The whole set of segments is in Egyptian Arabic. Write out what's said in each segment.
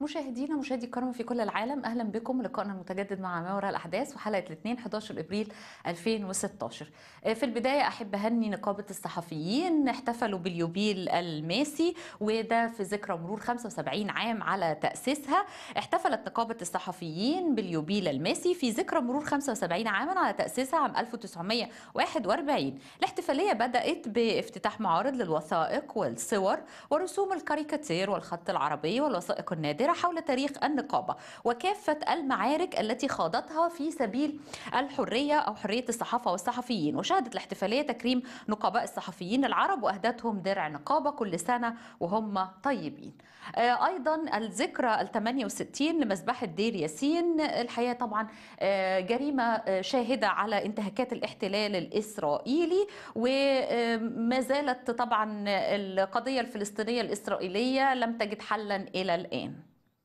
مشاهدينا مشاهدي الكرام في كل العالم اهلا بكم لقائنا المتجدد مع ما وراء الاحداث وحلقه الاثنين 11 ابريل 2016 في البدايه احب اهني نقابه الصحفيين احتفلوا باليوبيل الماسي وده في ذكرى مرور 75 عام على تاسيسها احتفلت نقابه الصحفيين باليوبيل الماسي في ذكرى مرور 75 عاما على تاسيسها عام 1941 الاحتفاليه بدات بافتتاح معارض للوثائق والصور ورسوم الكاريكاتير والخط العربي والوثائق النادره حول تاريخ النقابة وكافة المعارك التي خاضتها في سبيل الحرية أو حرية الصحافة والصحفيين وشهدت الاحتفالية تكريم نقباء الصحفيين العرب وأهدتهم درع نقابة كل سنة وهم طيبين أيضا الذكرى ال 68 لمذبحة دير ياسين الحقيقة طبعا جريمة شاهدة على انتهاكات الاحتلال الإسرائيلي وما زالت طبعا القضية الفلسطينية الإسرائيلية لم تجد حلا إلى الآن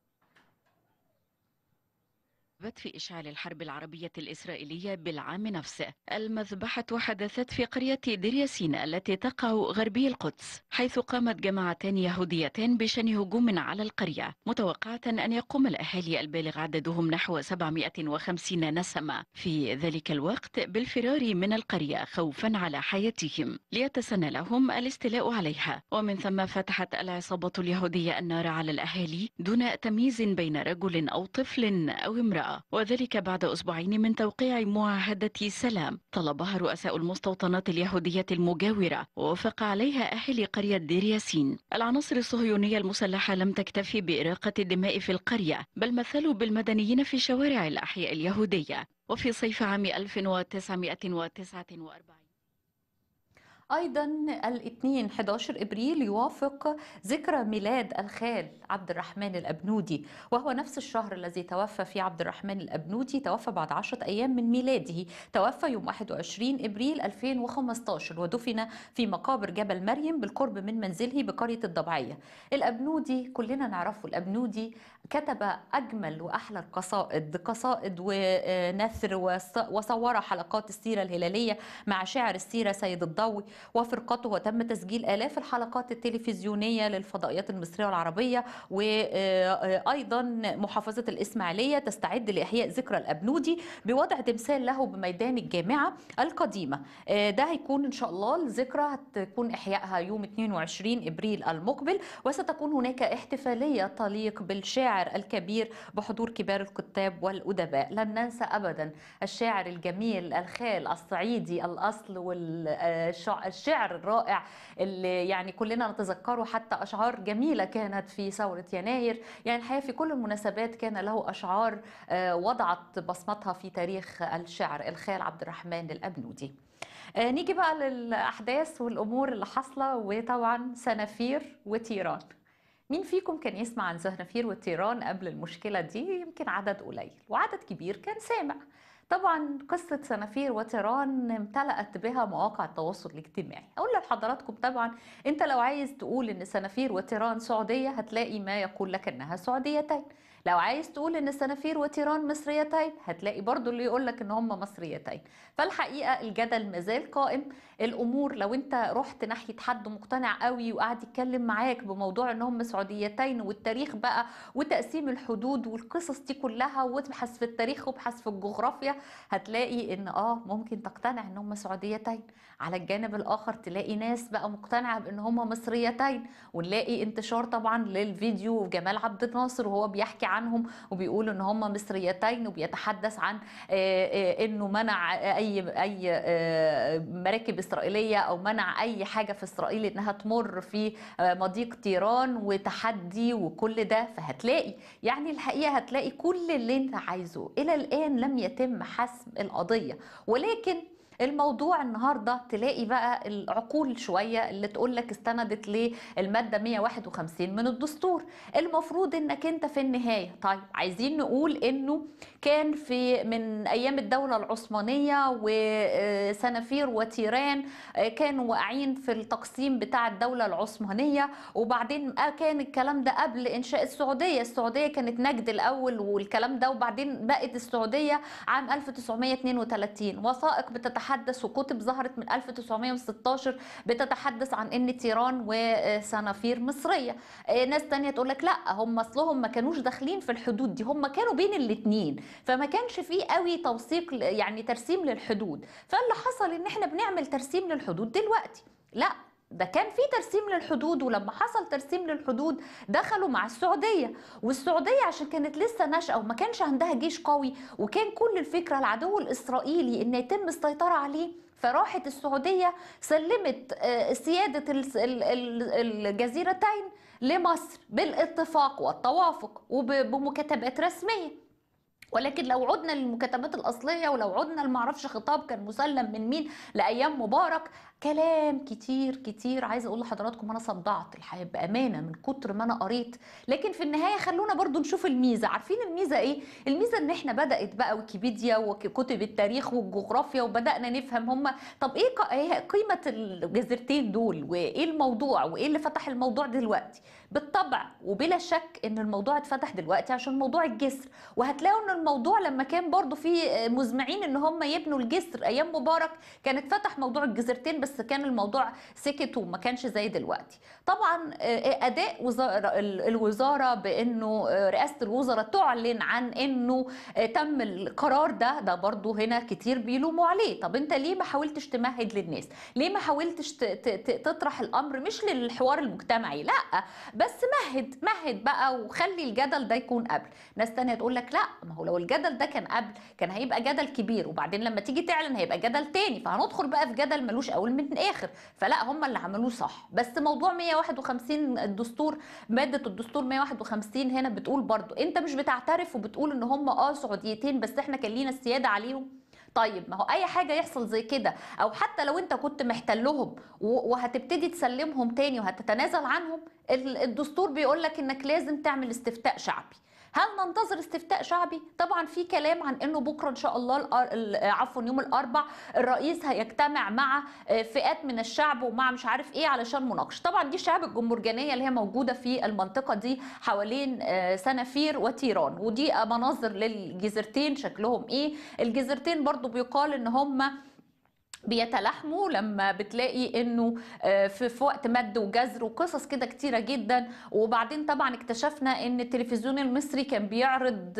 في إشعال الحرب العربية الإسرائيلية بالعام نفسه المذبحة حدثت في قرية دير ياسين التي تقع غربي القدس حيث قامت جماعتان يهوديتان بشن هجوم على القرية متوقعة أن يقوم الأهالي البالغ عددهم نحو 750 نسمة في ذلك الوقت بالفرار من القرية خوفا على حياتهم ليتسنى لهم الاستيلاء عليها ومن ثم فتحت العصابة اليهودية النار على الأهالي دون تمييز بين رجل أو طفل أو امرأة وذلك بعد أسبوعين من توقيع معاهدة سلام طلبها رؤساء المستوطنات اليهودية المجاورة ووافق عليها أهل قرية دير ياسين العناصر الصهيونية المسلحة لم تكتفي بإراقة الدماء في القرية بل مثلوا بالمدنيين في شوارع الأحياء اليهودية وفي صيف عام 1949 ايضا الاثنين 11 ابريل يوافق ذكرى ميلاد الخال عبد الرحمن الابنودي وهو نفس الشهر الذي توفى فيه عبد الرحمن الابنودي توفى بعد 10 ايام من ميلاده توفى يوم 21 ابريل 2015 ودفن في مقابر جبل مريم بالقرب من منزله بقريه الضبعيه الابنودي كلنا نعرفه الابنودي كتب اجمل واحلى القصائد قصائد ونثر وصور حلقات السيره الهلاليه مع شاعر السيره سيد الضوي وفرقته وتم تسجيل آلاف الحلقات التلفزيونية للفضائيات المصرية والعربية وأيضا محافظة الإسماعيلية تستعد لإحياء ذكرى الأبنودي بوضع تمثال له بميدان الجامعة القديمة ده هيكون إن شاء الله الذكرى هتكون إحيائها يوم 22 إبريل المقبل وستكون هناك احتفالية تليق بالشاعر الكبير بحضور كبار الكتاب والأدباء لن ننسى أبدا الشاعر الجميل الخال الصعيدي الأصل والشعر الشعر الرائع اللي يعني كلنا نتذكره حتى اشعار جميله كانت في ثوره يناير يعني الحقيقه في كل المناسبات كان له اشعار وضعت بصمتها في تاريخ الشعر الخال عبد الرحمن الابنودي نيجي بقى للاحداث والامور اللي حاصله وطبعا سنافير وتيران مين فيكم كان يسمع عن سنافير وتيران قبل المشكله دي يمكن عدد قليل وعدد كبير كان سامع طبعا قصة سنافير وتيران امتلأت بها مواقع التواصل الاجتماعي أقول لحضراتكم طبعا أنت لو عايز تقول أن سنافير وتيران سعودية هتلاقي ما يقول لك أنها سعوديتين لو عايز تقول ان سنافير وتيران مصريتين هتلاقي برضو اللي يقول لك ان هم مصريتين فالحقيقه الجدل مازال قائم الامور لو انت رحت ناحيه حد مقتنع قوي وقعد يتكلم معاك بموضوع ان هم سعوديتين والتاريخ بقى وتقسيم الحدود والقصص دي كلها وتبحث في التاريخ وابحث في الجغرافيا هتلاقي ان اه ممكن تقتنع ان هم سعوديتين على الجانب الاخر تلاقي ناس بقى مقتنعه بان هم مصريتين ونلاقي انتشار طبعا للفيديو جمال عبد الناصر وهو بيحكي عنهم وبيقول ان هم مصريتين وبيتحدث عن انه منع اي اي مراكب اسرائيليه او منع اي حاجه في اسرائيل انها تمر في مضيق تيران وتحدي وكل ده فهتلاقي يعني الحقيقه هتلاقي كل اللي انت عايزه الى الان لم يتم حسم القضيه ولكن الموضوع النهارده تلاقي بقى العقول شويه اللي تقول لك استندت للماده 151 من الدستور المفروض انك انت في النهايه طيب عايزين نقول انه كان في من ايام الدوله العثمانيه وسنافير وتيران كانوا واقعين في التقسيم بتاع الدوله العثمانيه وبعدين كان الكلام ده قبل انشاء السعوديه السعوديه كانت نجد الاول والكلام ده وبعدين بقت السعوديه عام 1932 وثائق بتتحدث بتتحدث وكتب ظهرت من 1916 بتتحدث عن ان تيران وصنافير مصريه ناس تانية تقول لك لا هم اصلهم ما كانوش داخلين في الحدود دي هم كانوا بين الاثنين فما كانش فيه قوي توثيق يعني ترسيم للحدود فاللي حصل ان احنا بنعمل ترسيم للحدود دلوقتي لا ده كان في ترسيم للحدود ولما حصل ترسيم للحدود دخلوا مع السعوديه والسعوديه عشان كانت لسه ناشئه وما كانش عندها جيش قوي وكان كل الفكره العدو الاسرائيلي ان يتم السيطره عليه فراحت السعوديه سلمت سياده الجزيرتين لمصر بالاتفاق والتوافق وبمكاتبات رسميه ولكن لو عدنا للمكاتبات الاصليه ولو عدنا لمعرفش خطاب كان مسلم من مين لايام مبارك كلام كتير كتير عايزه اقول لحضراتكم انا صدعت الحقيقه بامانه من كتر ما انا قريت لكن في النهايه خلونا برضو نشوف الميزه عارفين الميزه ايه الميزه ان احنا بدات بقى ويكيبيديا وكتب التاريخ والجغرافيا وبدانا نفهم هم طب ايه قيمه الجزيرتين دول وايه الموضوع وايه اللي فتح الموضوع دلوقتي بالطبع وبلا شك ان الموضوع اتفتح دلوقتي عشان موضوع الجسر وهتلاقوا ان الموضوع لما كان برضو في مزمعين ان هم يبنوا الجسر ايام مبارك كان اتفتح موضوع الجزيرتين بس كان الموضوع سكت وما كانش زي دلوقتي طبعا اداء وزارة الوزاره بانه رئاسه الوزراء تعلن عن انه تم القرار ده ده برضو هنا كتير بيلوموا عليه طب انت ليه ما حاولتش تمهد للناس ليه ما حاولتش تطرح الامر مش للحوار المجتمعي لا بس مهد مهد بقى وخلي الجدل ده يكون قبل ناس تانية تقول لك لا ما هو لو الجدل ده كان قبل كان هيبقى جدل كبير وبعدين لما تيجي تعلن هيبقى جدل تاني فهندخل بقى في جدل ملوش اول من اخر فلا هم اللي عملوه صح بس موضوع 151 الدستور ماده الدستور 151 هنا بتقول برضو انت مش بتعترف وبتقول ان هم اه سعوديتين بس احنا كان لينا السياده عليهم طيب ما هو اي حاجه يحصل زي كده او حتى لو انت كنت محتلهم وهتبتدي تسلمهم تاني وهتتنازل عنهم الدستور بيقول لك انك لازم تعمل استفتاء شعبي هل ننتظر استفتاء شعبي؟ طبعا في كلام عن انه بكره ان شاء الله عفوا يوم الاربع الرئيس هيجتمع مع فئات من الشعب ومع مش عارف ايه علشان مناقشه، طبعا دي الشعب الجمهورجانيه اللي هي موجوده في المنطقه دي حوالين سنافير وتيران ودي مناظر للجزيرتين شكلهم ايه؟ الجزيرتين برضو بيقال ان هم بيتلاحموا لما بتلاقي انه في في وقت مد وجزر وقصص كده كتيره جدا وبعدين طبعا اكتشفنا ان التلفزيون المصري كان بيعرض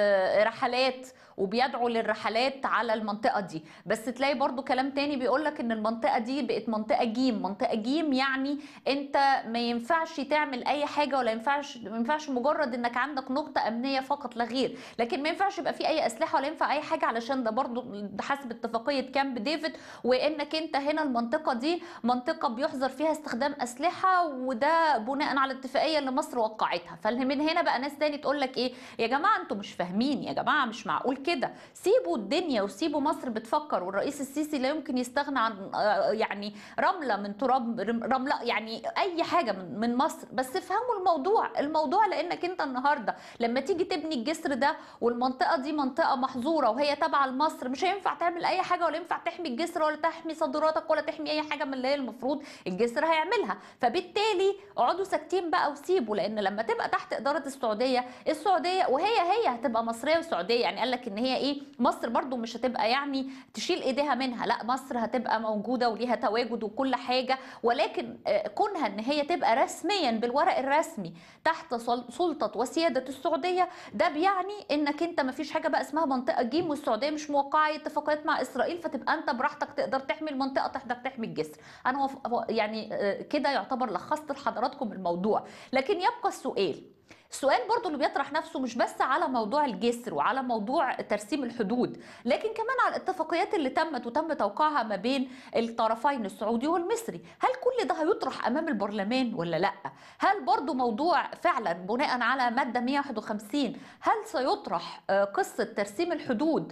رحلات وبيدعو للرحلات على المنطقه دي بس تلاقي برضو كلام تاني بيقول لك ان المنطقه دي بقت منطقه جيم منطقه جيم يعني انت ما ينفعش تعمل اي حاجه ولا ينفعش ما ينفعش مجرد انك عندك نقطه امنيه فقط لا غير لكن ما ينفعش يبقى في اي اسلحه ولا ينفع اي حاجه علشان ده برضو حسب اتفاقيه كامب ديفيد وانك انت هنا المنطقه دي منطقه بيحظر فيها استخدام اسلحه وده بناء على الاتفاقيه اللي مصر وقعتها فمن هنا بقى ناس تاني تقول لك ايه يا جماعه انتوا مش فاهمين يا جماعه مش معقول كده سيبوا الدنيا وسيبوا مصر بتفكر والرئيس السيسي لا يمكن يستغنى عن يعني رمله من تراب رمله يعني اي حاجه من من مصر بس افهموا الموضوع الموضوع لانك انت النهارده لما تيجي تبني الجسر ده والمنطقه دي منطقه محظوره وهي تابعه لمصر مش هينفع تعمل اي حاجه ولا ينفع تحمي الجسر ولا تحمي صادراتك ولا تحمي اي حاجه من اللي هي المفروض الجسر هيعملها فبالتالي اقعدوا ساكتين بقى وسيبوا لان لما تبقى تحت اداره السعوديه السعوديه وهي هي هتبقى مصريه وسعوديه يعني قال لك ان هي ايه مصر برضو مش هتبقى يعني تشيل ايديها منها لا مصر هتبقى موجوده وليها تواجد وكل حاجه ولكن كونها ان هي تبقى رسميا بالورق الرسمي تحت سلطه وسياده السعوديه ده بيعني انك انت ما فيش حاجه بقى اسمها منطقه جيم والسعوديه مش موقعه اتفاقيات مع اسرائيل فتبقى انت براحتك تقدر تحمي المنطقه تقدر تحمي الجسر انا يعني كده يعتبر لخصت لحضراتكم الموضوع لكن يبقى السؤال السؤال برضو اللي بيطرح نفسه مش بس على موضوع الجسر وعلى موضوع ترسيم الحدود لكن كمان على الاتفاقيات اللي تمت وتم توقيعها ما بين الطرفين السعودي والمصري هل كل ده هيطرح امام البرلمان ولا لا هل برضو موضوع فعلا بناء على ماده 151 هل سيطرح قصه ترسيم الحدود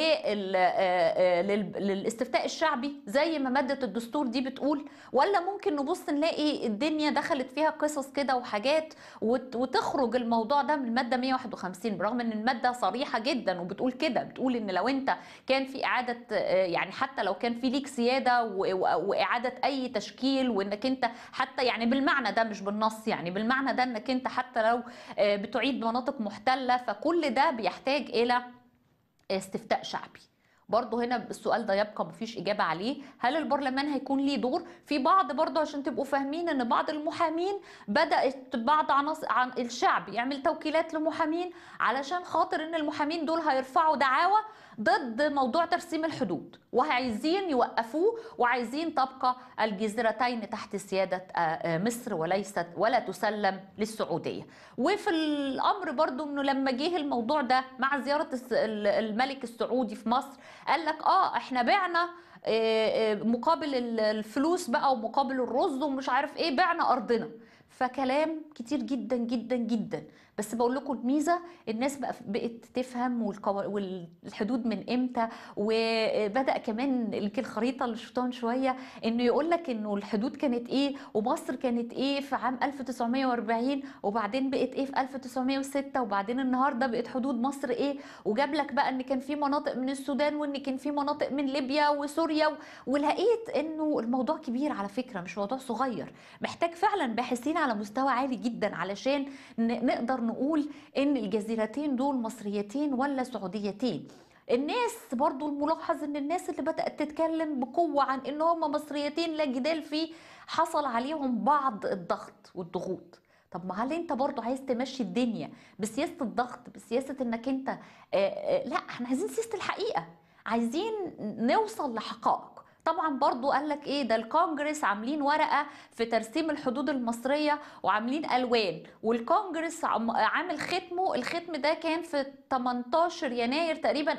للاستفتاء الشعبي زي ما ماده الدستور دي بتقول ولا ممكن نبص نلاقي الدنيا دخلت فيها قصص كده وحاجات وتخرج يخرج الموضوع ده من الماده 151 برغم ان الماده صريحه جدا وبتقول كده بتقول ان لو انت كان في اعاده يعني حتى لو كان في ليك سياده واعاده اي تشكيل وانك انت حتى يعني بالمعنى ده مش بالنص يعني بالمعنى ده انك انت حتى لو بتعيد مناطق محتله فكل ده بيحتاج الى استفتاء شعبي برضه هنا السؤال ده يبقى مفيش إجابة عليه هل البرلمان هيكون ليه دور في بعض برضه عشان تبقوا فاهمين ان بعض المحامين بدأت بعض عناصر عن الشعب يعمل توكيلات لمحامين علشان خاطر ان المحامين دول هيرفعوا دعاوى ضد موضوع ترسيم الحدود وعايزين يوقفوه وعايزين تبقى الجزيرتين تحت سيادة مصر وليست ولا تسلم للسعودية وفي الأمر برضو أنه لما جه الموضوع ده مع زيارة الملك السعودي في مصر قال لك آه إحنا بعنا مقابل الفلوس بقى ومقابل الرز ومش عارف ايه بعنا ارضنا فكلام كتير جدا جدا جدا بس بقول لكم الميزه الناس بقى بقت تفهم والحدود من امتى وبدا كمان يمكن الخريطه اللي شفتوها شويه انه يقول لك انه الحدود كانت ايه ومصر كانت ايه في عام 1940 وبعدين بقت ايه في 1906 وبعدين النهارده بقت حدود مصر ايه وجاب لك بقى ان كان في مناطق من السودان وان كان في مناطق من ليبيا وسوريا ولقيت انه الموضوع كبير على فكره مش موضوع صغير محتاج فعلا باحثين على مستوى عالي جدا علشان نقدر نقول ان الجزيرتين دول مصريتين ولا سعوديتين الناس برضو الملاحظ ان الناس اللي بدأت تتكلم بقوة عن ان هم مصريتين لا جدال فيه حصل عليهم بعض الضغط والضغوط طب ما هل انت برضو عايز تمشي الدنيا بسياسة الضغط بسياسة انك انت آآ آآ لا احنا عايزين سياسة الحقيقة عايزين نوصل لحقائق طبعا برضو قال لك ايه ده الكونجرس عاملين ورقه في ترسيم الحدود المصريه وعاملين الوان والكونجرس عامل ختمه الختم ده كان في 18 يناير تقريبا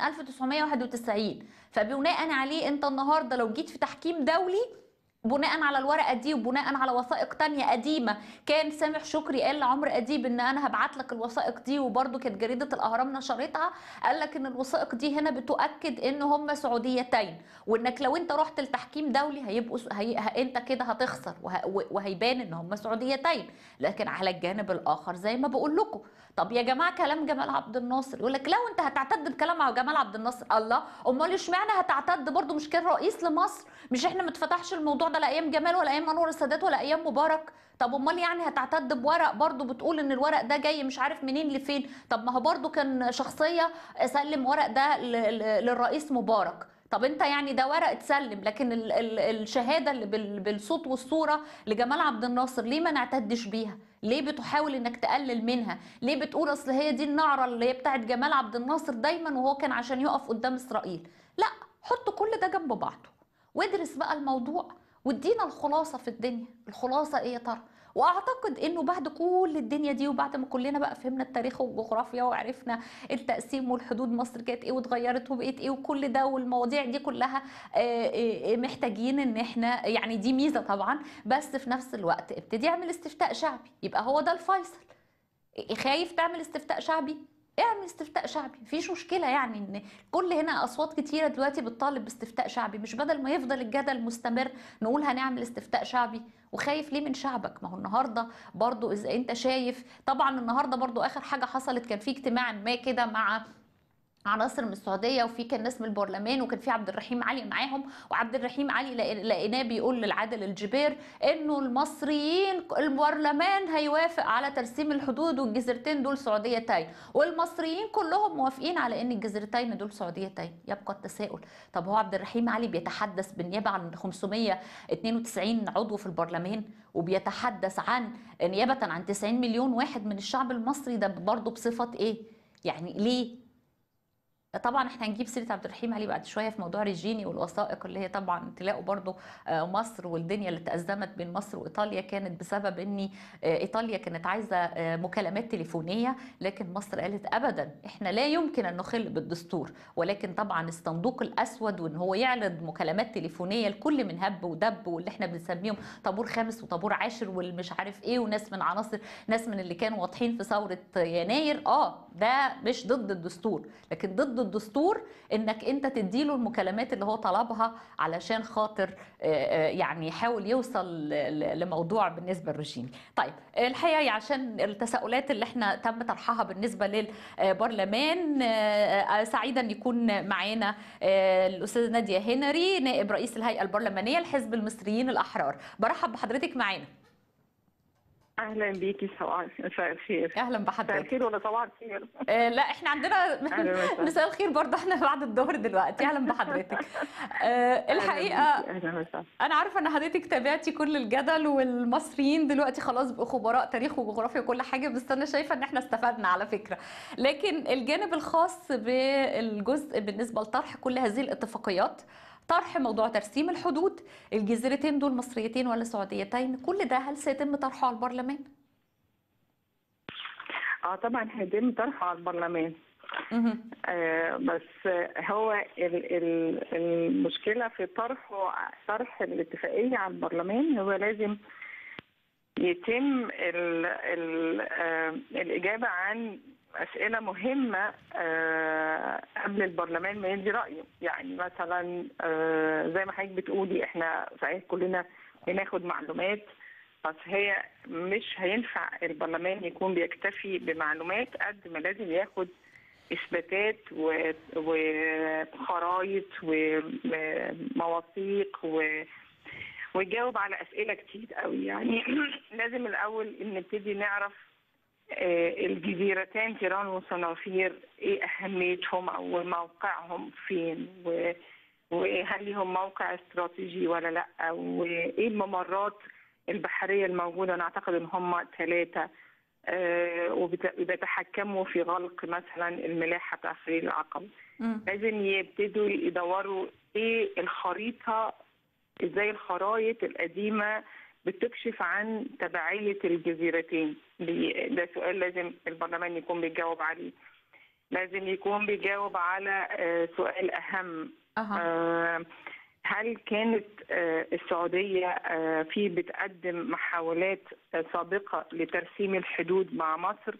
1991 فبناء عليه انت النهارده لو جيت في تحكيم دولي بناء على الورقه دي وبناء على وثائق تانية قديمه كان سامح شكري قال لعمرو اديب ان انا هبعت لك الوثائق دي وبرده كانت جريده الاهرام نشرتها قال لك ان الوثائق دي هنا بتؤكد ان هم سعوديتين وانك لو انت رحت لتحكيم دولي هيبقوا هي... انت كده هتخسر وه... وهيبان ان هم سعوديتين لكن على الجانب الاخر زي ما بقول لكم طب يا جماعه كلام جمال عبد الناصر يقول لك لو انت هتعتد بكلام جمال عبد الناصر الله امال اشمعنى هتعتد برضه مش كان رئيس لمصر مش احنا ما اتفتحش الموضوع ده لا ايام جمال ولا ايام انور السادات ولا ايام مبارك طب امال يعني هتعتد بورق برضه بتقول ان الورق ده جاي مش عارف منين لفين طب ما هو برضه كان شخصيه سلم ورق ده للرئيس مبارك طب انت يعني ده ورق اتسلم لكن ال ال الشهاده اللي بالصوت والصوره لجمال عبد الناصر ليه ما نعتدش بيها ليه بتحاول انك تقلل منها ليه بتقول اصل هي دي النعره اللي هي بتاعت جمال عبد الناصر دايما وهو كان عشان يقف قدام اسرائيل لا حط كل ده جنب بعضه وادرس بقى الموضوع وادينا الخلاصه في الدنيا الخلاصه ايه يا ترى واعتقد انه بعد كل الدنيا دي وبعد ما كلنا بقى فهمنا التاريخ والجغرافيا وعرفنا التقسيم والحدود مصر كانت ايه واتغيرت وبقت ايه وكل ده والمواضيع دي كلها محتاجين ان احنا يعني دي ميزه طبعا بس في نفس الوقت ابتدي اعمل استفتاء شعبي يبقى هو ده الفيصل خايف تعمل استفتاء شعبي اعمل استفتاء شعبي مفيش مشكله يعني ان كل هنا اصوات كتيره دلوقتي بتطالب باستفتاء شعبي مش بدل ما يفضل الجدل مستمر نقول هنعمل استفتاء شعبي وخايف ليه من شعبك ما هو النهارده برضو اذا انت شايف طبعا النهارده برضو اخر حاجه حصلت كان في اجتماع ما كده مع عناصر من السعوديه وفي كان ناس من البرلمان وكان في عبد الرحيم علي معاهم وعبد الرحيم علي لقيناه بيقول للعادل الجبير انه المصريين البرلمان هيوافق على ترسيم الحدود والجزيرتين دول سعوديتين والمصريين كلهم موافقين على ان الجزيرتين دول سعوديتين يبقى التساؤل طب هو عبد الرحيم علي بيتحدث بالنيابه عن 592 عضو في البرلمان وبيتحدث عن نيابه عن 90 مليون واحد من الشعب المصري ده برضه بصفه ايه يعني ليه طبعا احنا هنجيب سيره عبد الرحيم علي بعد شويه في موضوع ريجيني والوثائق اللي هي طبعا تلاقوا برضو مصر والدنيا اللي تازمت بين مصر وايطاليا كانت بسبب ان ايطاليا كانت عايزه مكالمات تليفونيه لكن مصر قالت ابدا احنا لا يمكن ان نخل بالدستور ولكن طبعا الصندوق الاسود وان هو يعرض مكالمات تليفونيه لكل من هب ودب واللي احنا بنسميهم طابور خامس وطابور عاشر والمش عارف ايه وناس من عناصر ناس من اللي كانوا واضحين في ثوره يناير اه ده مش ضد الدستور لكن ضد الدستور انك انت تديله المكالمات اللي هو طلبها علشان خاطر يعني يحاول يوصل لموضوع بالنسبه للرجيم طيب الحقيقه عشان التساؤلات اللي احنا تم طرحها بالنسبه للبرلمان سعيدا ان يكون معانا الاستاذه ناديه هنري نائب رئيس الهيئه البرلمانيه لحزب المصريين الاحرار برحب بحضرتك معانا اهلا بيكي صباح مساء الخير اهلا مساء بحضرتك الخير ولا صباح الخير آه لا احنا عندنا أهلا وسهلا. مساء الخير برضه احنا بعد الظهر دلوقتي اهلا بحضرتك آه الحقيقه اهلا بيكي، اهلا وسهلا انا عارفه ان حضرتك تابعتي كل الجدل والمصريين دلوقتي خلاص بقوا خبراء تاريخ وجغرافيا وكل حاجه بس انا شايفه ان احنا استفدنا على فكره لكن الجانب الخاص بالجزء بالنسبه لطرح كل هذه الاتفاقيات طرح موضوع ترسيم الحدود الجزيرتين دول مصريتين ولا سعوديتين كل ده هل سيتم طرحه على البرلمان اه طبعا هيتم طرحه على البرلمان مهم. آه بس هو ال- ال- المشكله في طرحه طرح الاتفاقيه على البرلمان هو لازم يتم ال ال آه الاجابه عن اسئله مهمه آه قبل البرلمان ما يدي رايه يعني مثلا آه زي ما حضرتك بتقولي احنا صحيح كلنا بناخد معلومات بس هي مش هينفع البرلمان يكون بيكتفي بمعلومات قد ما لازم ياخد اثباتات و- وخرايط ومواثيق و ويجاوب على اسئله كتير قوي يعني لازم الاول نبتدي نعرف آه، الجزيرتين تيران وصنافير ايه اهميتهم او موقعهم فين و- وهل لهم موقع استراتيجي ولا لا وايه الممرات البحريه الموجوده انا اعتقد ان هم ثلاثه وبيتحكموا في غلق مثلا الملاحه بتاع سبيل العقبه مم. لازم يبتدوا يدوروا ايه الخريطه ازاي الخرايط القديمه بتكشف عن تبعيه الجزيرتين دي- ده سؤال لازم البرلمان يكون بيجاوب عليه لازم يكون بيجاوب على آه، سؤال اهم اها آه، هل كانت آه، السعودية آه، في بتقدم محاولات آه، سابقة لترسيم الحدود مع مصر؟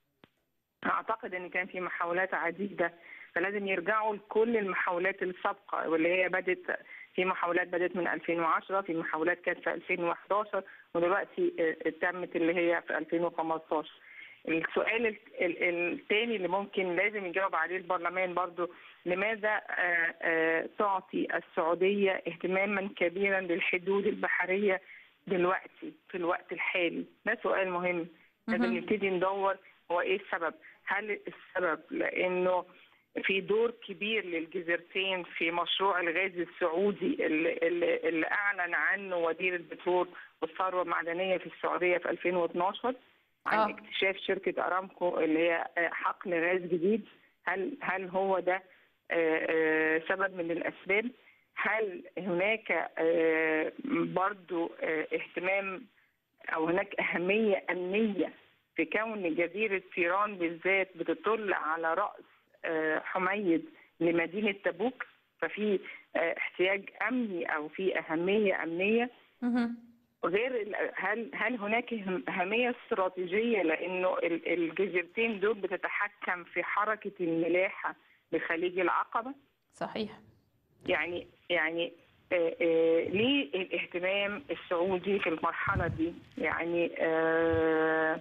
أعتقد أن كان في محاولات عديدة فلازم يرجعوا لكل المحاولات السابقة واللي هي بدت في محاولات بدت من 2010 في محاولات كانت في 2011 ودلوقتي آه، تمت اللي هي في 2015 السؤال الثاني اللي ممكن لازم يجاوب عليه البرلمان برضو لماذا آه، آه، تعطي السعودية اهتماما كبيرا للحدود البحرية دلوقتي في الوقت الحالي ده سؤال مهم لازم مهم. نبتدي ندور هو ايه السبب هل السبب لانه في دور كبير للجزيرتين في مشروع الغاز السعودي اللي, اللي, اللي اعلن عنه وزير البترول والثروه المعدنيه في السعوديه في 2012 عن آه. اكتشاف شركه ارامكو اللي هي آه، حقل غاز جديد هل هل هو ده آه، آه، سبب من الاسباب؟ هل هناك آه، برضو آه، اهتمام او هناك اهميه امنيه في كون جزيره تيران بالذات بتطل على راس آه، حميد لمدينه تبوك ففي آه، احتياج امني او في اهميه امنيه مهم. غير ال- هل هل هناك هم- اهميه استراتيجيه لانه ال- الجزيرتين دول بتتحكم في حركه الملاحه بخليج العقبه صحيح يعني يعني آه، آه، ليه الاهتمام السعودي في المرحله دي يعني آه،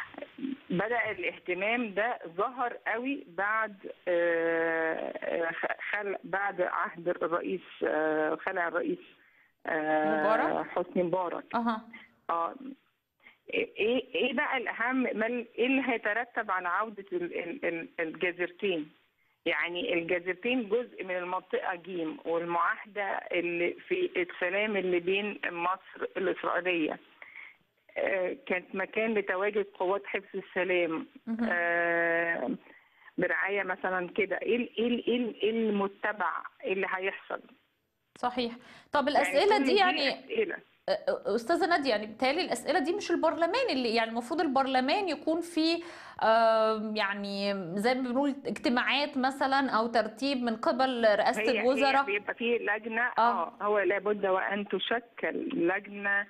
بدأ الاهتمام ده ظهر قوي بعد آه، آه، خل بعد عهد الرئيس آه، خلع الرئيس آه، مبارك؟ حسني مبارك اها اه ايه ايه بقى الاهم ما ال- ايه اللي هيترتب على عوده ال- ال- ال- الجزيرتين يعني الجزيرتين جزء من المنطقه جيم والمعاهده اللي في السلام اللي بين مصر الاسرائيليه آه، كانت مكان لتواجد قوات حفظ السلام مهم. آه، برعايه مثلا كده ايه ال- ايه ال- ايه ال- إيه المتبع إيه اللي هيحصل صحيح طب الاسئله كل دي يعني أسئلة. استاذه ناديه يعني بالتالي الاسئله دي مش البرلمان اللي يعني المفروض البرلمان يكون فيه آم، يعني زي ما بنقول اجتماعات مثلا او ترتيب من قبل رئاسه هي الوزراء هي بيبقى في لجنه آه. اه هو لابد وان تشكل لجنه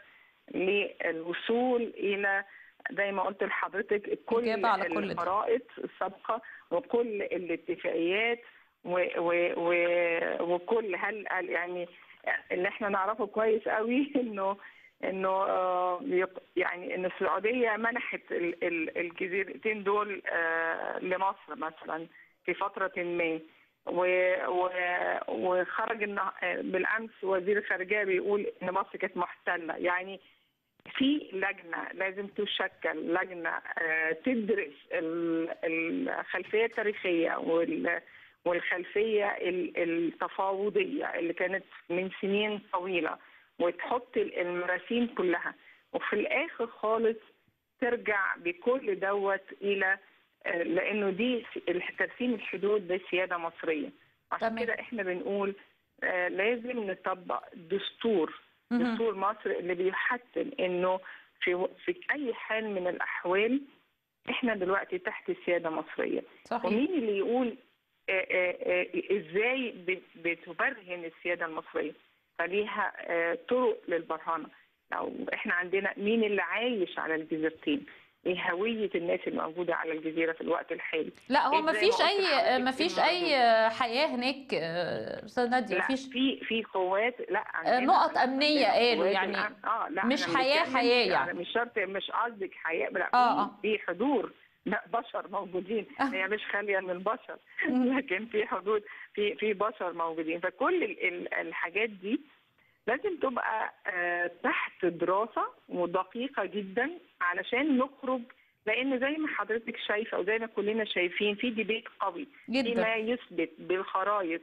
للوصول الى زي ما قلت لحضرتك كل إجابة على كل ده. الخرائط السابقه وكل الاتفاقيات و و و وكل هل هل يعني اللي احنا نعرفه كويس قوي انه انه آه، يق- يعني ان السعوديه منحت ال- ال- الجزيرتين دول آه، لمصر مثلا في فتره ما و- و- وخرج النه- بالامس وزير الخارجيه بيقول ان مصر كانت محتله يعني في لجنه لازم تشكل لجنه آه، تدرس ال- الخلفيه التاريخيه وال- والخلفيه ال- التفاوضيه اللي كانت من سنين طويله وتحط ال- المراسيم كلها وفي الاخر خالص ترجع بكل دوت الى آه، لانه دي س- ترسيم الحدود ده سياده مصريه عشان تمام. كده احنا بنقول آه، لازم نطبق دستور مهم. دستور مصر اللي بيحتم انه في في اي حال من الاحوال احنا دلوقتي تحت سياده مصريه صحيح ومين اللي يقول آه، آه، آه، ازاي بت- بتبرهن السياده المصريه فليها آه، طرق للبرهنه لو احنا عندنا مين اللي عايش على الجزيرتين ايه هويه الناس الموجوده على الجزيره في الوقت الحالي لا هو ما إزاي فيش ما قلت اي لحضرتك ما فيش إنه اي حياه هناك آه، استاذ ناديه لا ما فيش في في قوات لا عندنا نقط لا، أمنية عندنا قالوا قوات يعني الأمن. اه لا مش أنا حياة بتكلم حياة يعني. مش شرط مش قصدك حياه لا آه، آه. في في حضور لا بشر موجودين آه. هي مش خاليه من البشر مم. لكن في حدود في في بشر موجودين فكل ال- ال- الحاجات دي لازم تبقى آه، تحت دراسه ودقيقه جدا علشان نخرج لان زي ما حضرتك شايفه وزي ما كلنا شايفين في ديبيت قوي جدا فيما يثبت بالخرائط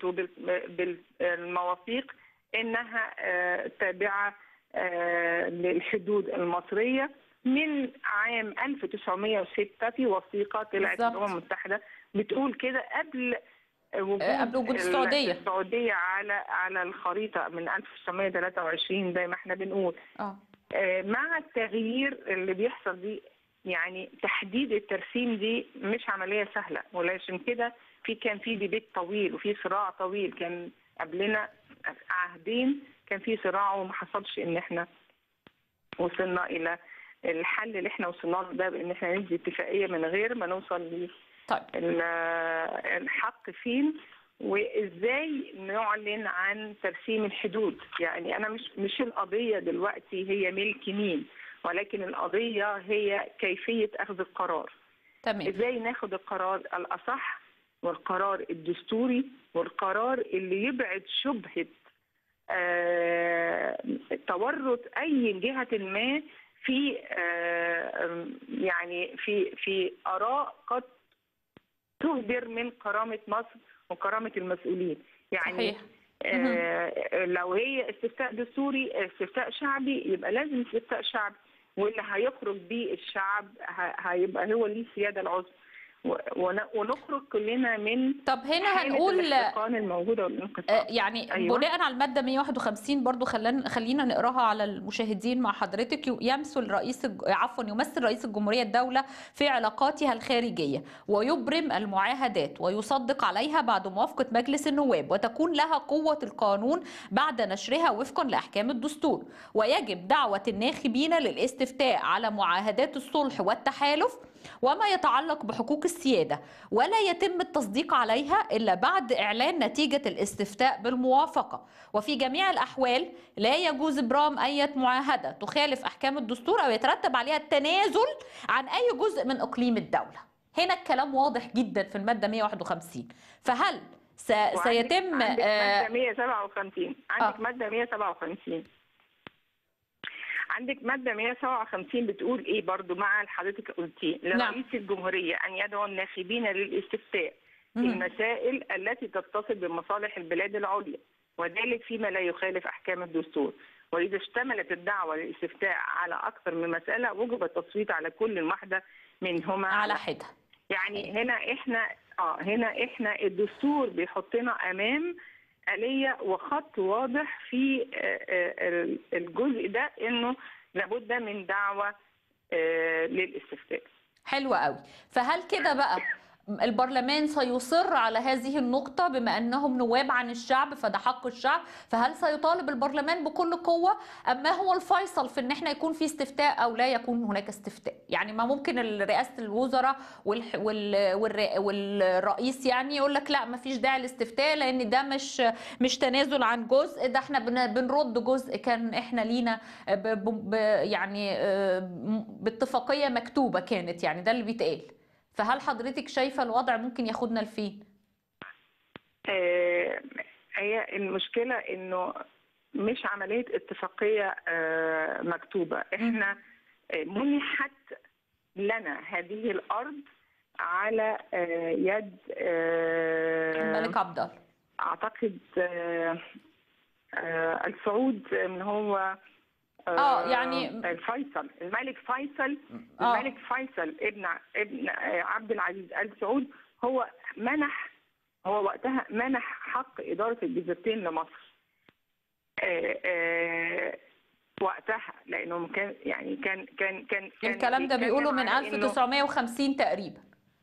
وبالمواثيق انها آه، تابعه آه، للحدود المصريه من عام 1906 في وثيقه طلعت بالظبط. الامم المتحده بتقول كده قبل وجود آه، قبل وجود السعودية. السعوديه على على الخريطه من 1923 زي ما احنا بنقول اه آه، مع التغيير اللي بيحصل دي يعني تحديد الترسيم دي مش عمليه سهله ولكن كده في كان في ديبيت طويل وفي صراع طويل كان قبلنا عهدين كان في صراع وما حصلش ان احنا وصلنا الى الحل اللي احنا وصلنا له ده بان احنا ننزل اتفاقيه من غير ما نوصل طيب للحق فين وازاي نعلن عن ترسيم الحدود يعني انا مش مش القضيه دلوقتي هي ملك مين ولكن القضيه هي كيفيه اخذ القرار تمام ازاي ناخد القرار الاصح والقرار الدستوري والقرار اللي يبعد شبهه آه، تورط اي جهه ما في آه، يعني في في اراء قد تهدر من كرامه مصر وكرامه المسؤولين يعني صحيح آه، لو هي استفتاء دستوري استفتاء شعبي يبقى لازم استفتاء شعبي واللي هيخرج بيه الشعب ه- هيبقى هو ليه السياده العظمى و- ون- ونخرج كلنا من طب هنا حالة هنقول الاحتقان الموجوده والانقطاع آه، يعني أيوة. بناء على الماده 151 برضو خلينا خلينا نقراها على المشاهدين مع حضرتك ي- يمثل رئيس الج- عفوا يمثل رئيس الجمهوريه الدوله في علاقاتها الخارجيه ويبرم المعاهدات ويصدق عليها بعد موافقه مجلس النواب وتكون لها قوه القانون بعد نشرها وفقا لاحكام الدستور ويجب دعوه الناخبين للاستفتاء على معاهدات الصلح والتحالف وما يتعلق بحقوق السيادة ولا يتم التصديق عليها إلا بعد إعلان نتيجة الاستفتاء بالموافقة وفي جميع الأحوال لا يجوز إبرام أي معاهدة تخالف أحكام الدستور أو يترتب عليها التنازل عن أي جزء من إقليم الدولة هنا الكلام واضح جدا في المادة 151 فهل س- وعندك- سيتم عندك آه، ماده 157 عندك آه. ماده 157 عندك ماده 157 بتقول ايه برضو مع اللي حضرتك قلتيه نعم. لرئيس الجمهوريه ان يدعو الناخبين للاستفتاء في مم. المسائل التي تتصل بمصالح البلاد العليا وذلك فيما لا يخالف احكام الدستور واذا اشتملت الدعوه للاستفتاء على اكثر من مساله وجب التصويت على كل واحده منهما على حدة يعني هنا احنا اه هنا احنا الدستور بيحطنا امام آلية وخط واضح في آه، آه، الجزء ده انه لابد من دعوة آه، للاستفتاء حلو قوي فهل كده بقى البرلمان سيصر على هذه النقطة بما أنهم نواب عن الشعب فده حق الشعب فهل سيطالب البرلمان بكل قوة أم ما هو الفيصل في أن احنا يكون في استفتاء أو لا يكون هناك استفتاء يعني ما ممكن رئاسة الوزراء والح- وال- والر- والرئيس يعني يقول لك لا ما فيش داعي للاستفتاء لأن ده مش مش تنازل عن جزء ده احنا بن- بنرد جزء كان احنا لينا ب ب ب يعني آه، باتفاقية مكتوبة كانت يعني ده اللي بيتقال فهل حضرتك شايفة الوضع ممكن ياخدنا لفين؟ آه، هي المشكلة انه مش عمليه اتفاقيه آه، مكتوبه احنا آه، منحت لنا هذه الارض على آه، يد آه، الملك عبد الله اعتقد آه، آه، السعود من هو آه، يعني- الفيصل الملك فيصل آه. الملك فيصل ابن ابن آه، عبد العزيز ال سعود هو منح هو وقتها منح حق اداره الجزيرتين لمصر آه، آه، وقتها لانه كان يعني كان كان كان كان الكلام ده بيتكلم بيقولوا من على إنه- 1950 تقريبا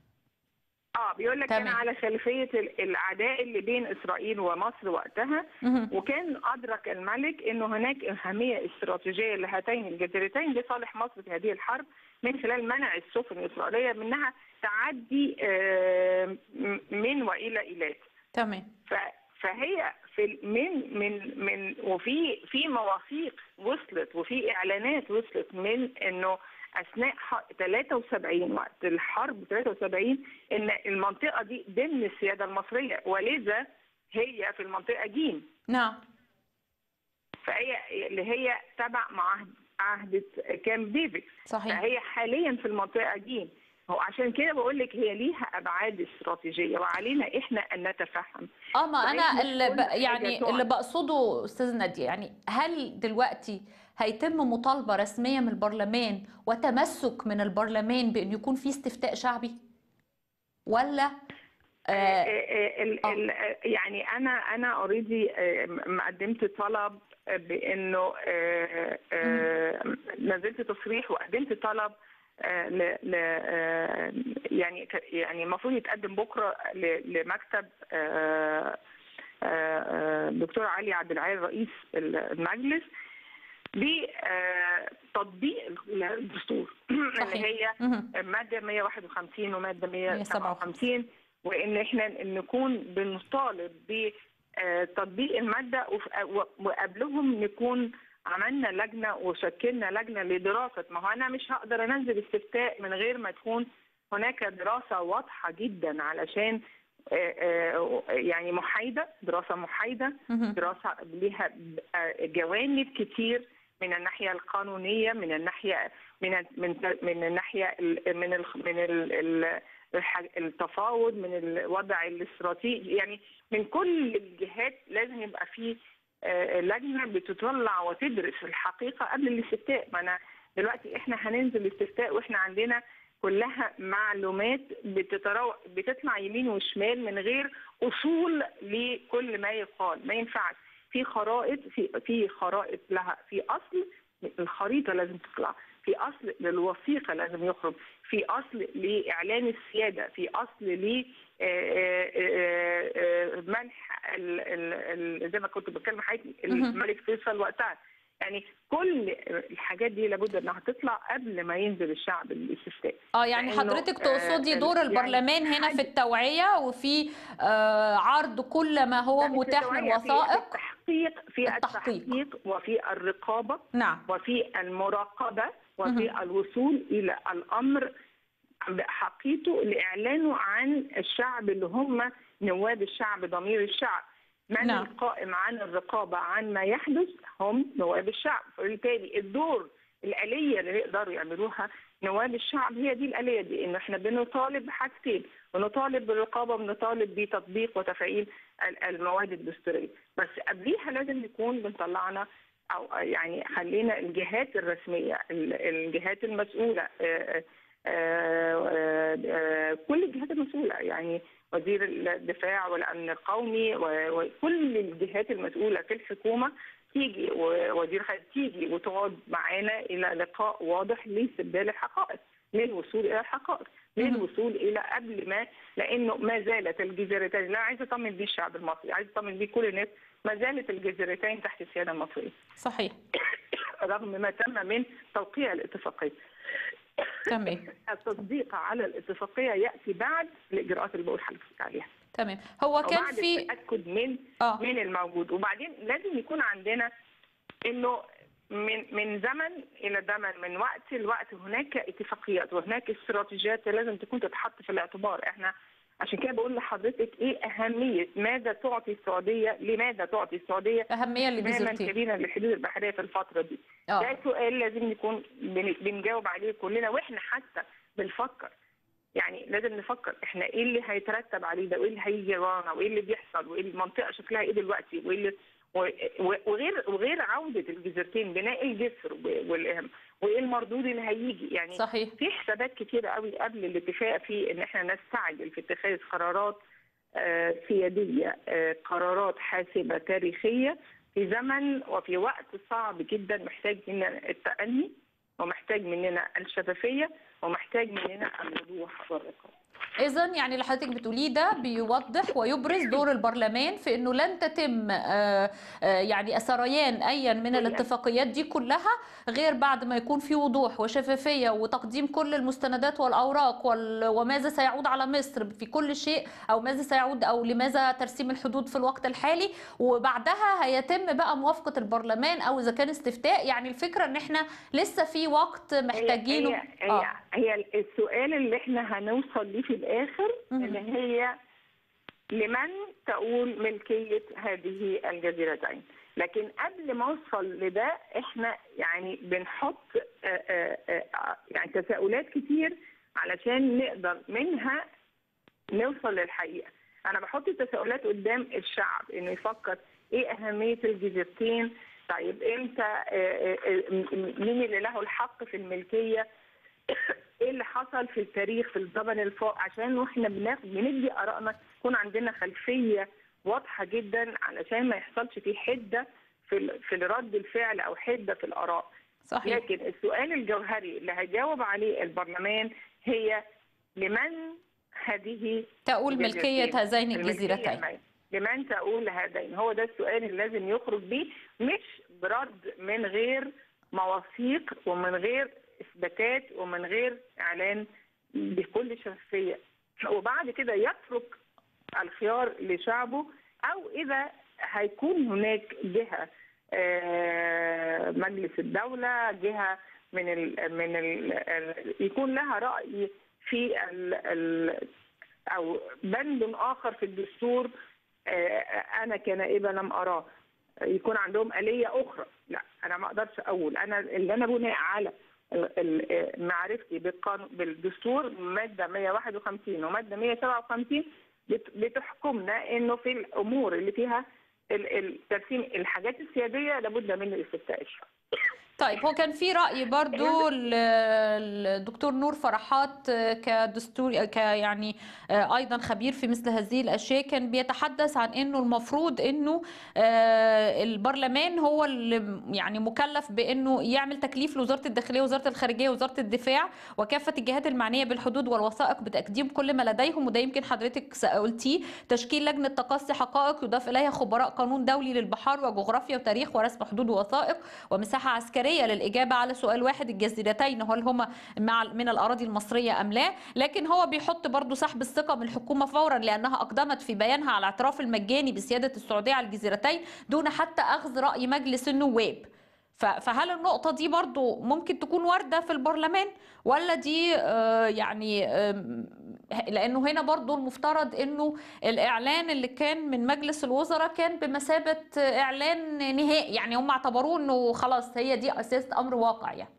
اه بيقول لك تمام. كان على خلفيه ال- العداء اللي بين اسرائيل ومصر وقتها مهم. وكان ادرك الملك انه هناك اهميه استراتيجيه لهاتين الجزيرتين لصالح مصر في هذه الحرب من خلال منع السفن الاسرائيليه منها تعدي آه، م- من والى ايلات تمام ف- فهي في ال- من من من وفي في مواثيق وصلت وفي اعلانات وصلت من انه اثناء ح- 73 وقت الحرب 73 ان المنطقه دي ضمن السياده المصريه ولذا هي في المنطقه جيم نعم فهي اللي هي تبع معاهد عهدة كامب ديفيد صحيح فهي حاليا في المنطقه جيم هو عشان كده بقول لك هي ليها ابعاد استراتيجيه وعلينا احنا ان نتفهم اه ما انا صحيح، اللي كل ب... حاجة يعني تقع. اللي بقصده استاذ نادية يعني هل دلوقتي هيتم مطالبة رسمية من البرلمان وتمسك من البرلمان بأن يكون في استفتاء شعبي ولا آه ال- ال- ال- يعني انا انا اوريدي قدمت طلب بانه آه، آه، نزلت تصريح وقدمت طلب آه، ل ل- آه، يعني ك- يعني المفروض يتقدم بكره ل- لمكتب آه، آه، آه، دكتور علي عبد العال رئيس المجلس بتطبيق الدستور اللي صحيح. هي مهم. ماده 151 وماده 157. 157 وان احنا نكون بنطالب بتطبيق الماده وف- وقبلهم نكون عملنا لجنه وشكلنا لجنه لدراسه ما هو انا مش هقدر انزل استفتاء من غير ما تكون هناك دراسه واضحه جدا علشان آه، آه، يعني محايده دراسه محايده مهم. دراسه لها جوانب كتير من الناحيه القانونيه من الناحيه من من من الناحيه ال- من ال من ال ال الح- التفاوض من الوضع الاستراتيجي يعني من كل الجهات لازم يبقى في آه، لجنه بتطلع وتدرس الحقيقه قبل الاستفتاء ما انا دلوقتي احنا هننزل استفتاء واحنا عندنا كلها معلومات بتترو... بتطلع يمين وشمال من غير اصول لكل ما يقال ما ينفعش في خرائط في في خرائط لها في اصل الخريطه لازم تطلع في اصل للوثيقه لازم يخرج في اصل لاعلان السياده في اصل ل آه، آه، آه، منح ال- ال- ال- زي ما كنت بتكلم حضرتك مهم. الملك فيصل وقتها يعني كل الحاجات دي لابد انها تطلع قبل ما ينزل الشعب الاستفتاء اه يعني لأنه، حضرتك آه، تقصدي دور يعني البرلمان هنا في التوعية وفي آه عرض كل ما هو لا، في متاح من التوعية، في وثائق التحقيق في التحقيق. التحقيق وفي الرقابه نعم وفي المراقبة وفي مهم. الوصول إلى الأمر بحقيقته لإعلانه عن الشعب اللي هم نواب الشعب ضمير الشعب من نعم. القائم عن الرقابة عن ما يحدث هم نواب الشعب فبالتالي الدور الآلية اللي يقدروا يعملوها نواب الشعب هي دي الآلية دي إن إحنا بنطالب بحاجتين بنطالب بالرقابة بنطالب بتطبيق وتفعيل ال- المواد الدستورية بس قبليها لازم نكون بنطلعنا او يعني خلينا الجهات الرسميه ال- الجهات المسؤوله آه، آه، آه، آه، كل الجهات المسؤوله يعني وزير الدفاع والامن القومي و- وكل الجهات المسؤوله في الحكومه تيجي ووزير خارجيه تيجي وتقعد معانا الى لقاء واضح لاستبدال الحقائق للوصول الى الحقائق مهم. للوصول الى قبل ما لانه ما زالت الجزيرتين لا عايزه اطمن بيه الشعب المصري عايزه اطمن بيه كل الناس ما زالت الجزيرتين تحت السياده المصريه صحيح رغم ما تم من توقيع الاتفاقيه تمام التصديق على الاتفاقيه ياتي بعد الاجراءات اللي بقول حضرتك عليها تمام هو كان وبعد في التاكد من اه من الموجود وبعدين لازم يكون عندنا انه من من زمن الى زمن من وقت لوقت هناك اتفاقيات وهناك استراتيجيات لازم تكون تتحط في الاعتبار احنا عشان كده بقول لحضرتك ايه اهميه ماذا تعطي السعوديه لماذا تعطي السعوديه اهميه اهتماما للجزيرتين كبيرا للحدود البحريه في الفتره دي اه ده سؤال لازم نكون بن- بنجاوب عليه كلنا واحنا حتى بنفكر يعني لازم نفكر احنا ايه اللي هيترتب عليه ده وايه اللي هيجي ورانا وايه اللي بيحصل وايه المنطقه شكلها ايه دلوقتي وايه اللي و- و- وغير وغير عوده الجزيرتين بناء الجسر و- والاهم وايه المردود اللي هيجي يعني صحيح في حسابات كتيرة قوي قبل الاتفاق في ان احنا نستعجل في اتخاذ قرارات آه، سيادية آه، قرارات حاسمة تاريخية في زمن وفي وقت صعب جدا محتاج مننا التأني ومحتاج مننا الشفافية ومحتاج مننا الوضوح والرقابة إذا يعني اللي حضرتك بتقوليه ده بيوضح ويبرز دور البرلمان في إنه لن تتم آه، آه، يعني سريان أيا من الاتفاقيات دي كلها غير بعد ما يكون في وضوح وشفافية وتقديم كل المستندات والأوراق وال- وماذا سيعود على مصر في كل شيء أو ماذا سيعود أو لماذا ترسيم الحدود في الوقت الحالي وبعدها هيتم بقى موافقة البرلمان أو إذا كان استفتاء يعني الفكرة إن إحنا لسه في وقت محتاجينه هي هي, آه. هي السؤال اللي احنا هنوصل ليه في الاخر مهم. اللي هي لمن تؤول ملكيه هذه الجزيرتين لكن قبل ما اوصل لده احنا يعني بنحط آه، آه، آه، يعني تساؤلات كتير علشان نقدر منها نوصل للحقيقه انا بحط التساؤلات قدام الشعب انه يفكر ايه اهميه الجزيرتين طيب امتى آه، آه، آه، مين اللي له الحق في الملكيه ايه اللي حصل في التاريخ في الزمن الفوق عشان واحنا بناخد بندي ارائنا يكون عندنا خلفيه واضحه جدا علشان ما يحصلش في حده في ال- في رد الفعل او حده في الاراء صحيح لكن السؤال الجوهري اللي هيجاوب عليه البرلمان هي لمن هذه تقول ملكية الجزيرتين؟ هذين الملكية الجزيرتين لمن؟ لمن تقول هذين هو ده السؤال اللي لازم يخرج بيه مش برد من غير مواثيق ومن غير اثباتات ومن غير اعلان بكل شفافيه وبعد كده يترك الخيار لشعبه او اذا هيكون هناك جهه آه، مجلس الدوله جهه من ال من ال يكون لها راي في ال ال او بند اخر في الدستور آه، انا كنائبه لم اراه يكون عندهم آلية أخرى لا أنا ما أقدرش أقول أنا اللي أنا بناء على ال- ال- معرفتي بالقانون بالدستور مادة 151 ومادة 157 بت- بتحكمنا إنه في الأمور اللي فيها ال- الترسيم الحاجات السيادية لابد من الاستفتاء الشعبي طيب هو كان في رأي برضو ال- الدكتور نور فرحات كدستور ك يعني أيضا خبير في مثل هذه الأشياء كان بيتحدث عن إنه المفروض إنه آه، البرلمان هو اللي يعني مكلف بإنه يعمل تكليف لوزارة الداخلية وزارة الخارجية وزارة الدفاع وكافة الجهات المعنية بالحدود والوثائق بتقديم كل ما لديهم وده يمكن حضرتك قلتيه تشكيل لجنة تقصي حقائق يضاف إليها خبراء قانون دولي للبحار وجغرافيا وتاريخ ورسم حدود ووثائق ومساحة عسكرية للإجابة على سؤال واحد الجزيرتين هل هما مع من الأراضي المصرية أم لا لكن هو بيحط برضو سحب الثقة من الحكومة فورا لأنها أقدمت في بيانها على الاعتراف المجاني بسيادة السعودية على الجزيرتين دون حتى أخذ رأي مجلس النواب ف- فهل النقطة دي برضو ممكن تكون واردة في البرلمان ولا دي آه، يعني آم، لأنه هنا برضو المفترض أنه الإعلان اللي كان من مجلس الوزراء كان بمثابة إعلان نهائي يعني هم اعتبروه أنه خلاص هي دي أساس أمر واقع يعني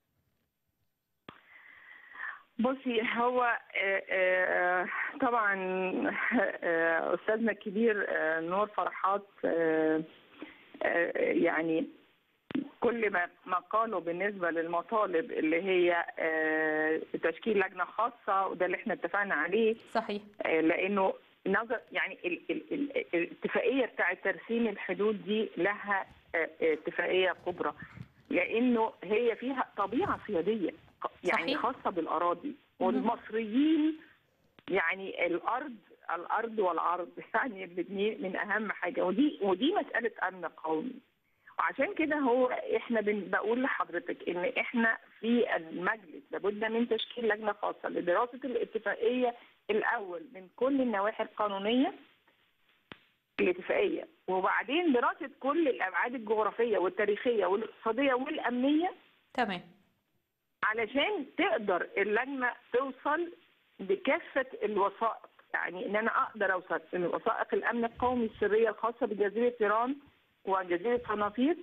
بصي هو آه، آه، طبعا آه، استاذنا الكبير آه، نور فرحات آه، آه، يعني كل ما ما قاله بالنسبه للمطالب اللي هي آه، تشكيل لجنه خاصه وده اللي احنا اتفقنا عليه صحيح آه، لانه نظر يعني ال- ال- ال- الاتفاقيه بتاعه ترسيم الحدود دي لها آه، آه، اتفاقيه كبرى لانه هي فيها طبيعه سياديه يعني صحيح. خاصه بالاراضي والمصريين يعني الارض الارض والعرض يعني الاثنين من اهم حاجه ودي ودي مساله امن قومي وعشان كده هو احنا بن- بقول لحضرتك ان احنا في المجلس لابد من تشكيل لجنه خاصه لدراسه الاتفاقيه الاول من كل النواحي القانونيه الاتفاقيه وبعدين دراسه كل الابعاد الجغرافيه والتاريخيه والاقتصاديه والامنيه تمام علشان تقدر اللجنه توصل بكافه الوثائق يعني ان انا اقدر اوصل ان وثائق الامن القومي السريه الخاصه بجزيره ايران وجزيره قناطير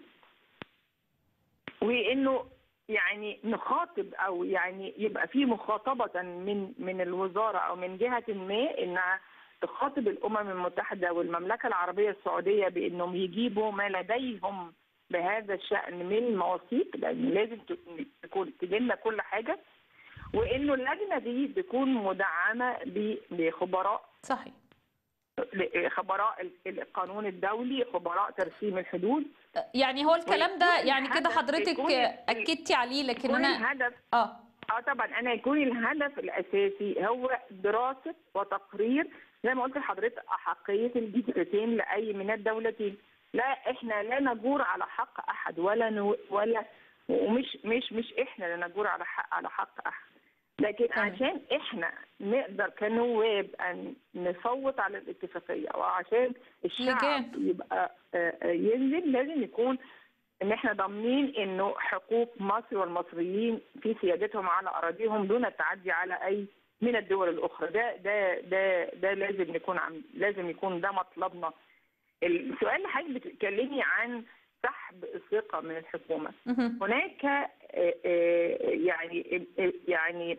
وانه يعني نخاطب او يعني يبقى في مخاطبه من من الوزاره او من جهه ما انها تخاطب الامم المتحده والمملكه العربيه السعوديه بانهم يجيبوا ما لديهم بهذا الشان من مواثيق لان لازم تكون تجينا كل حاجه وانه اللجنه دي تكون مدعمه بخبراء صحيح خبراء القانون الدولي خبراء ترسيم الحدود يعني هو الكلام ده ويكون يعني كده الهدف- حضرتك يكون ال- اكدتي عليه لكن يكون انا الهدف اه اه طبعا انا يكون الهدف الاساسي هو دراسه وتقرير زي ما قلت لحضرتك احقيه الجزئيتين لاي من الدولتين لا احنا لا نجور على حق احد ولا نو ولا ومش مش مش احنا لا نجور على حق على حق احد لكن تمام. عشان احنا نقدر كنواب ان نصوت على الاتفاقيه وعشان الشعب لجان. يبقى آه، آه، ينزل لازم يكون ان احنا ضامنين انه حقوق مصر والمصريين في سيادتهم على اراضيهم دون التعدي على اي من الدول الاخرى ده ده ده ده لازم يكون عم لازم يكون ده مطلبنا السؤال اللي حضرتك بتتكلمي عن سحب الثقه من الحكومه مهم. هناك آه، آه، يعني آه، يعني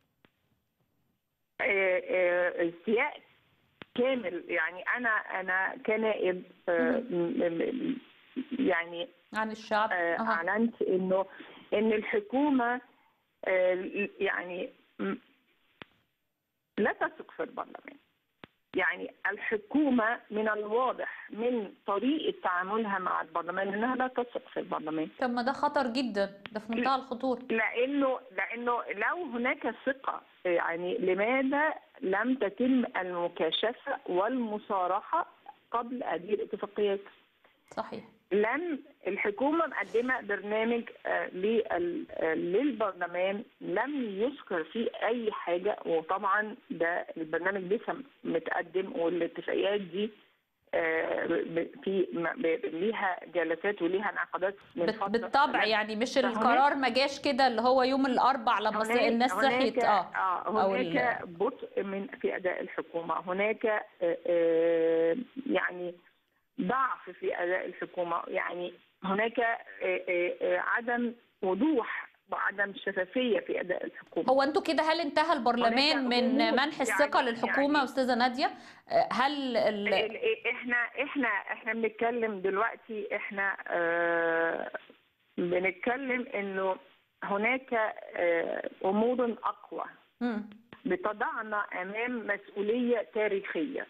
آه، آه، سياق كامل يعني انا انا كنائب آه، م- م- يعني عن الشعب آه، أها. اعلنت انه ان الحكومه آه، يعني م- لا تثق في البرلمان يعني الحكومه من الواضح من طريقه تعاملها مع البرلمان انها لا تثق في البرلمان طب ما ده خطر جدا ده في منتهى الخطوره لانه لانه لو هناك ثقه يعني لماذا لم تتم المكاشفه والمصارحه قبل هذه الاتفاقيات؟ صحيح لم الحكومه مقدمه برنامج آه، لل- آه، للبرلمان لم يذكر فيه اي حاجه وطبعا ده البرنامج لسه متقدم والاتفاقيات دي آه، ب- في م- ب- ليها جلسات وليها انعقادات من بت- فتره بالطبع يعني مش فهناك- القرار ما جاش كده اللي هو يوم الاربع لما هناك- الناس صحيت هناك اه آه أو هناك بطء من في اداء الحكومه هناك آه، آه، يعني ضعف في اداء الحكومه يعني هناك آه، آه، آه، عدم وضوح وعدم شفافيه في اداء الحكومه هو انتوا كده هل انتهى البرلمان هناك من غموض منح الثقه يعني- للحكومه يعني- استاذه ناديه آه، هل ال... ال- ال- احنا احنا احنا بنتكلم دلوقتي احنا آه بنتكلم انه هناك آه امور اقوى مم. بتضعنا امام مسؤوليه تاريخيه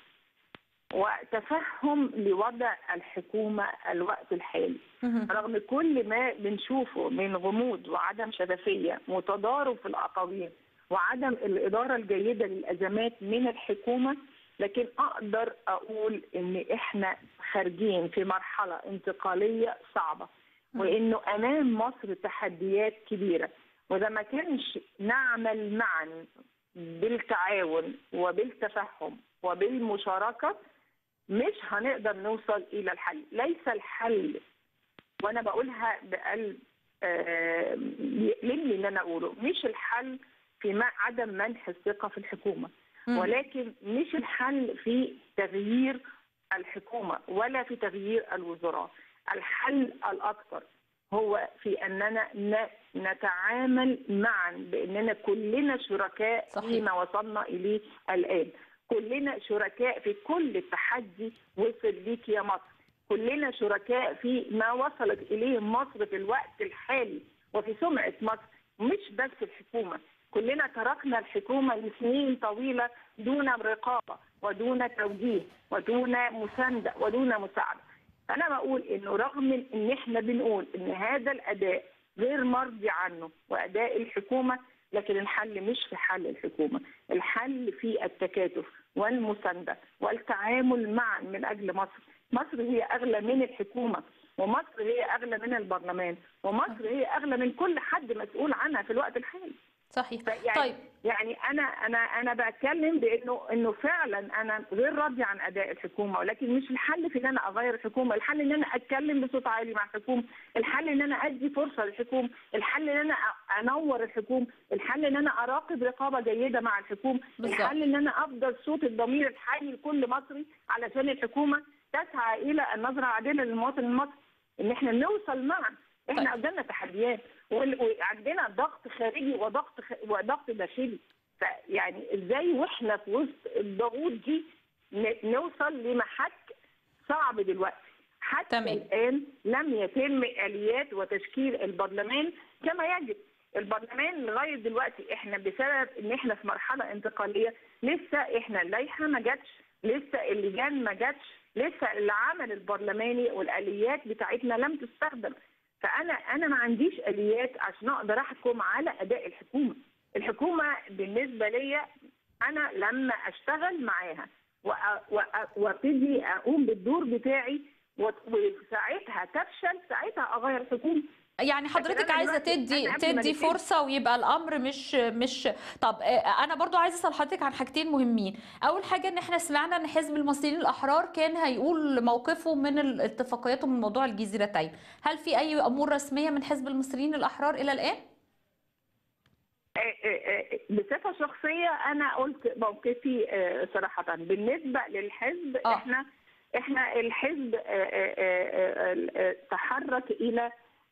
وتفهم لوضع الحكومه الوقت الحالي مهم. رغم كل ما بنشوفه من غموض وعدم شفافيه وتضارب في الاقاويل وعدم الاداره الجيده للازمات من الحكومه لكن اقدر اقول ان احنا خارجين في مرحله انتقاليه صعبه وانه امام مصر تحديات كبيره واذا ما كانش نعمل معا بالتعاون وبالتفهم وبالمشاركه مش هنقدر نوصل الى الحل ليس الحل وانا بقولها بقلب آه، يؤلمني ان انا اقوله مش الحل في ما عدم منح الثقه في الحكومه مم. ولكن مش الحل في تغيير الحكومه ولا في تغيير الوزراء الحل الاكثر هو في اننا ن- نتعامل معا باننا كلنا شركاء صحيح. فيما وصلنا اليه الان كلنا شركاء في كل تحدي وصل ليك يا مصر كلنا شركاء في ما وصلت اليه مصر في الوقت الحالي وفي سمعه مصر مش بس الحكومه كلنا تركنا الحكومه لسنين طويله دون رقابه ودون توجيه ودون مسانده ودون مساعده انا بقول انه رغم من ان احنا بنقول ان هذا الاداء غير مرضي عنه واداء الحكومه لكن الحل مش في حل الحكومه الحل في التكاتف والمسانده والتعامل معا من اجل مصر مصر هي اغلى من الحكومه ومصر هي اغلى من البرلمان ومصر هي اغلى من كل حد مسؤول عنها في الوقت الحالي صحيح فيعني طيب يعني انا انا انا بتكلم بانه انه فعلا انا غير راضيه عن اداء الحكومه ولكن مش الحل في ان انا اغير الحكومه، الحل ان انا اتكلم بصوت عالي مع الحكومه، الحل ان انا ادي فرصه للحكومه، الحل ان انا أ- انور الحكومه، الحل ان انا اراقب رقابه جيده مع الحكومه، بالظبط. الحل ان انا افضل صوت الضمير الحي لكل مصري علشان الحكومه تسعى الى النظره العادله للمواطن المصري، ان احنا نوصل معا، احنا طيب. قدامنا تحديات وال- وعندنا ضغط خارجي وضغط خ... وضغط داخلي فيعني ازاي واحنا في وسط الضغوط دي ن- نوصل لمحك صعب دلوقتي حتى تمام. الان لم يتم اليات وتشكيل البرلمان كما يجب البرلمان لغايه دلوقتي احنا بسبب ان احنا في مرحله انتقاليه لسه احنا اللائحه ما جاتش لسه اللجان ما جاتش لسه العمل البرلماني والاليات بتاعتنا لم تستخدم فانا انا ما عنديش اليات عشان اقدر احكم على اداء الحكومه الحكومه بالنسبه ليا انا لما اشتغل معاها وأ- وأ- وابتدي اقوم بالدور بتاعي وت- وساعتها تفشل ساعتها اغير الحكومه يعني حضرتك أنا عايزه دلوقتي- تدي أنا قبل ما تدي نبتدي- فرصه ويبقى الامر مش مش طب آه، انا برضو عايزه اسال حضرتك عن حاجتين مهمين اول حاجه ان احنا سمعنا ان حزب المصريين الاحرار كان هيقول موقفه من الاتفاقيات ومن موضوع الجزيرتين هل في اي امور رسميه من حزب المصريين الاحرار الى الان آه، آه، آه، بصفه شخصيه انا قلت موقفي آه، صراحه بالنسبه للحزب آه. احنا احنا الحزب آه، آه، آه، آه، تحرك الى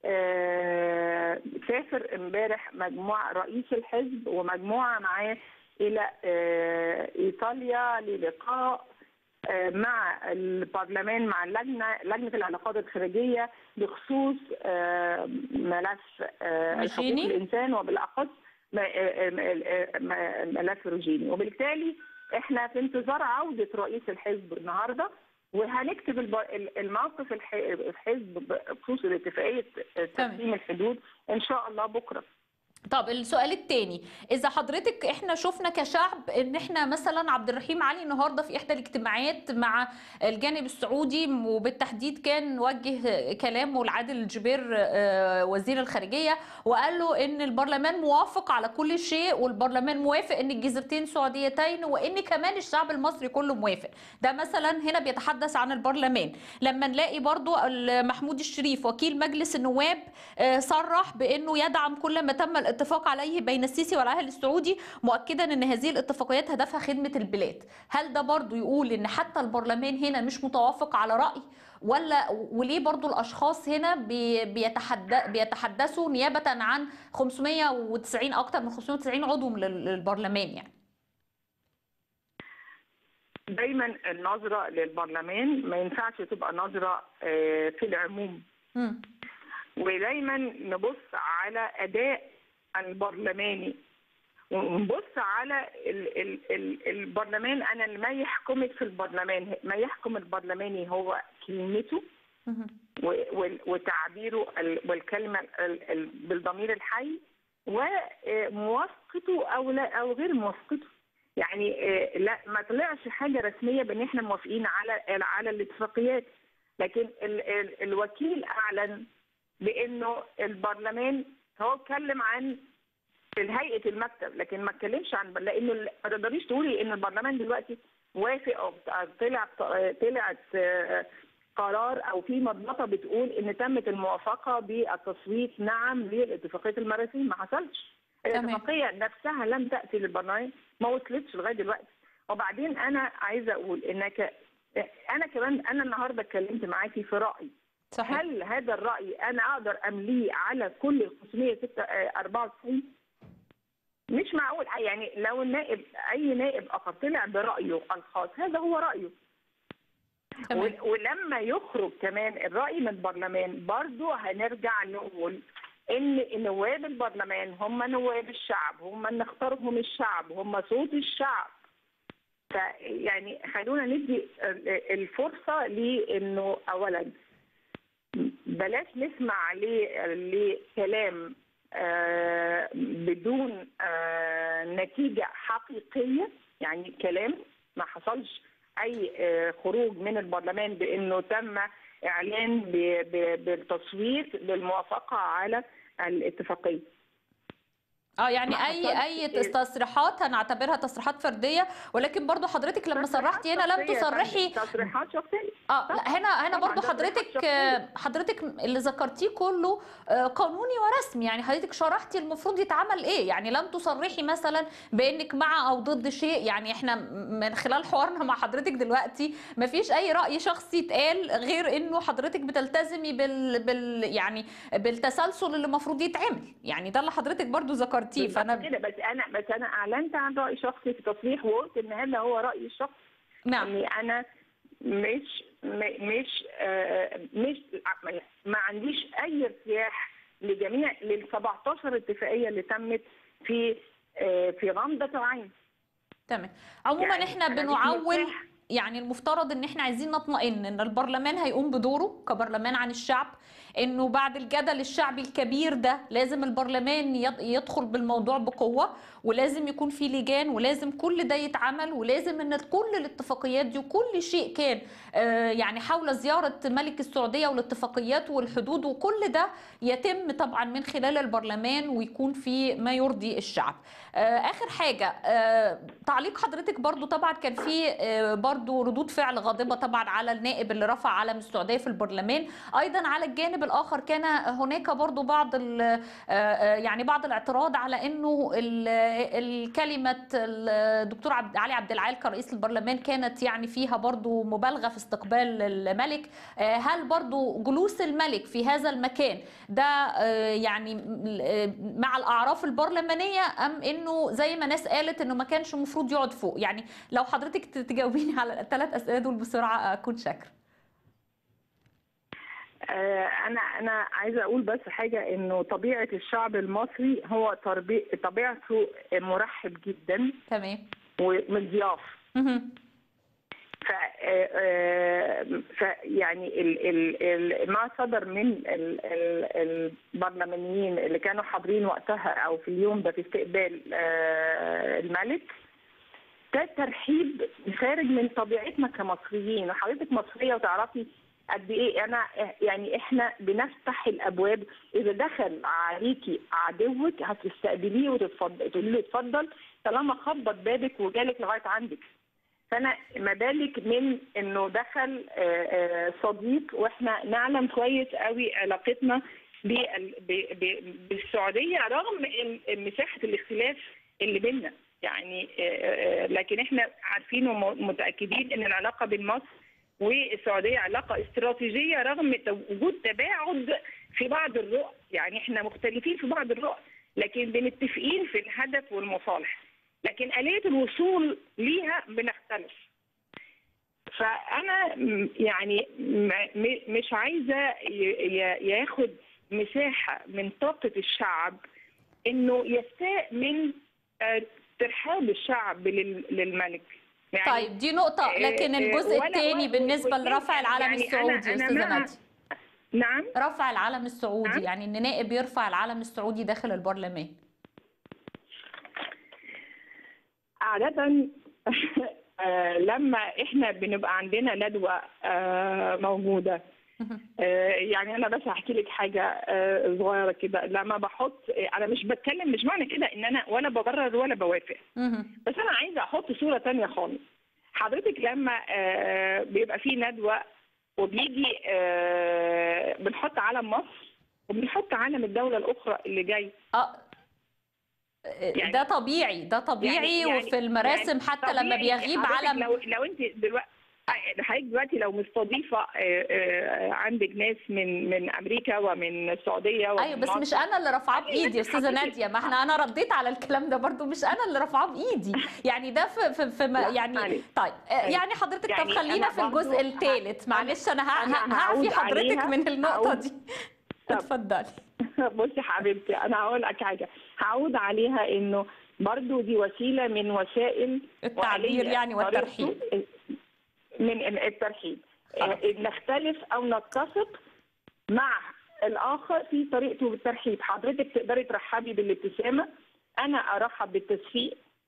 آه، سافر امبارح مجموعه رئيس الحزب ومجموعه معاه الى آه، ايطاليا للقاء آه، مع البرلمان مع اللجنه لجنه العلاقات الخارجيه بخصوص آه، ملف آه، حقوق روجيني؟ الانسان وبالاخص م- آه، آه، م- ملف روجيني وبالتالي احنا في انتظار عوده رئيس الحزب النهارده وهنكتب الب- الموقف الح- الحزب بخصوص اتفاقيه تقسيم الحدود ان شاء الله بكره طب السؤال الثاني اذا حضرتك احنا شفنا كشعب ان احنا مثلا عبد الرحيم علي النهارده في احدى الاجتماعات مع الجانب السعودي وبالتحديد كان وجه كلامه لعادل الجبير آه، وزير الخارجيه وقال له ان البرلمان موافق على كل شيء والبرلمان موافق ان الجزيرتين سعوديتين وان كمان الشعب المصري كله موافق ده مثلا هنا بيتحدث عن البرلمان لما نلاقي برضو محمود الشريف وكيل مجلس النواب آه، صرح بانه يدعم كل ما تم الاتفاق عليه بين السيسي والعاهل السعودي مؤكدا ان هذه الاتفاقيات هدفها خدمه البلاد هل ده برضو يقول ان حتى البرلمان هنا مش متوافق على راي ولا وليه برضو الاشخاص هنا بي- بيتحدث بيتحدثوا نيابه عن 590 اكتر من 590 عضو من ال- للبرلمان يعني دايما النظره للبرلمان ما ينفعش تبقى نظره آه، في العموم مم. ودايما نبص على اداء البرلماني ونبص على ال ال ال البرلمان انا اللي ما يحكمك في البرلمان ما يحكم البرلماني هو كلمته مهم. و- وال- وتعبيره ال- والكلمه ال- ال- بالضمير الحي وموافقته او لا او غير موافقته يعني آه، لا ما طلعش حاجه رسميه بان احنا موافقين على على الاتفاقيات لكن ال ال الوكيل اعلن بانه البرلمان هو اتكلم عن هيئه المكتب لكن ما اتكلمش عن لانه ال- ما تقدريش تقولي ان البرلمان دلوقتي وافق او طلع طلعت آه، قرار او في مضبطه بتقول ان تمت الموافقه بالتصويت نعم لاتفاقيه المراسيم ما حصلش تمام. الاتفاقيه نفسها لم تاتي للبرلمان ما وصلتش لغايه دلوقتي وبعدين انا عايزه اقول انك انا كمان انا النهارده اتكلمت معاكي في راي صحيح هل هذا الرأي أنا أقدر أمليه على كل ال 594 مش معقول يعني لو النائب أي نائب آخر طلع برأيه الخاص هذا هو رأيه تمام ول- ولما يخرج كمان الرأي من البرلمان برضو هنرجع نقول إن نواب البرلمان هم نواب الشعب هم اللي اختارهم الشعب هم صوت الشعب فيعني خلونا ندي الفرصة لإنه أولا بلاش نسمع ل- لكلام آه، بدون آه، نتيجة حقيقية يعني كلام ما حصلش أي آه، خروج من البرلمان بأنه تم إعلان ب- ب- بالتصويت بالموافقة على الاتفاقية اه يعني ما اي اي حصلش- تصريحات هنعتبرها تصريحات فرديه ولكن برضو حضرتك لما صرحتي هنا لم تصريحات شخصية يا تصرحي فندم، تصريحات شخصيه اه لا هنا هنا طبعاً برضو ده حضرتك تصريحات آه، حضرتك اللي ذكرتيه كله آه، قانوني ورسمي يعني حضرتك شرحتي المفروض يتعمل ايه يعني لم تصرحي مثلا بانك مع او ضد شيء يعني احنا م- من خلال حوارنا مع حضرتك دلوقتي ما فيش اي راي شخصي اتقال غير انه حضرتك بتلتزمي بال, بال يعني بالتسلسل اللي المفروض يتعمل يعني ده اللي حضرتك برضو ذكرتيه بالظبط فانا كده بس انا بس انا اعلنت عن راي شخصي في تصريح وقلت ان هذا هو رايي الشخصي نعم اني انا مش م- مش آه، مش ما عنديش اي ارتياح لجميع لل 17 اتفاقيه اللي تمت في آه، في غمضه عين تمام عموما يعني احنا أنا مش بنعول مرتاحة. يعني المفترض ان احنا عايزين نطمئن ان البرلمان هيقوم بدوره كبرلمان عن الشعب انه بعد الجدل الشعبي الكبير ده لازم البرلمان يد- يدخل بالموضوع بقوة ولازم يكون في لجان ولازم كل ده يتعمل ولازم ان كل الاتفاقيات دي وكل شيء كان آه، يعني حول زيارة ملك السعودية والاتفاقيات والحدود وكل ده يتم طبعا من خلال البرلمان ويكون في ما يرضي الشعب آه، اخر حاجة آه، تعليق حضرتك برضو طبعا كان في آه، برضو ردود فعل غاضبة طبعا على النائب اللي رفع علم السعودية في البرلمان ايضا على الجانب الاخر كان هناك برضو بعض ال- آه، آه، يعني بعض الاعتراض على انه ال- الكلمة الدكتور عبد علي عبد العال كرئيس البرلمان كانت يعني فيها برضو مبالغة في استقبال الملك آه، هل برضو جلوس الملك في هذا المكان ده آه، يعني م- آه، مع الاعراف البرلمانيه ام انه زي ما ناس قالت انه ما كانش المفروض يقعد فوق يعني لو حضرتك تجاوبيني على الثلاث اسئله دول بسرعه اكون شاكره آه، انا انا عايزه اقول بس حاجه انه طبيعه الشعب المصري هو تربي- طبيعته مرحب جدا تمام ومضياف مهم. ف آه، ف يعني ال ال ال ما صدر من ال ال البرلمانيين اللي كانوا حاضرين وقتها او في اليوم ده في استقبال آه، الملك ده ترحيب خارج من طبيعتنا كمصريين وحضرتك مصريه وتعرفي قد ايه انا يعني احنا بنفتح الابواب اذا دخل عليكي عدوك هتستقبليه وتتفضل تقولي له اتفضل طالما خبط بابك وجالك لغايه عندك فانا ما بالك من انه دخل آه، آه، صديق واحنا نعلم كويس قوي علاقتنا بال- ب- ب- بالسعوديه رغم ال- مساحه الاختلاف اللي بيننا يعني آه، آه، لكن احنا عارفين ومتاكدين ان العلاقه بين مصر والسعوديه علاقه استراتيجيه رغم وجود تباعد في بعض الرؤى يعني احنا مختلفين في بعض الرؤى لكن بنتفقين في الهدف والمصالح لكن آلية الوصول ليها بنختلف فأنا م- يعني م- م- مش عايزة ي- ي- ياخد مساحة من طاقة الشعب إنه يستاء من آه، ترحاب الشعب لل- للملك يعني طيب دي نقطه لكن آه، الجزء ولا- الثاني و- بالنسبه والتاني لرفع العلم يعني أنا- السعودي أنا استاذه مع- ناديه نعم رفع العلم السعودي نعم. يعني ان نائب يرفع العلم السعودي داخل البرلمان عادة آه، لما احنا بنبقى عندنا ندوة آه، موجودة آه، يعني انا بس هحكي لك حاجه آه، صغيره كده لما بحط انا مش بتكلم مش معنى كده ان انا ولا ببرر ولا بوافق مهم. بس انا عايزه احط صوره تانية خالص حضرتك لما آه، بيبقى في ندوه وبيجي آه، بنحط علم مصر وبنحط علم الدوله الاخرى اللي جاي اه يعني- ده طبيعي ده طبيعي يعني- وفي المراسم يعني حتى لما طبيعي بيغيب حضرتك علم لو لو انت دلوقتي حضرتك دلوقتي لو مستضيفه آه، آه، عندك ناس من من امريكا ومن السعوديه ومن ايوه بس مصر. مش انا اللي رافعاه حضرتك- بايدي يا استاذه حضرتك- ناديه ما احنا انا رديت على الكلام ده برضو مش انا اللي رافعاه بايدي يعني ده في في, في ما لا، يعني معلش. طيب آه، طيب. يعني حضرتك طب يعني خلينا أنا في الجزء برضو الثالث معلش انا ه- أنا ه- هعود هعفي حضرتك عليها. من النقطه هعود. دي طب. اتفضلي بصي حبيبتي انا هقول لك حاجه هعود عليها انه برضو دي وسيله من وسائل التعبير وآلية يعني والترحيب طريقته من الترحيب خلاص. آه، نختلف او نتفق مع الاخر في طريقته بالترحيب حضرتك تقدري ترحبي بالابتسامه انا ارحب بالتصفيق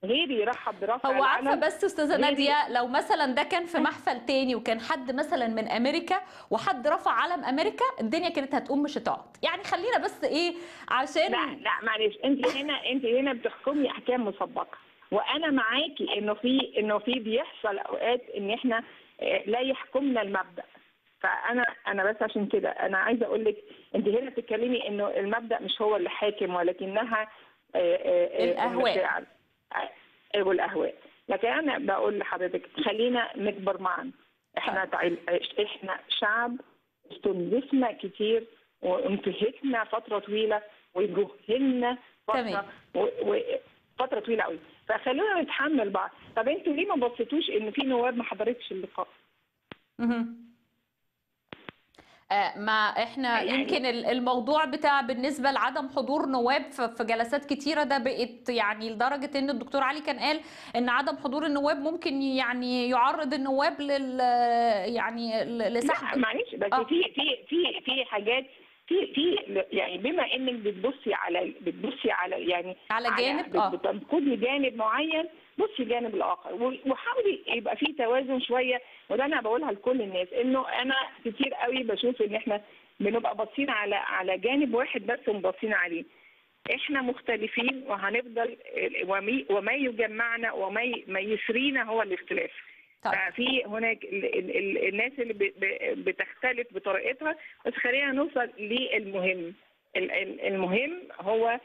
غيري يرحب برفع هو عارفه العلم بس استاذه غيري- ناديه لو مثلا ده كان في محفل تاني وكان حد مثلا من امريكا وحد رفع علم امريكا الدنيا كانت هتقوم مش هتقعد يعني خلينا بس ايه عشان لا لا معلش انت هنا انت هنا بتحكمي احكام مسبقه وانا معاكي انه في انه في بيحصل اوقات ان احنا آه، لا يحكمنا المبدا فانا انا بس عشان كده انا عايزه اقول لك انت هنا بتتكلمي انه المبدا مش هو اللي حاكم ولكنها آه، آه، آه، الأهواء. المشاعر. آه، والاهواء لكن انا بقول لحضرتك خلينا نكبر معا احنا تعال- احنا شعب استنزفنا كتير وانتهكنا فتره طويله وجهلنا فتره تمام. و... و... فتره طويله قوي فخلونا نتحمل بعض طب انتوا ليه ما بصيتوش ان في نواب ما حضرتش اللقاء مهم. آه، ما احنا يعني- يمكن ال- الموضوع بتاع بالنسبه لعدم حضور نواب في في جلسات كتيره ده بقت يعني لدرجه ان الدكتور علي كان قال ان عدم حضور النواب ممكن يعني يعرض النواب لل يعني ل- لا لسحب معلش بس آه. في في في في حاجات في في يعني بما انك بتبصي على بتبصي على يعني على جانب بت- اه بتنقدي جانب معين بصي الجانب الاخر و- وحاولي يبقى في توازن شويه وده انا بقولها لكل الناس انه انا كتير قوي بشوف ان احنا بنبقى باصين على على جانب واحد بس ومبصين عليه احنا مختلفين وهنفضل ومي- وما يجمعنا وما ي- ما يسرينا هو الاختلاف طيب ففي هناك ال ال ال الناس اللي ب- ب- بتختلف بطريقتها بس خلينا نوصل للمهم ال- ال- المهم هو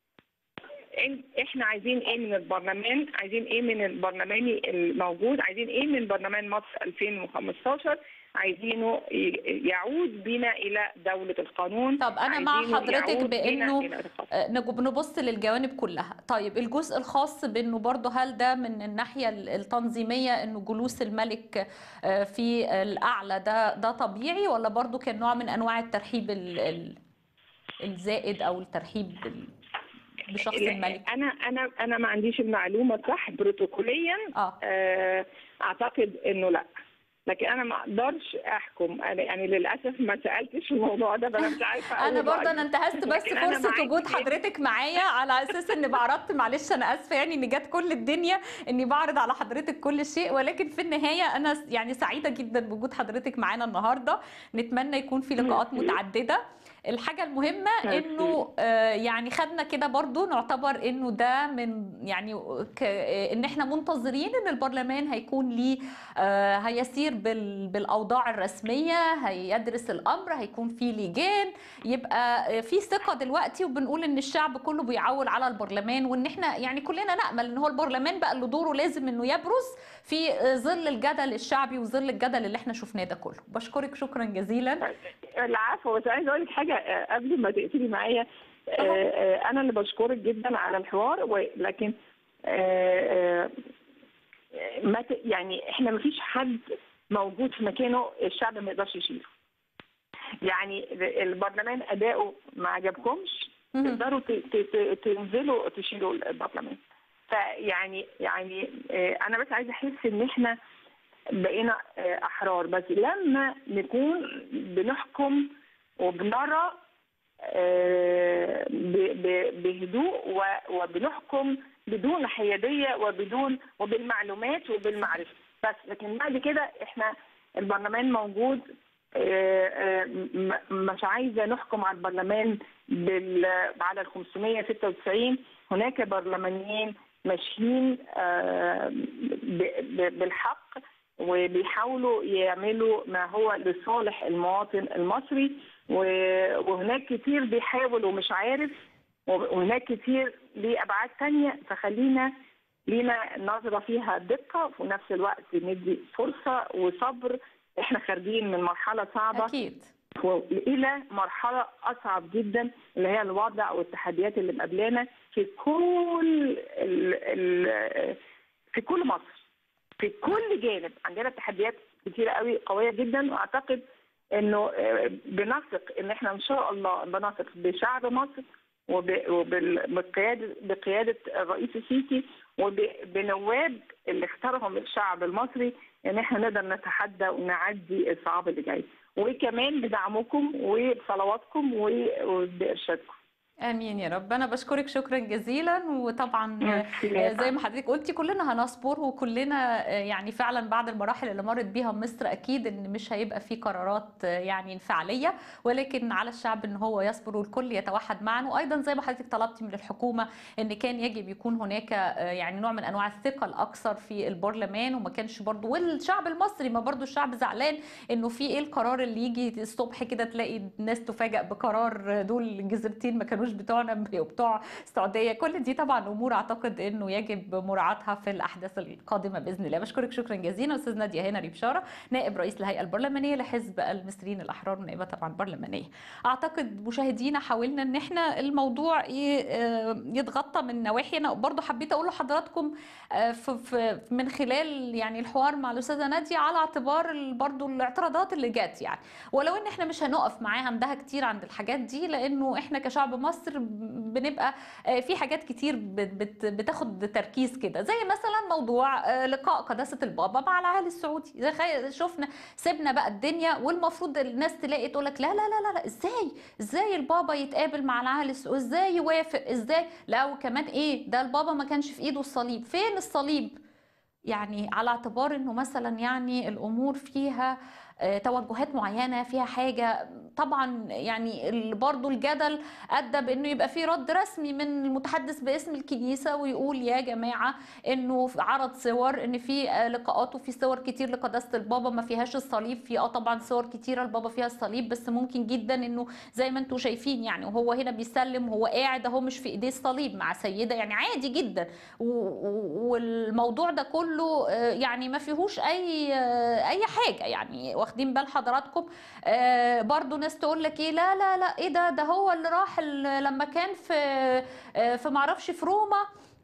إن- احنا عايزين ايه من البرلمان عايزين ايه من البرلماني الموجود عايزين ايه من برلمان مصر 2015 عايزينه ي- يعود بنا الى دولة القانون طب انا مع عايزينه حضرتك يعود بنا بانه إلى القانون. آه، نج- نبص للجوانب كلها طيب الجزء الخاص بانه برضه هل ده من الناحيه ال- التنظيميه انه جلوس الملك آه، في الاعلى ده ده طبيعي ولا برضه كان نوع من انواع الترحيب ال- ال- الزائد او الترحيب بال- بشخص لا، الملك انا انا انا ما عنديش المعلومه صح بروتوكوليا اه آه، اعتقد انه لا لكن انا ما اقدرش احكم أنا يعني للاسف ما سالتش في الموضوع ده فانا مش عارفه انا أقول برضه رأيي. انا انتهزت بس لكن أنا فرصه معاكي وجود جداً. حضرتك معايا على اساس اني بعرضت معلش انا اسفه يعني ان جت كل الدنيا اني بعرض على حضرتك كل شيء ولكن في النهايه انا س- يعني سعيده جدا بوجود حضرتك معانا النهارده نتمنى يكون في لقاءات ميرسي. متعدده الحاجه المهمه ميرسي. انه آه، يعني خدنا كده برضو نعتبر انه ده من يعني ك- آه، ان احنا منتظرين ان البرلمان هيكون ليه آه، هيسير بال- بالاوضاع الرسميه هيدرس الامر هيكون في لجان يبقى آه، في ثقه دلوقتي وبنقول ان الشعب كله بيعول على البرلمان وان احنا يعني كلنا نامل ان هو البرلمان بقى اللي دوره لازم انه يبرز في آه، ظل الجدل الشعبي وظل الجدل اللي احنا شفناه ده كله بشكرك شكرا جزيلا العفو بس عايزه اقول لك حاجه آه، قبل ما تقفلي معايا آه، آه، انا اللي بشكرك جدا على الحوار ولكن آه، آه، ما ت- يعني احنا ما فيش حد موجود في مكانه الشعب ما يقدرش يشيله يعني البرلمان اداؤه ما عجبكمش مهم. تقدروا ت- ت- ت- تنزلوا تشيلوا البرلمان فيعني يعني آه، انا بس عايزه احس ان احنا بقينا آه، احرار بس لما نكون بنحكم وبنرى آه، ب- ب- بهدوء و- وبنحكم بدون حياديه وبدون وبالمعلومات وبالمعرفه بس لكن بعد كده احنا البرلمان موجود آه، آه، م- مش عايزه نحكم على البرلمان بال على ال 596 هناك برلمانيين ماشيين آه، ب- ب- بالحق وبيحاولوا يعملوا ما هو لصالح المواطن المصري و- وهناك كتير بيحاول ومش عارف وهناك كتير ليه ابعاد تانية فخلينا لينا نظره فيها دقه وفي نفس الوقت ندي فرصه وصبر احنا خارجين من مرحله صعبه اكيد الى مرحله اصعب جدا اللي هي الوضع والتحديات اللي مقابلانا في كل ال ال في كل مصر في كل جانب عندنا تحديات كتيره قوي قويه جدا واعتقد انه آه، بنثق ان احنا ان شاء الله بنثق بشعب مصر وب- وبال- بقياده بقياده الرئيس السيسي وبنواب اللي اختارهم الشعب المصري ان احنا نقدر نتحدى ونعدي الصعاب اللي جاي وكمان بدعمكم وبصلواتكم و- وبارشادكم امين يا رب انا بشكرك شكرا جزيلا وطبعا ميرسي آه، يا زي ما حضرتك قلتي كلنا هنصبر وكلنا آه، يعني فعلا بعد المراحل اللي مرت بيها مصر اكيد ان مش هيبقى في قرارات آه، يعني انفعاليه ولكن على الشعب ان هو يصبر والكل يتوحد معا وايضا زي ما حضرتك طلبتي من الحكومه ان كان يجب يكون هناك آه، يعني نوع من انواع الثقه الاكثر في البرلمان وما كانش برضو والشعب المصري ما برضو الشعب زعلان انه في ايه القرار اللي يجي الصبح كده تلاقي الناس تفاجئ بقرار دول الجزيرتين ما كانوش بتوعنا وبتوع السعوديه كل دي طبعا امور اعتقد انه يجب مراعاتها في الاحداث القادمه باذن الله بشكرك شكرا جزيلا استاذ ناديه هنري بشاره نائب رئيس الهيئه البرلمانيه لحزب المصريين الاحرار ونائبه طبعا برلمانيه اعتقد مشاهدينا حاولنا ان احنا الموضوع ي- آه، يتغطى من نواحي انا برضو حبيت اقول لحضراتكم آه، في في من خلال يعني الحوار مع الاستاذه ناديه على اعتبار ال- برضو الاعتراضات اللي جت يعني ولو ان احنا مش هنقف معاها عندها كتير عند الحاجات دي لانه احنا كشعب مصر بنبقى آه، في حاجات كتير بت- بت- بتاخد تركيز كده زي مثلا موضوع آه، لقاء قداسه البابا مع العاهل السعودي زي خي- شفنا سيبنا بقى الدنيا والمفروض الناس تلاقي تقول لك لا لا لا لا, لا ازاي ازاي البابا يتقابل مع العاهل السعودي ازاي يوافق ازاي لا وكمان ايه ده البابا ما كانش في ايده الصليب فين الصليب يعني على اعتبار انه مثلا يعني الامور فيها آه، توجهات معينه فيها حاجه طبعا يعني ال- برضو الجدل ادى بانه يبقى في رد رسمي من المتحدث باسم الكنيسه ويقول يا جماعه انه في عرض صور ان في آه، لقاءات وفي صور كتير لقداسه البابا ما فيهاش الصليب في اه طبعا صور كتيره البابا فيها الصليب بس ممكن جدا انه زي ما انتم شايفين يعني وهو هنا بيسلم وهو قاعد اهو مش في ايديه الصليب مع سيده يعني عادي جدا و- و- والموضوع ده كله آه، يعني ما فيهوش اي آه، اي حاجه يعني واخدين بال حضراتكم آه، برضو ناس تقول لك ايه لا لا لا ايه ده ده هو اللي راح ال- لما كان في آه، في معرفش في روما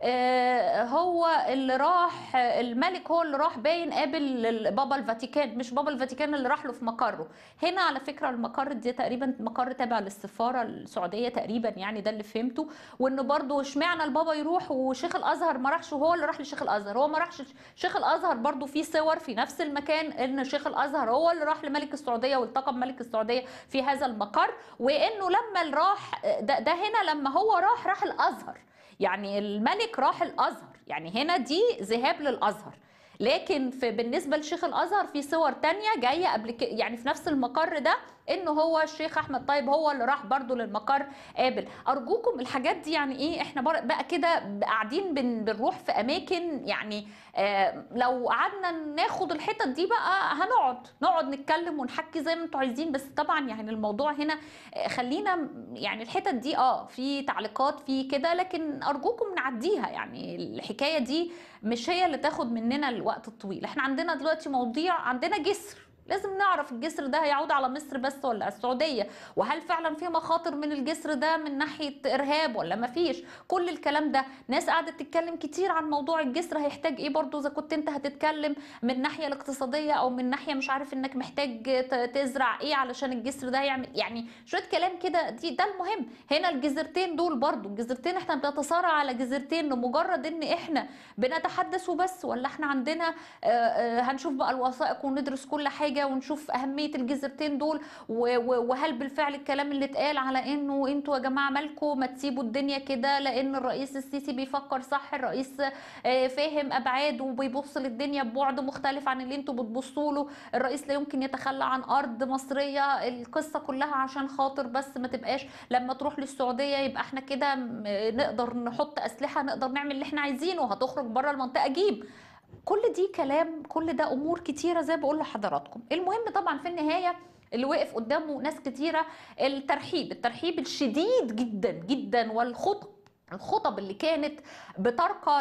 آه، هو اللي راح الملك هو اللي راح باين قابل ال- بابا الفاتيكان مش بابا الفاتيكان اللي راح له في مقره هنا على فكره المقر دي تقريبا مقر تابع للسفاره السعوديه تقريبا يعني ده اللي فهمته وان برضو اشمعنى البابا يروح وشيخ الازهر ما راحش وهو اللي راح لشيخ الازهر هو ما راحش شيخ الازهر برضو في صور في نفس المكان ان شيخ الازهر هو اللي راح لملك السعوديه والتقى بملك السعوديه في هذا المقر وانه لما اللي راح ده, ده هنا لما هو راح راح الازهر يعني الملك راح الازهر يعني هنا دي ذهاب للازهر لكن في بالنسبه لشيخ الازهر في صور تانية جايه قبل كده يعني في نفس المقر ده انه هو الشيخ احمد طيب هو اللي راح برضو للمقر قابل ارجوكم الحاجات دي يعني ايه احنا بر- بقى كده قاعدين بن بنروح في اماكن يعني آه لو قعدنا ناخد الحتت دي بقى هنقعد نقعد نتكلم ونحكي زي ما انتوا عايزين بس طبعا يعني الموضوع هنا آه، خلينا م- يعني الحتت دي اه في تعليقات في كده لكن ارجوكم نعديها يعني الحكايه دي مش هي اللي تاخد مننا الوقت الطويل احنا عندنا دلوقتي مواضيع عندنا جسر لازم نعرف الجسر ده هيعود على مصر بس ولا على السعوديه وهل فعلا في مخاطر من الجسر ده من ناحيه ارهاب ولا ما فيش كل الكلام ده ناس قاعده تتكلم كتير عن موضوع الجسر هيحتاج ايه برضو اذا كنت انت هتتكلم من الناحيه الاقتصاديه او من ناحيه مش عارف انك محتاج ت- تزرع ايه علشان الجسر ده هيعمل يعني شويه كلام كده دي ده المهم هنا الجزرتين دول برضو الجزرتين احنا بنتصارع على جزرتين لمجرد ان احنا بنتحدث وبس ولا احنا عندنا آه، آه، هنشوف بقى الوثائق وندرس كل حاجه ونشوف اهميه الجزرتين دول و- و- وهل بالفعل الكلام اللي اتقال على انه انتوا يا جماعه مالكم ما تسيبوا الدنيا كده لان الرئيس السيسي بيفكر صح الرئيس آه، فاهم ابعاد وبيبص للدنيا ببعد مختلف عن اللي انتوا بتبصوا له الرئيس لا يمكن يتخلى عن ارض مصريه القصه كلها عشان خاطر بس ما تبقاش لما تروح للسعوديه يبقى احنا كده م- نقدر نحط اسلحه نقدر نعمل اللي احنا عايزينه هتخرج بره المنطقه جيب كل دي كلام كل ده امور كتيره زي بقول لحضراتكم المهم طبعا في النهايه اللي وقف قدامه ناس كتيره الترحيب الترحيب الشديد جدا جدا والخطب الخطب اللي كانت بترقى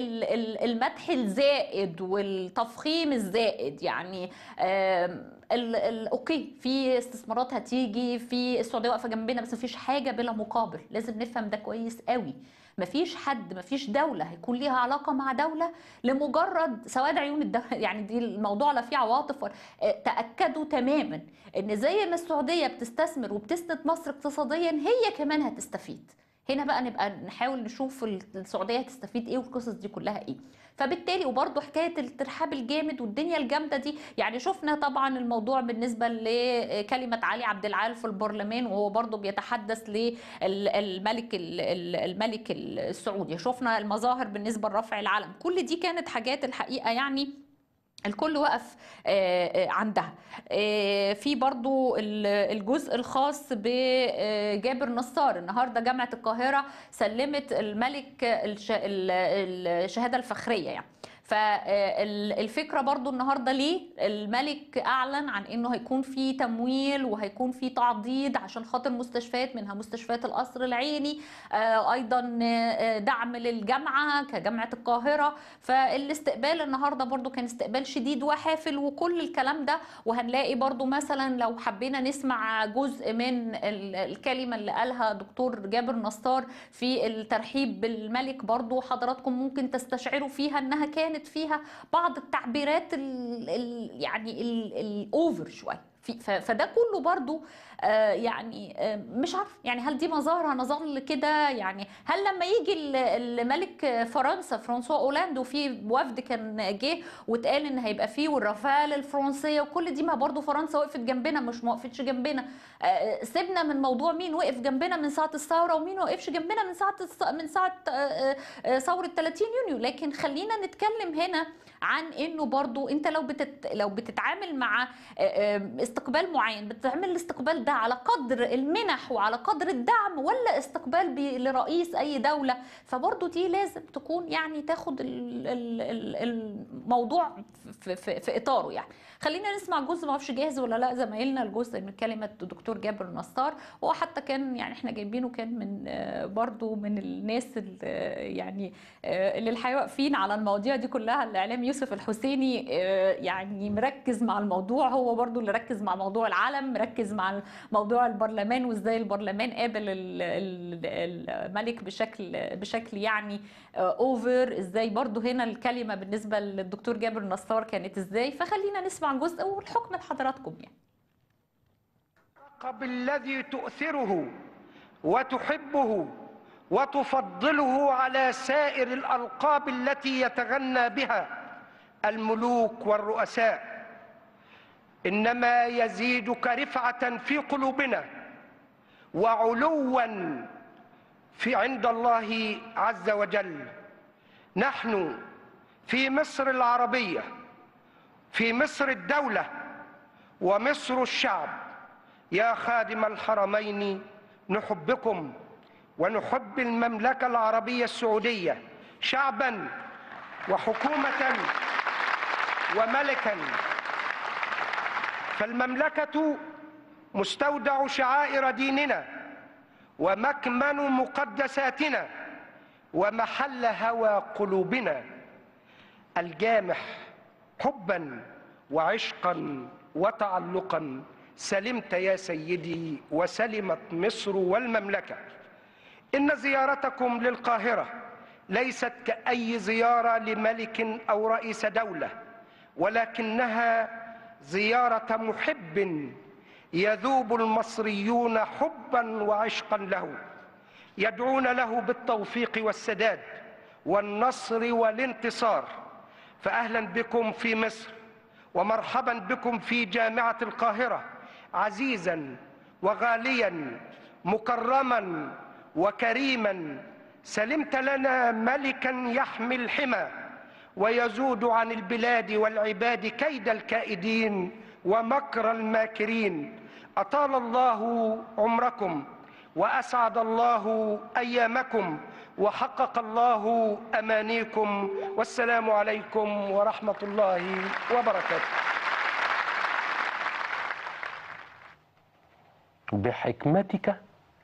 للمدح الزائد والتفخيم الزائد يعني آم، ال- ال- اوكي في استثمارات هتيجي في السعوديه واقفه جنبنا بس مفيش حاجه بلا مقابل لازم نفهم ده كويس قوي مفيش حد مفيش دولة هيكون ليها علاقة مع دولة لمجرد سواد عيون الدولة يعني دي الموضوع لا فيه عواطف ولا- آه، تأكدوا تماما ان زي ما السعودية بتستثمر وبتسند مصر اقتصاديا هي كمان هتستفيد هنا بقى نبقى نحاول نشوف السعوديه هتستفيد ايه والقصص دي كلها ايه فبالتالي وبرضه حكايه الترحاب الجامد والدنيا الجامده دي يعني شفنا طبعا الموضوع بالنسبه لكلمه علي عبد العال في البرلمان وهو برضه بيتحدث للملك الملك السعودي شفنا المظاهر بالنسبه لرفع العلم كل دي كانت حاجات الحقيقه يعني الكل وقف عندها في برضو الجزء الخاص بجابر نصار النهارده جامعه القاهره سلمت الملك الشهاده الفخريه يعني فالفكره برضو النهارده ليه الملك اعلن عن انه هيكون في تمويل وهيكون في تعضيد عشان خاطر مستشفيات منها مستشفيات القصر العيني ايضا دعم للجامعه كجامعه القاهره فالاستقبال النهارده برضو كان استقبال شديد وحافل وكل الكلام ده وهنلاقي برضو مثلا لو حبينا نسمع جزء من الكلمه اللي قالها دكتور جابر نصار في الترحيب بالملك برضو حضراتكم ممكن تستشعروا فيها انها كانت كانت فيها بعض التعبيرات ال ال يعني الاوفر شويه فده كله برضو آه يعني آه مش عارف يعني هل دي مظاهر هنظل كده يعني هل لما يجي الملك فرنسا فرانسوا اولاند وفي وفد كان جه واتقال ان هيبقى فيه والرافال الفرنسيه وكل دي ما برضو فرنسا وقفت جنبنا مش ما وقفتش جنبنا آه سيبنا من موضوع مين وقف جنبنا من ساعه الثوره ومين ما وقفش جنبنا من ساعه من ساعه ثوره 30 يونيو لكن خلينا نتكلم هنا عن انه برضو انت لو بتت لو بتتعامل مع استقبال معين بتعمل الاستقبال ده على قدر المنح وعلى قدر الدعم ولا استقبال لرئيس اي دوله فبرضو دي لازم تكون يعني تاخد الموضوع في, في, في اطاره يعني خلينا نسمع جزء ما اعرفش جاهز ولا لا زمايلنا الجزء من كلمه الدكتور جابر نصار هو حتى كان يعني احنا جايبينه كان من برضو من الناس اللي يعني اللي الحقيقه واقفين على المواضيع دي كلها الاعلام يوسف الحسيني يعني مركز مع الموضوع هو برضو اللي ركز مع موضوع العلم مركز مع موضوع البرلمان وازاي البرلمان قابل الملك بشكل بشكل يعني اوفر ازاي برضو هنا الكلمه بالنسبه للدكتور جابر نصار كانت ازاي فخلينا نسمع جزء والحكم لحضراتكم يعني اللقب الذي تؤثره وتحبه وتفضله على سائر الالقاب التي يتغنى بها الملوك والرؤساء انما يزيدك رفعه في قلوبنا وعلوا في عند الله عز وجل نحن في مصر العربيه في مصر الدوله ومصر الشعب يا خادم الحرمين نحبكم ونحب المملكه العربيه السعوديه شعبا وحكومه وملكا فالمملكه مستودع شعائر ديننا ومكمن مقدساتنا ومحل هوى قلوبنا الجامح حبا وعشقا وتعلقا سلمت يا سيدي وسلمت مصر والمملكه ان زيارتكم للقاهره ليست كاي زياره لملك او رئيس دوله ولكنها زياره محب يذوب المصريون حبا وعشقا له يدعون له بالتوفيق والسداد والنصر والانتصار فاهلا بكم في مصر ومرحبا بكم في جامعه القاهره عزيزا وغاليا مكرما وكريما سلمت لنا ملكا يحمي الحمى ويزود عن البلاد والعباد كيد الكائدين ومكر الماكرين اطال الله عمركم واسعد الله ايامكم وحقق الله امانيكم والسلام عليكم ورحمه الله وبركاته بحكمتك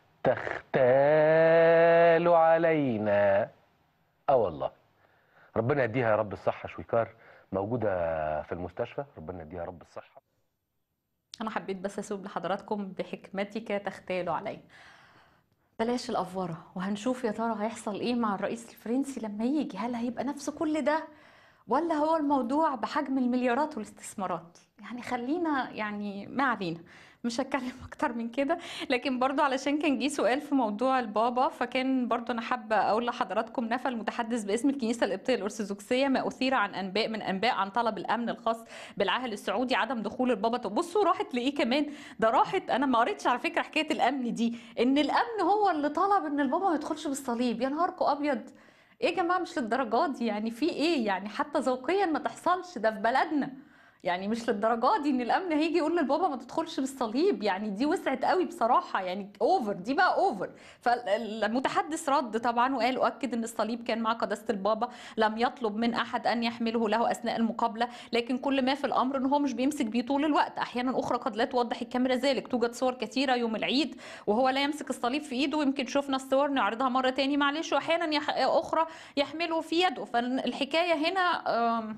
تختال علينا اه والله ربنا يديها يا رب الصحه شويكار موجوده في المستشفى ربنا يديها يا رب الصحه انا حبيت بس اسوب لحضراتكم بحكمتك تختال علينا بلاش الافوره وهنشوف يا ترى هيحصل ايه مع الرئيس الفرنسي لما يجي هل هيبقى نفس كل ده ولا هو الموضوع بحجم المليارات والاستثمارات يعني خلينا يعني ما علينا مش هتكلم اكتر من كده لكن برضو علشان كان جه سؤال في موضوع البابا فكان برضو انا حابه اقول لحضراتكم نفى المتحدث باسم الكنيسه القبطيه الارثوذكسيه ما اثير عن انباء من انباء عن طلب الامن الخاص بالعاهل السعودي عدم دخول البابا طب بصوا راحت لايه كمان ده راحت انا ما قريتش على فكره حكايه الامن دي ان الامن هو اللي طلب ان البابا ما يدخلش بالصليب يا نهاركم ابيض ايه يا جماعه مش للدرجات دي يعني في ايه يعني حتى ذوقيا ما تحصلش ده في بلدنا يعني مش للدرجه دي ان الامن هيجي يقول للبابا ما تدخلش بالصليب يعني دي وسعت قوي بصراحه يعني اوفر دي بقى اوفر فالمتحدث رد طبعا وقال اؤكد ان الصليب كان مع قداسه البابا لم يطلب من احد ان يحمله له اثناء المقابله لكن كل ما في الامر ان هو مش بيمسك بيه طول الوقت احيانا اخرى قد لا توضح الكاميرا ذلك توجد صور كثيره يوم العيد وهو لا يمسك الصليب في ايده ويمكن شفنا الصور نعرضها مره تاني معلش واحيانا يح... اخرى يحمله في يده فالحكايه هنا آم،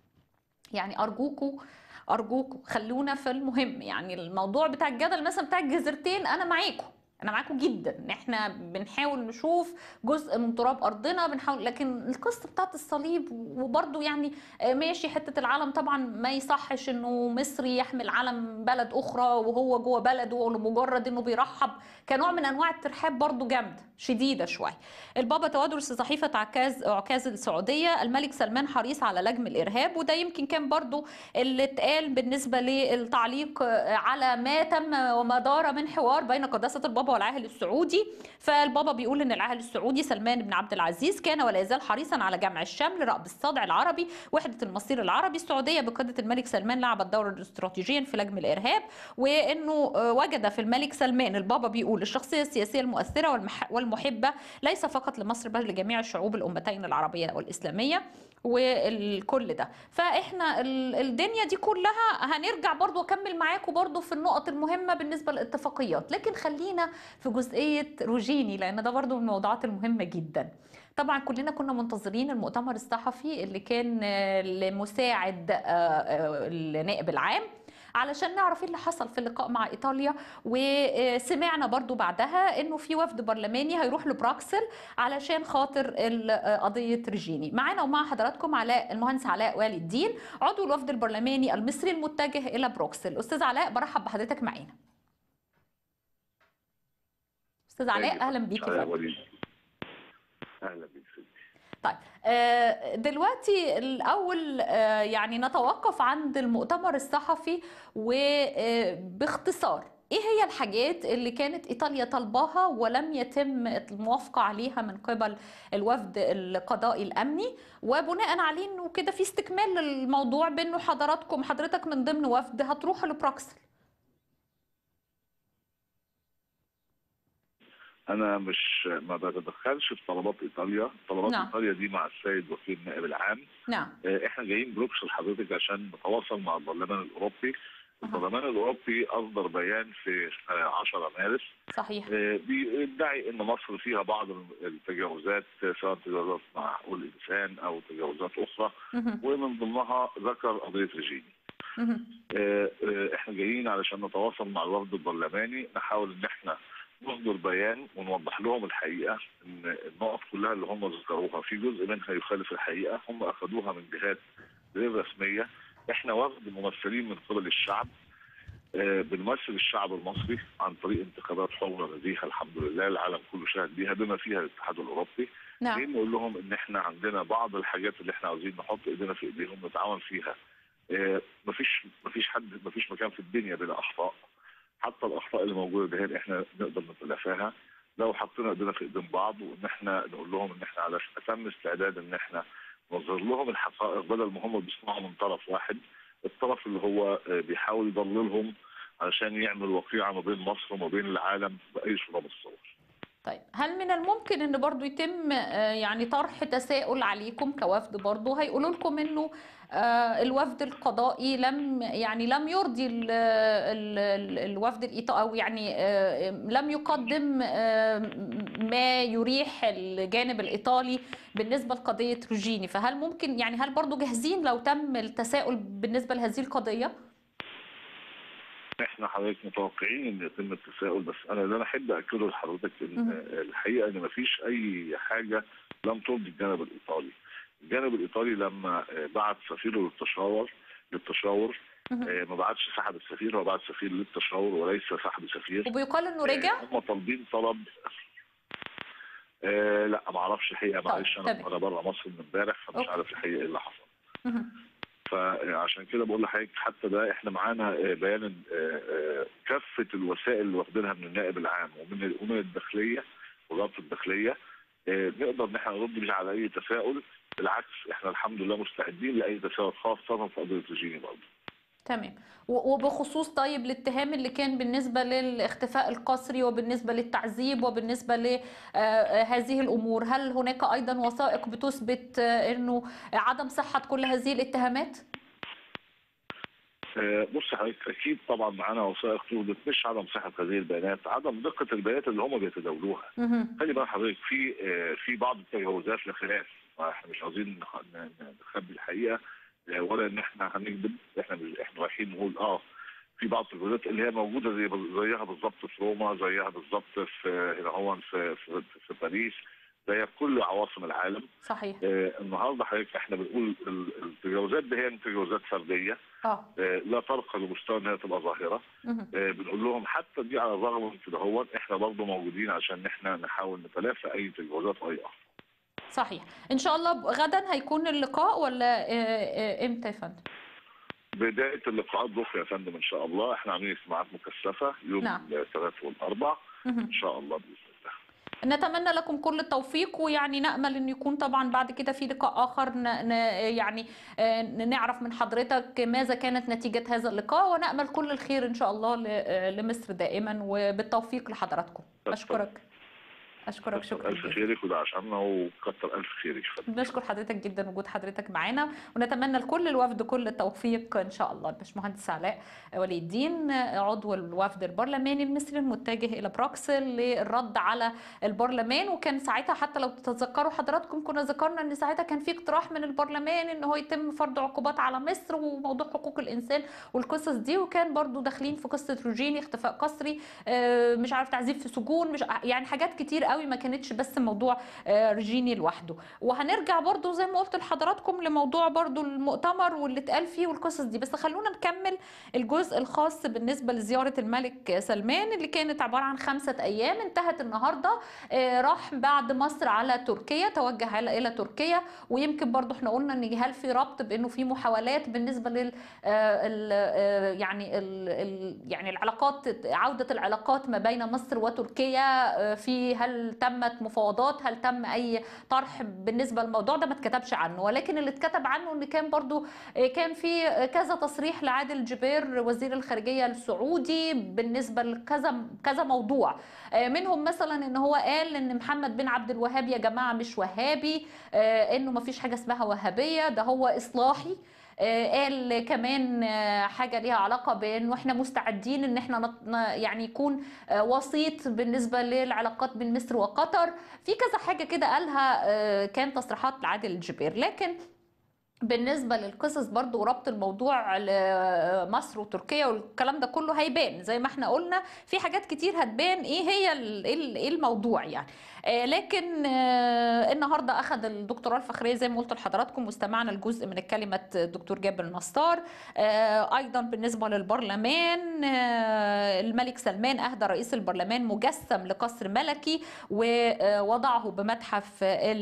يعني ارجوكوا ارجوكوا خلونا في المهم يعني الموضوع بتاع الجدل مثلا بتاع الجزيرتين انا معاكم انا معاكم جدا ان احنا بنحاول نشوف جزء من تراب ارضنا بنحاول لكن القصه بتاعت الصليب وبرده يعني آه، ماشي حته العلم طبعا ما يصحش انه مصري يحمل علم بلد اخرى وهو جوه بلده ولمجرد انه بيرحب كنوع من انواع الترحاب برضه جامده شديده شويه البابا تودرس صحيفه عكاز عكاز السعوديه الملك سلمان حريص على لجم الارهاب وده يمكن كان برضه اللي اتقال بالنسبه للتعليق على ما تم وما دار من حوار بين قداسه البابا والعاهل السعودي فالبابا بيقول ان العاهل السعودي سلمان بن عبد العزيز كان ولا يزال حريصا على جمع الشمل رأب الصدع العربي وحده المصير العربي السعوديه بقياده الملك سلمان لعبت دورا استراتيجيا في لجم الارهاب وانه وجد في الملك سلمان البابا بيقول الشخصيه السياسيه المؤثره والمح- والمحبه ليس فقط لمصر بل لجميع الشعوب الامتين العربيه والاسلاميه والكل ده فاحنا ال- الدنيا دي كلها هنرجع برضو اكمل معاكم برضو في النقط المهمه بالنسبه للاتفاقيات لكن خلينا في جزئيه روجيني لان ده برضو من الموضوعات المهمه جدا طبعا كلنا كنا منتظرين المؤتمر الصحفي اللي كان آه، لمساعد آه، آه، النائب العام علشان نعرف ايه اللي حصل في اللقاء مع ايطاليا وسمعنا برضو بعدها انه في وفد برلماني هيروح لبراكسل علشان خاطر ال- قضيه ريجيني معانا ومع حضراتكم علاء المهندس علاء والي الدين عضو الوفد البرلماني المصري المتجه الى بروكسل استاذ علاء برحب بحضرتك معانا استاذ علاء اهلا بيك يا علاء فندم. وليد اهلا بيك سيدي طيب آه، دلوقتي الأول آه، يعني نتوقف عند المؤتمر الصحفي وباختصار إيه هي الحاجات اللي كانت إيطاليا طالباها ولم يتم الموافقة عليها من قبل الوفد القضائي الأمني وبناء عليه إنه كده في استكمال للموضوع بإنه حضراتكم حضرتك من ضمن وفد هتروحوا لبروكسل انا مش ما بتدخلش في طلبات ايطاليا طلبات نعم. ايطاليا دي مع السيد وكيل النائب العام نعم آه، احنا جايين بروكسل حضرتك عشان نتواصل مع البرلمان الاوروبي البرلمان الاوروبي اصدر بيان في آه، 10 مارس صحيح آه، بيدعي ان مصر فيها بعض التجاوزات آه، سواء تجاوزات مع حقوق الانسان او تجاوزات اخرى مهم. ومن ضمنها ذكر قضيه ريجيني مهم. آه، آه، احنا جايين علشان نتواصل مع الوفد البرلماني نحاول ان احنا نصدر بيان ونوضح لهم الحقيقه ان النقط كلها اللي هم ذكروها في جزء منها يخالف الحقيقه هم اخذوها من جهات غير رسميه احنا وفد ممثلين من قبل الشعب آه، بنمثل الشعب المصري عن طريق انتخابات حره نزيهه الحمد لله العالم كله شاهد بيها بما فيها الاتحاد الاوروبي نعم جايين نقول لهم ان احنا عندنا بعض الحاجات اللي احنا عاوزين نحط ايدينا في ايديهم نتعاون فيها آه، مفيش مفيش حد مفيش مكان في الدنيا بلا اخطاء حتى الاخطاء اللي موجوده دي احنا نقدر نتلافاها لو حطينا ايدينا في ايدين بعض وان احنا نقول لهم ان احنا على اتم استعداد ان احنا نظهر لهم الحقائق بدل ما هم بيسمعوا من طرف واحد الطرف اللي هو آه، بيحاول يضللهم علشان يعمل وقيعه ما بين مصر وما بين العالم باي صوره من الصور طيب هل من الممكن ان برضو يتم آه، يعني طرح تساؤل عليكم كوفد برضو هيقولوا لكم انه آه، الوفد القضائي لم يعني لم يرضي ال ال ال الوفد الايطالي او يعني آه، لم يقدم آه، ما يريح الجانب الايطالي بالنسبه لقضيه روجيني فهل ممكن يعني هل برضو جاهزين لو تم التساؤل بالنسبه لهذه القضيه؟ احنا حضرتك متوقعين ان يتم التساؤل بس انا اللي انا احب اكده لحضرتك ان مهم. الحقيقه ان مفيش اي حاجه لم ترضي الجانب الايطالي. الجانب الايطالي لما بعت سفيره للتشاور للتشاور مهم. آه، ما بعتش سحب السفير هو بعت سفير للتشاور وليس سحب سفير وبيقال انه رجع آه، هم طالبين طلب آه لا ما اعرفش الحقيقه طيب، معلش انا تمام. انا بره مصر من امبارح فمش أوكي. عارف الحقيقه ايه اللي حصل مهم. فعشان كده بقول لحضرتك حتى ده احنا معانا آه، بيان آه، آه، كافه الوسائل اللي واخدينها من النائب العام ومن ومن الداخليه وزاره الداخليه آه، نقدر ان احنا نرد مش على اي تساؤل بالعكس احنا الحمد لله مستعدين لاي تساؤل خاصه في قضيه الجيني برضه تمام و- وبخصوص طيب الاتهام اللي كان بالنسبة للاختفاء القسري وبالنسبة للتعذيب وبالنسبة لهذه الأمور هل هناك أيضا وثائق بتثبت آه، أنه عدم صحة كل هذه الاتهامات؟ آه، بص حضرتك اكيد طبعا معانا وثائق تثبت مش عدم صحه هذه البيانات عدم دقه البيانات اللي هم بيتداولوها مهم. خلي بقى حضرتك في آه، في بعض التجاوزات لخلاف احنا مش عاوزين نخ- ن- ن- نخبي الحقيقه آه، ولا ان احنا هنكذب احنا مش- احنا رايحين نقول اه في بعض التجاوزات اللي هي موجوده زي زيها بالظبط في روما زيها بالظبط في هنا هو في في, في باريس زي في كل عواصم العالم صحيح آه، النهارده حضرتك احنا بنقول ال- التجاوزات دي هي تجاوزات فرديه اه آه، لا ترقى لمستوى انها تبقى ظاهره مهم. آه، بنقول لهم حتى دي على الرغم من كده هو احنا برضه موجودين عشان احنا نحاول نتلافى اي تجاوزات واي اخطاء صحيح إن شاء الله غدا هيكون اللقاء ولا آه، آه، إمتى يا فندم؟ بدايه اللقاءات بكره يا فندم ان شاء الله احنا عاملين اجتماعات مكثفه يوم نعم. الثلاث والاربع مهم. ان شاء الله باذن الله نتمنى لكم كل التوفيق ويعني نأمل أن يكون طبعا بعد كده في لقاء آخر ن... ن... يعني آه، نعرف من حضرتك ماذا كانت نتيجة هذا اللقاء ونأمل كل الخير إن شاء الله ل... آه، لمصر دائما وبالتوفيق لحضراتكم أشكرك أشكرك شكرا الف جزيلا خيرك وده عشاننا وكتر الف خيرك يا فندم بنشكر حضرتك جدا وجود حضرتك معانا ونتمنى لكل الوفد كل التوفيق ان شاء الله الباشمهندس علاء ولي الدين عضو الوفد البرلماني المصري المتجه الى بروكسل للرد على البرلمان وكان ساعتها حتى لو تتذكروا حضراتكم كنا ذكرنا ان ساعتها كان في اقتراح من البرلمان ان هو يتم فرض عقوبات على مصر وموضوع حقوق الانسان والقصص دي وكان برضو داخلين في قصه روجيني اختفاء قسري آه، مش عارف تعذيب في سجون مش يعني حاجات كتير قوي ما كانتش بس موضوع آه، روجيني لوحده وهنرجع برضو زي ما قلت لحضراتكم لموضوع برضو المؤتمر واللي اتقال فيه والقصص دي بس خلونا نكمل الجزء الخاص بالنسبة لزيارة الملك سلمان اللي كانت عبارة عن خمسة أيام انتهت النهاردة آه، راح بعد مصر على تركيا توجه على- إلى تركيا ويمكن برضو احنا قلنا ان هل في ربط بانه في محاولات بالنسبة لل آه، ال- آه، يعني ال- ال- يعني العلاقات عودة العلاقات ما بين مصر وتركيا آه، في هل تمت مفاوضات هل تم اي طرح بالنسبه للموضوع ده ما اتكتبش عنه ولكن اللي اتكتب عنه ان كان برضو آه، كان في آه، كذا تصريح لعادل جبير وزير الخارجيه السعودي بالنسبه لكذا كذا موضوع آه، منهم مثلا ان هو قال ان محمد بن عبد الوهاب يا جماعه مش وهابي آه، انه ما فيش حاجه اسمها وهابيه ده هو اصلاحي آه، قال كمان آه، حاجه ليها علاقه بانه احنا مستعدين ان احنا نط- ن- يعني يكون آه، وسيط بالنسبه للعلاقات بين مصر وقطر في كذا حاجه كده قالها آه، كان تصريحات لعادل الجبير لكن بالنسبه للقصص برضو وربط الموضوع لمصر وتركيا والكلام ده كله هيبان زي ما احنا قلنا في حاجات كتير هتبان ايه هي ال- ايه ال- ايه الموضوع يعني آه، لكن آه، النهارده اخذ الدكتوراه الفخريه زي ما قلت لحضراتكم واستمعنا لجزء من كلمه الدكتور جابر النصار آه، ايضا بالنسبه للبرلمان آه، الملك سلمان اهدى رئيس البرلمان مجسم لقصر ملكي ووضعه بمتحف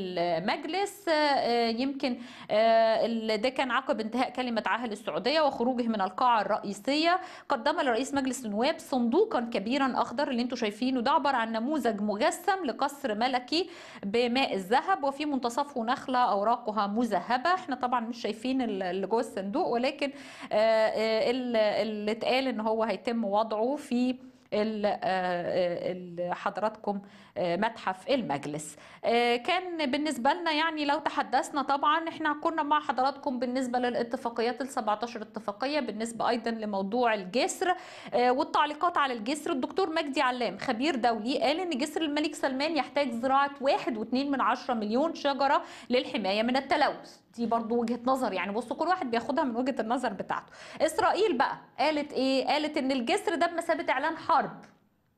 المجلس آه، يمكن آه، ال- ده كان عقب انتهاء كلمه عاهل السعوديه وخروجه من القاعه الرئيسيه قدم لرئيس مجلس النواب صندوقا كبيرا اخضر اللي انتم شايفينه ده عباره عن نموذج مجسم لقصر ملكي بماء الذهب وفي منتصفه نخله اوراقها مذهبه احنا طبعا مش شايفين ال- اللي جوه الصندوق ولكن آه، آه، ال- اللي اتقال ان هو هيتم وضعه في ال- آه، آه، ال- حضراتكم آه، متحف المجلس آه، كان بالنسبة لنا يعني لو تحدثنا طبعا احنا كنا مع حضراتكم بالنسبة للاتفاقيات ال 17 اتفاقية بالنسبة أيضا لموضوع الجسر آه، والتعليقات على الجسر الدكتور مجدي علام خبير دولي قال ان جسر الملك سلمان يحتاج زراعة واحد واتنين من عشرة مليون شجرة للحماية من التلوث دي برضو وجهة نظر يعني بصوا كل واحد بياخدها من وجهة النظر بتاعته إسرائيل بقى قالت إيه قالت إن الجسر ده بمثابة إعلان حرب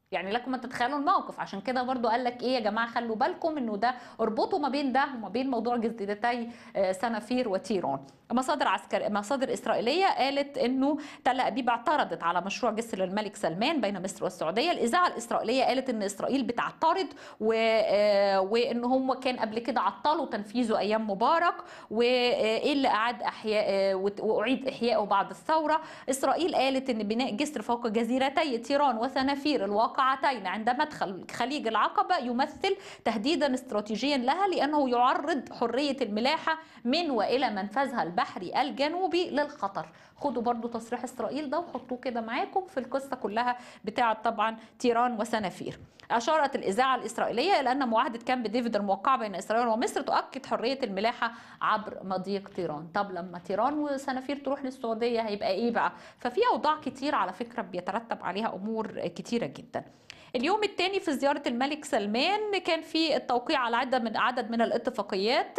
يعني لكم ان تتخيلوا الموقف عشان كده برضو قال لك ايه يا جماعه خلوا بالكم انه ده اربطوا ما بين ده وما بين موضوع جزيرتي آه، سنافير وتيران مصادر عسكر مصادر اسرائيليه قالت انه تل ابيب اعترضت على مشروع جسر الملك سلمان بين مصر والسعوديه الاذاعه الاسرائيليه قالت ان اسرائيل بتعترض و... آه، وان هم كان قبل كده عطلوا تنفيذه ايام مبارك وايه اللي اعاد احياء آه، وت- واعيد احيائه بعد الثوره اسرائيل قالت ان بناء جسر فوق جزيرتي تيران وسنافير الواقعتين عند مدخل خليج العقبه يمثل تهديدا استراتيجيا لها لانه يعرض حريه الملاحه من والى منفذها البحري الجنوبي للخطر خدوا برضو تصريح اسرائيل ده وحطوه كده معاكم في القصه كلها بتاعه طبعا تيران وسنافير اشارت الاذاعه الاسرائيليه الى ان معاهده كامب ديفيد الموقعه بين اسرائيل ومصر تؤكد حريه الملاحه عبر مضيق تيران طب لما تيران وسنافير تروح للسعوديه هيبقى ايه بقى ففي اوضاع كتير على فكره بيترتب عليها امور كتيره جدا اليوم الثاني في زيارة الملك سلمان كان في التوقيع على عدد من عدد من الاتفاقيات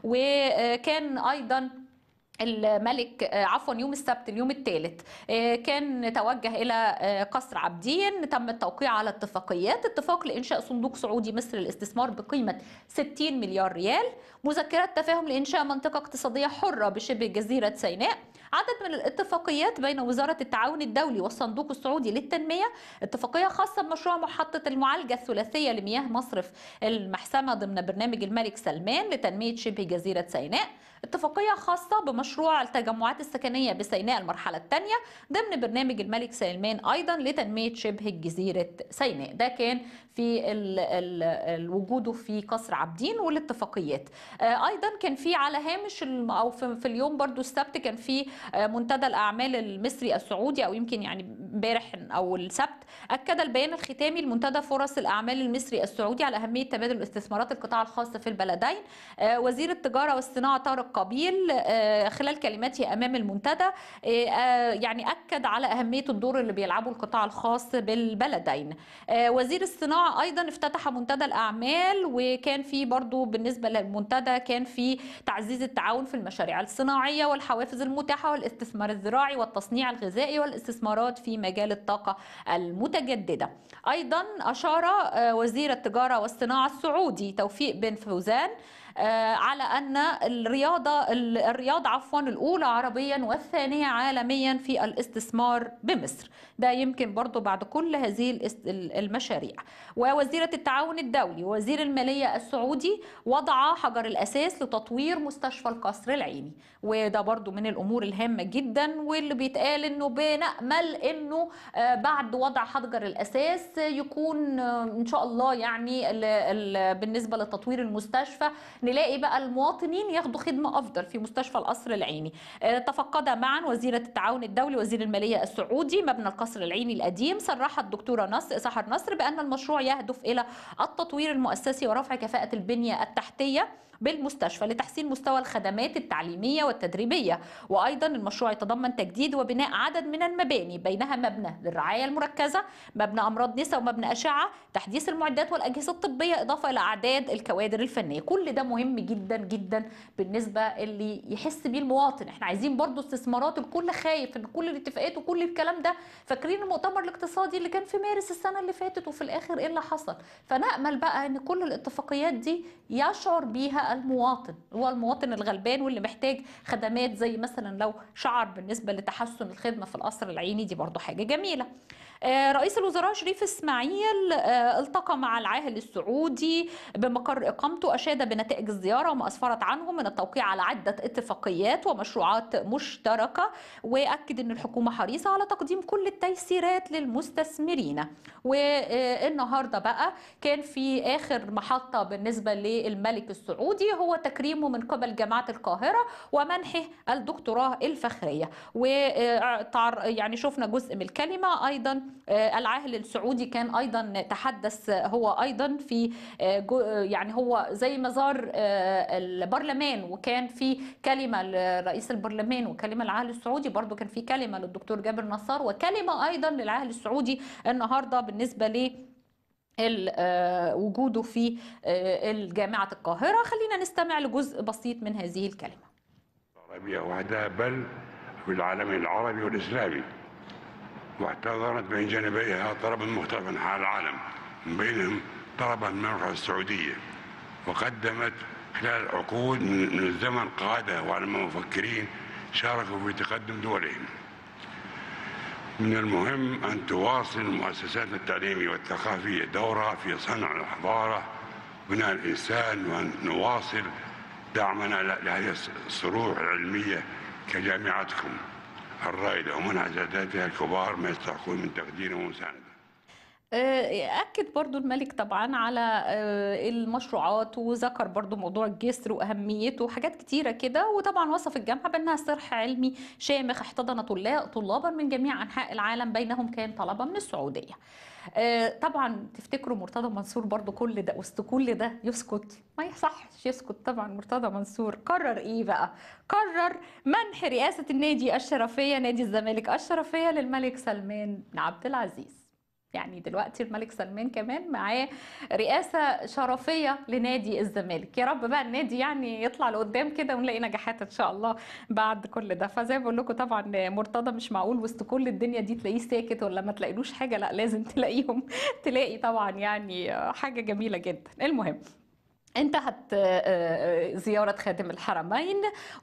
وكان أيضا الملك آه، عفوا يوم السبت اليوم الثالث كان توجه الى آه، قصر عابدين تم التوقيع على اتفاقيات اتفاق لانشاء صندوق سعودي مصر للاستثمار بقيمه 60 مليار ريال مذكرات تفاهم لانشاء منطقه اقتصاديه حره بشبه جزيره سيناء عدد من الاتفاقيات بين وزاره التعاون الدولي والصندوق السعودي للتنميه اتفاقيه خاصه بمشروع محطه المعالجه الثلاثيه لمياه مصرف المحسمه ضمن برنامج الملك سلمان لتنميه شبه جزيره سيناء اتفاقيه خاصه بمشروع التجمعات السكنيه بسيناء المرحله الثانيه ضمن برنامج الملك سلمان ايضا لتنميه شبه جزيره سيناء ده كان في ال ال ال وجوده في قصر عابدين والاتفاقيات آه، ايضا كان في على هامش الم- او في في اليوم برضو السبت كان في آه، منتدى الاعمال المصري السعودي او يمكن يعني امبارح او السبت اكد البيان الختامي لمنتدى فرص الاعمال المصري السعودي على اهميه تبادل استثمارات القطاع الخاص في البلدين آه، وزير التجاره والصناعه طارق قبيل آه، خلال كلمته امام المنتدى آه، آه، يعني اكد على اهميه الدور اللي بيلعبه القطاع الخاص بالبلدين آه، وزير الصناعه ايضا افتتح منتدى الاعمال وكان في برضو بالنسبه للمنتدى كان في تعزيز التعاون في المشاريع الصناعيه والحوافز المتاحه والاستثمار الزراعي والتصنيع الغذائي والاستثمارات في مجال الطاقه المتجدده ايضا اشار آه، وزير التجاره والصناعه السعودي توفيق بن فوزان آه، على ان الرياضه ال- الرياض عفوا الاولى عربيا والثانيه عالميا في الاستثمار بمصر ده يمكن برضو بعد كل هذه الاس- ال- المشاريع ووزيره التعاون الدولي ووزير الماليه السعودي وضع حجر الاساس لتطوير مستشفى القصر العيني وده برضو من الامور الهامه جدا واللي بيتقال انه بنامل انه آه، بعد وضع حجر الاساس يكون آه، ان شاء الله يعني ال- ال- بالنسبه لتطوير المستشفى نلاقي بقى المواطنين ياخدوا خدمه افضل في مستشفى القصر العيني آه، تفقد معا وزيره التعاون الدولي وزير الماليه السعودي مبنى القصر العيني القديم صرحت الدكتوره نصر سحر نصر بان المشروع يهدف الى التطوير المؤسسي ورفع كفاءه البنيه التحتيه بالمستشفى لتحسين مستوى الخدمات التعليمية والتدريبية وأيضا المشروع يتضمن تجديد وبناء عدد من المباني بينها مبنى للرعاية المركزة مبنى أمراض نساء ومبنى أشعة تحديث المعدات والأجهزة الطبية إضافة إلى أعداد الكوادر الفنية كل ده مهم جدا جدا بالنسبة اللي يحس بيه المواطن احنا عايزين برضو استثمارات الكل خايف ان كل الاتفاقات وكل الكلام ده فاكرين المؤتمر الاقتصادي اللي كان في مارس السنة اللي فاتت وفي الآخر إيه اللي حصل فنأمل بقى ان كل الاتفاقيات دي يشعر بيها المواطن هو المواطن الغلبان واللي محتاج خدمات زي مثلا لو شعر بالنسبة لتحسن الخدمة في القصر العيني دي برضو حاجة جميلة آه، رئيس الوزراء شريف اسماعيل آه، التقى مع العاهل السعودي بمقر اقامته اشاد بنتائج الزياره وما اسفرت عنه من التوقيع على عده اتفاقيات ومشروعات مشتركه واكد ان الحكومه حريصه على تقديم كل التيسيرات للمستثمرين والنهارده بقى كان في اخر محطه بالنسبه للملك السعودي هو تكريمه من قبل جامعه القاهره ومنحه الدكتوراه الفخريه و يعني شفنا جزء من الكلمه ايضا آه، العاهل السعودي كان ايضا تحدث هو ايضا في آه، جو- يعني هو زي ما زار آه، البرلمان وكان في كلمه لرئيس البرلمان وكلمه للعاهل السعودي برضو كان في كلمه للدكتور جابر نصار وكلمه ايضا للعاهل السعودي النهارده بالنسبه ل ال- آه، وجوده في آه، الجامعة القاهرة خلينا نستمع لجزء بسيط من هذه الكلمة العربية وحدها بل في العالم العربي والإسلامي واعتذرت بين جانبيها طلبا مختلفا من أنحاء العالم من بينهم طلبا من المملكة السعودية وقدمت خلال عقود من من الزمن قادة وعلماء مفكرين شاركوا في تقدم دولهم من المهم أن تواصل مؤسساتنا التعليمية والثقافية دورها في صنع الحضارة بناء الإنسان وأن نواصل دعمنا ل- لهذه الصروح العلمية كجامعتكم الرائدة ومنها ساداتها الكبار ما يستحقون من تقدير ومساندة آه، أكد برضو الملك طبعا على آه، المشروعات وذكر برضو موضوع الجسر وأهميته وحاجات كتيرة كده وطبعا وصف الجامعة بأنها صرح علمي شامخ احتضن طلا- طلابا من جميع أنحاء العالم بينهم كان طلبة من السعودية آه، طبعا تفتكروا مرتضى منصور برضو كل ده وسط كل ده يسكت ما يصحش يسكت طبعا مرتضى منصور قرر ايه بقى قرر منح رئاسة النادي الشرفية نادي الزمالك الشرفية للملك سلمان بن عبد العزيز يعني دلوقتي الملك سلمان كمان معاه رئاسة شرفية لنادي الزمالك يا رب بقى النادي يعني يطلع لقدام كده ونلاقي نجاحات ان شاء الله بعد كل ده فزي ما بقول لكم طبعا مرتضى مش معقول وسط كل الدنيا دي تلاقيه ساكت ولا ما تلاقيلوش حاجة لا لازم تلاقيهم تلاقي طبعا يعني حاجة جميلة جدا المهم انتهت زيارة خادم الحرمين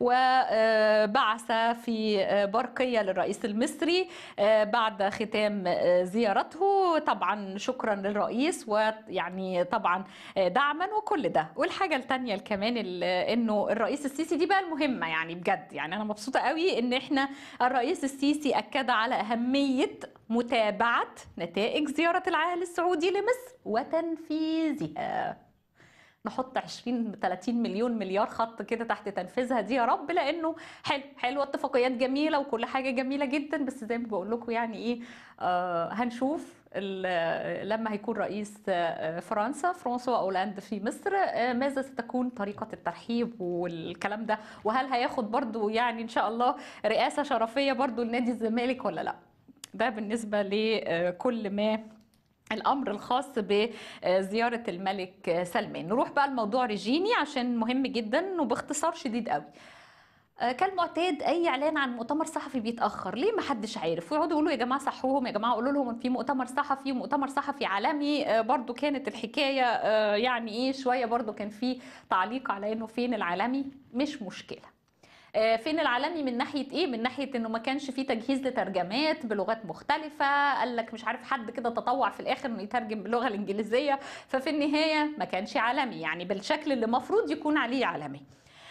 وبعث في برقية للرئيس المصري بعد ختام زيارته طبعا شكرا للرئيس ويعني طبعا دعما وكل ده والحاجة التانية كمان انه الرئيس السيسي دي بقى المهمة يعني بجد يعني انا مبسوطة قوي ان احنا الرئيس السيسي اكد على اهمية متابعة نتائج زيارة العاهل السعودي لمصر وتنفيذها نحط 20 30 مليون مليار خط كده تحت تنفيذها دي يا رب لانه حلو حلوه اتفاقيات جميله وكل حاجه جميله جدا بس زي ما بقول لكم يعني ايه آه هنشوف لما هيكون رئيس آه فرنسا فرانسوا اولاند في مصر آه ماذا ستكون طريقه الترحيب والكلام ده وهل هياخد برضو يعني ان شاء الله رئاسه شرفيه برضو لنادي الزمالك ولا لا ده بالنسبه لكل ما الامر الخاص بزياره الملك سلمان نروح بقى لموضوع ريجيني عشان مهم جدا وباختصار شديد قوي كالمعتاد اي اعلان عن مؤتمر صحفي بيتاخر ليه ما حدش عارف ويقعدوا يقولوا يا جماعه صحوهم يا جماعه قولوا لهم في مؤتمر صحفي ومؤتمر صحفي عالمي برضو كانت الحكايه يعني ايه شويه برضو كان في تعليق على انه فين العالمي مش مشكله فين العالمي من ناحيه ايه من ناحيه انه ما كانش في تجهيز لترجمات بلغات مختلفه قال لك مش عارف حد كده تطوع في الاخر انه يترجم باللغه الانجليزيه ففي النهايه ما كانش عالمي يعني بالشكل اللي المفروض يكون عليه عالمي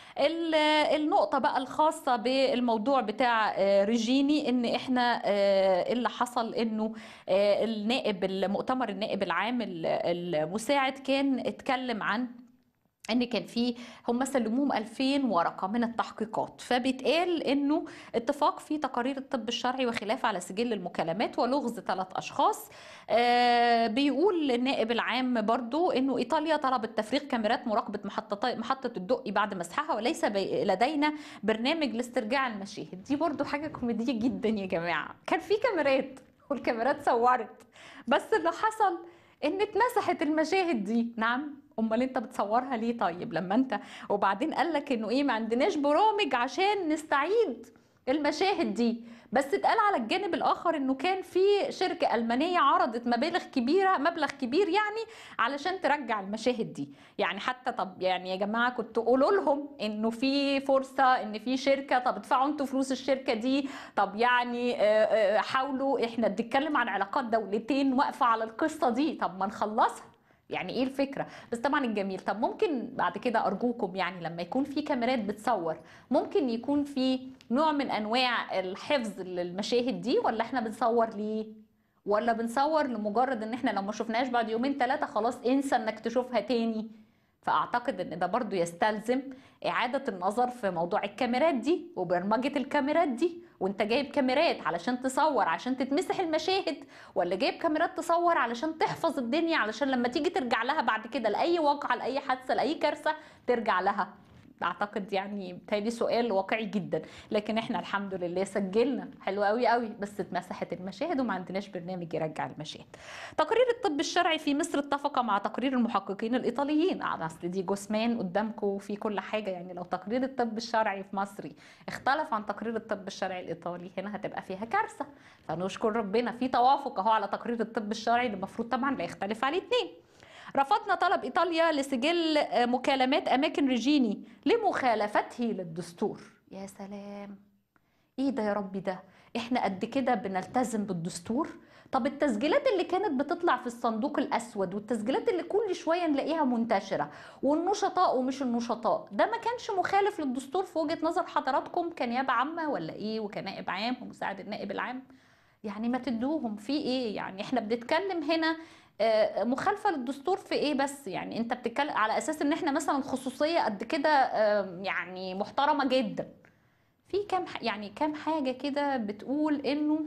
النقطة بقى الخاصة بالموضوع بتاع ريجيني ان احنا اللي حصل انه النائب المؤتمر النائب العام المساعد كان اتكلم عن ان كان في هم سلموهم 2000 ورقه من التحقيقات فبيتقال انه اتفاق في تقارير الطب الشرعي وخلاف على سجل المكالمات ولغز ثلاث اشخاص آه بيقول النائب العام برضو انه ايطاليا طلبت تفريغ كاميرات مراقبه محطه محطه الدقي بعد مسحها وليس لدينا برنامج لاسترجاع المشاهد دي برضو حاجه كوميديه جدا يا جماعه كان في كاميرات والكاميرات صورت بس اللي حصل ان اتمسحت المشاهد دي نعم امال انت بتصورها ليه طيب لما انت وبعدين قال لك انه ايه ما عندناش برامج عشان نستعيد المشاهد دي بس اتقال على الجانب الاخر انه كان في شركه المانيه عرضت مبالغ كبيره مبلغ كبير يعني علشان ترجع المشاهد دي يعني حتى طب يعني يا جماعه كنتوا قولوا لهم انه في فرصه ان في شركه طب ادفعوا انتوا فلوس الشركه دي طب يعني حاولوا احنا بنتكلم عن علاقات دولتين واقفه على القصه دي طب ما نخلصها يعني ايه الفكره بس طبعا الجميل طب ممكن بعد كده ارجوكم يعني لما يكون في كاميرات بتصور ممكن يكون في نوع من انواع الحفظ للمشاهد دي ولا احنا بنصور ليه ولا بنصور لمجرد ان احنا لو ما شفناش بعد يومين ثلاثه خلاص انسى انك تشوفها تاني فاعتقد ان ده برضو يستلزم اعاده النظر في موضوع الكاميرات دي وبرمجه الكاميرات دي وانت جايب كاميرات علشان تصور عشان تتمسح المشاهد ولا جايب كاميرات تصور علشان تحفظ الدنيا علشان لما تيجي ترجع لها بعد كده لاي واقعه لاي حادثه لاي كارثه ترجع لها اعتقد يعني بتهيألي سؤال واقعي جدا لكن احنا الحمد لله سجلنا حلو قوي قوي بس اتمسحت المشاهد وما عندناش برنامج يرجع المشاهد تقرير الطب الشرعي في مصر اتفق مع تقرير المحققين الايطاليين آه، اصل دي جثمان قدامكم في كل حاجه يعني لو تقرير الطب الشرعي في مصري اختلف عن تقرير الطب الشرعي الايطالي هنا هتبقى فيها كارثه فنشكر ربنا في توافق اهو على تقرير الطب الشرعي اللي المفروض طبعا لا يختلف عليه اتنين رفضنا طلب ايطاليا لسجل آه، مكالمات اماكن ريجيني لمخالفته للدستور يا سلام ايه ده يا ربي ده احنا قد كده بنلتزم بالدستور طب التسجيلات اللي كانت بتطلع في الصندوق الاسود والتسجيلات اللي كل شويه نلاقيها منتشره والنشطاء ومش النشطاء ده ما كانش مخالف للدستور في وجهه نظر حضراتكم كنيابه عامه ولا ايه وكنائب عام ومساعد النائب العام يعني ما تدوهم في ايه يعني احنا بنتكلم هنا آه، مخالفه للدستور في ايه بس يعني انت بتتكلم على اساس ان احنا مثلا خصوصيه قد كده آه، يعني محترمه جدا في كام ح- يعني كام حاجه كده بتقول انه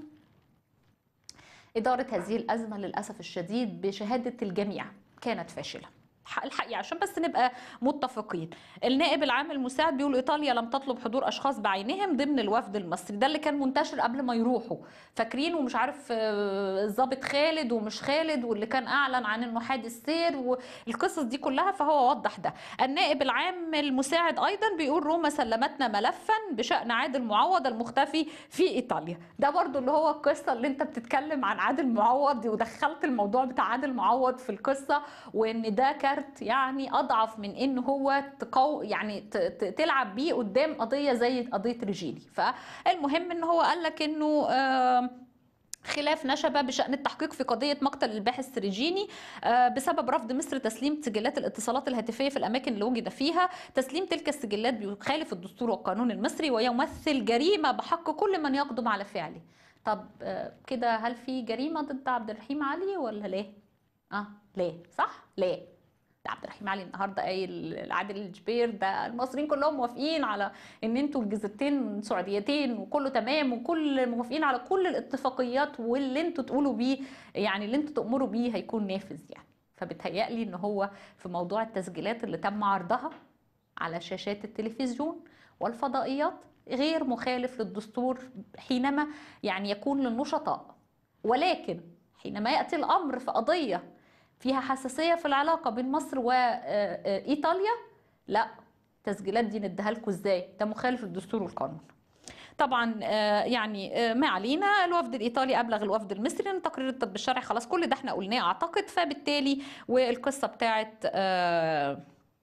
إدارة هذه الأزمة للأسف الشديد بشهادة الجميع كانت فاشلة الحق- الحقيقة عشان بس نبقى متفقين النائب العام المساعد بيقول إيطاليا لم تطلب حضور أشخاص بعينهم ضمن الوفد المصري ده اللي كان منتشر قبل ما يروحوا فاكرين ومش عارف آه، الضابط خالد ومش خالد واللي كان أعلن عن إنه حادث سير والقصص دي كلها فهو وضح ده النائب العام المساعد أيضا بيقول روما سلمتنا ملفا بشأن عادل معوض المختفي في إيطاليا ده برضو اللي هو القصة اللي انت بتتكلم عن عادل معوض ودخلت الموضوع بتاع عادل معوض في القصة وان ده كارت يعني اضعف من ان هو تقو يعني ت- ت- تلعب بيه قدام قضية زي قضية ريجيني فالمهم ان هو قال لك انه آه خلاف نشب بشأن التحقيق في قضية مقتل الباحث ريجيني آه، بسبب رفض مصر تسليم سجلات الاتصالات الهاتفية في الأماكن اللي وجد فيها تسليم تلك السجلات بيخالف الدستور والقانون المصري ويمثل جريمة بحق كل من يقدم على فعله طب آه، كده هل في جريمة ضد عبد الرحيم علي ولا ليه؟ اه ليه؟ صح؟ ليه؟ ده عبد الرحيم علي النهارده قايل عادل الجبير ده المصريين كلهم موافقين على ان انتوا الجزيرتين سعوديتين وكله تمام وكل موافقين على كل الاتفاقيات واللي انتوا تقولوا بيه يعني اللي انتوا تأمروا بيه هيكون نافذ يعني فبتهيألي ان هو في موضوع التسجيلات اللي تم عرضها على شاشات التلفزيون والفضائيات غير مخالف للدستور حينما يعني يكون للنشطاء ولكن حينما يأتي الأمر في قضية فيها حساسية في العلاقة بين مصر وإيطاليا لا التسجيلات دي نديها لكم ازاي ده مخالف للدستور والقانون طبعا آه، يعني آه، ما علينا الوفد الايطالي ابلغ الوفد المصري ان تقرير الطب الشرعي خلاص كل ده احنا قلناه اعتقد فبالتالي والقصه بتاعت آه،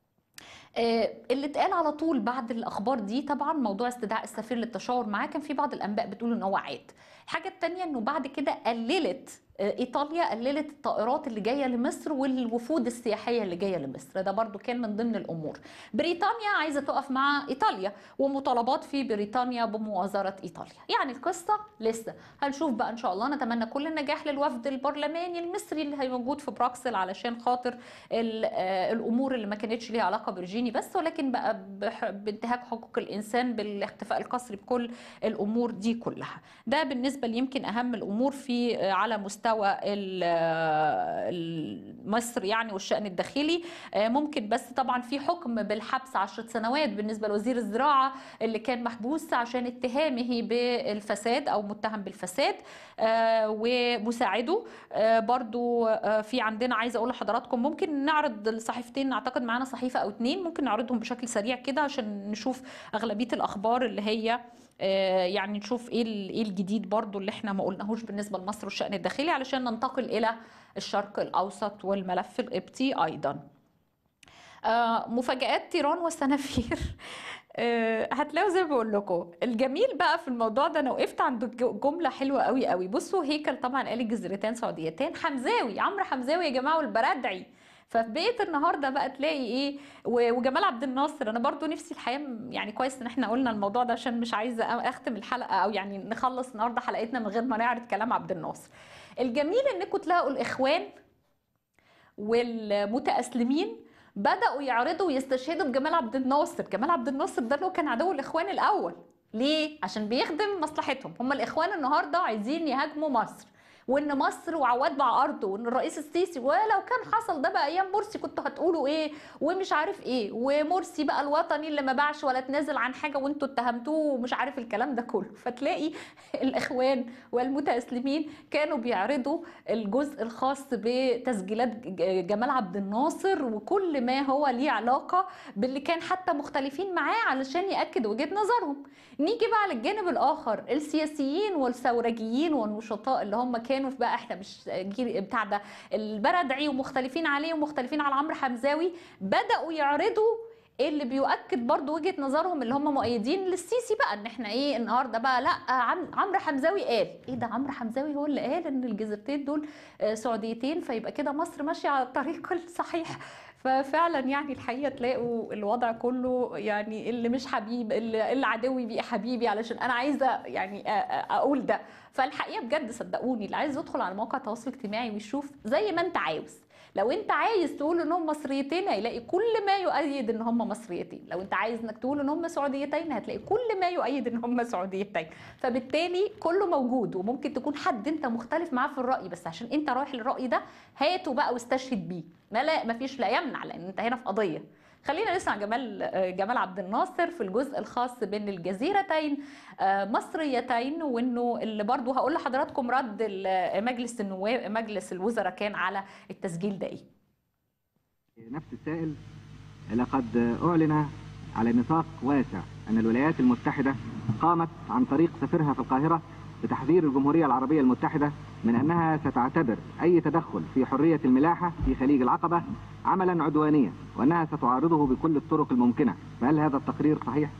آه، اللي اتقال على طول بعد الاخبار دي طبعا موضوع استدعاء السفير للتشاور معاه كان في بعض الانباء بتقول ان هو عاد الحاجه الثانيه انه بعد كده قللت آه، ايطاليا قللت الطائرات اللي جايه لمصر والوفود السياحيه اللي جايه لمصر ده برضو كان من ضمن الامور بريطانيا عايزه تقف مع ايطاليا ومطالبات في بريطانيا بمؤازره ايطاليا يعني القصه لسه هنشوف بقى ان شاء الله نتمنى كل النجاح للوفد البرلماني المصري اللي هيبقى موجود في بروكسل علشان خاطر ال- آه، الامور اللي ما كانتش ليها علاقه برجيني بس ولكن بقى بح- بانتهاك حقوق الانسان بالاختفاء القسري بكل الامور دي كلها ده بالنسبه ليمكن اهم الامور في آه، على مستوى ال- آه، ال- مصر يعني والشان الداخلي آه، ممكن بس طبعا في حكم بالحبس عشرة سنوات بالنسبه لوزير الزراعه اللي كان محبوس عشان اتهامه بالفساد او متهم بالفساد آه، ومساعده آه، برضو آه، في عندنا عايزه اقول لحضراتكم ممكن نعرض الصحيفتين اعتقد معانا صحيفه او اتنين ممكن نعرضهم بشكل سريع كده عشان نشوف اغلبيه الاخبار اللي هي آه، يعني نشوف ايه ال- ايه الجديد برضو اللي احنا ما قلناهوش بالنسبه لمصر والشان الداخلي علشان ننتقل الى الشرق الاوسط والملف القبطي ايضا آه، مفاجآت تيران والسنافير آه، هتلاقوا زي ما بقول لكم الجميل بقى في الموضوع ده انا وقفت عند ج- جمله حلوه قوي قوي بصوا هيكل طبعا قال الجزيرتين سعوديتين حمزاوي عمرو حمزاوي يا جماعه والبرادعي ففي بقيه النهارده بقى تلاقي ايه و- وجمال عبد الناصر انا برضو نفسي الحقيقه م- يعني كويس ان احنا قلنا الموضوع ده عشان مش عايزه أ- اختم الحلقه او يعني نخلص النهارده حلقتنا من غير ما نعرض كلام عبد الناصر الجميل انكم تلاقوا الاخوان والمتأسلمين بدأوا يعرضوا ويستشهدوا بجمال عبد الناصر جمال عبد الناصر ده اللي هو كان عدو الإخوان الأول ليه؟ عشان بيخدم مصلحتهم هم الإخوان النهاردة عايزين يهاجموا مصر وان مصر وعواد مع ارضه وان الرئيس السيسي ولو كان حصل ده بقى ايام مرسي كنتوا هتقولوا ايه ومش عارف ايه ومرسي بقى الوطني اللي ما باعش ولا تنازل عن حاجه وانتوا اتهمتوه ومش عارف الكلام ده كله فتلاقي الاخوان والمتاسلمين كانوا بيعرضوا الجزء الخاص بتسجيلات ج- جمال عبد الناصر وكل ما هو ليه علاقه باللي كان حتى مختلفين معاه علشان ياكد وجهه نظرهم نيجي بقى للجانب الاخر السياسيين والثورجيين والنشطاء اللي هم كانوا في بقى احنا مش جيل بتاع ده البردعي ومختلفين عليه ومختلفين على عمرو حمزاوي بداوا يعرضوا اللي بيؤكد برضو وجهه نظرهم اللي هم مؤيدين للسيسي بقى ان احنا ايه النهارده بقى لا عم- عمرو حمزاوي قال ايه ده عمرو حمزاوي هو اللي قال ان الجزيرتين دول آه، سعوديتين فيبقى كده مصر ماشيه على الطريق الصحيح ففعلا يعني الحقيقه تلاقوا الوضع كله يعني اللي مش حبيب اللي, اللي عدوي بيبقى حبيبي علشان انا عايزه يعني أ- أ- اقول ده فالحقيقه بجد صدقوني اللي عايز يدخل على موقع التواصل الاجتماعي ويشوف زي ما انت عاوز لو انت عايز تقول ان هم مصريتين هيلاقي كل ما يؤيد ان هم مصريتين لو انت عايز انك تقول ان هم سعوديتين هتلاقي كل ما يؤيد ان هم سعوديتين فبالتالي كله موجود وممكن تكون حد انت مختلف معاه في الراي بس عشان انت رايح للراي ده هاته بقى واستشهد بيه ما لا ما فيش لا يمنع لان انت هنا في قضيه خلينا نسمع جمال آه، جمال عبد الناصر في الجزء الخاص بين الجزيرتين آه، مصريتين وانه اللي برضو هقول لحضراتكم رد ال- مجلس النواب مجلس الوزراء كان على التسجيل ده ايه نفس السائل لقد أعلن على نطاق واسع أن الولايات المتحدة قامت عن طريق سفيرها في القاهرة بتحذير الجمهورية العربية المتحدة من أنها ستعتبر أي تدخل في حرية الملاحة في خليج العقبة عملا عدوانيا وأنها ستعارضه بكل الطرق الممكنة فهل هذا التقرير صحيح؟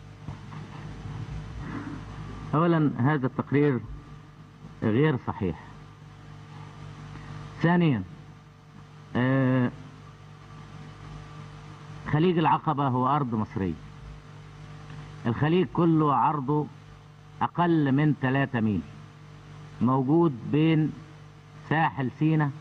أولا هذا التقرير غير صحيح ثانيا آه، خليج العقبة هو أرض مصرية الخليج كله عرضه أقل من 3 ميل موجود بين ساحل سينا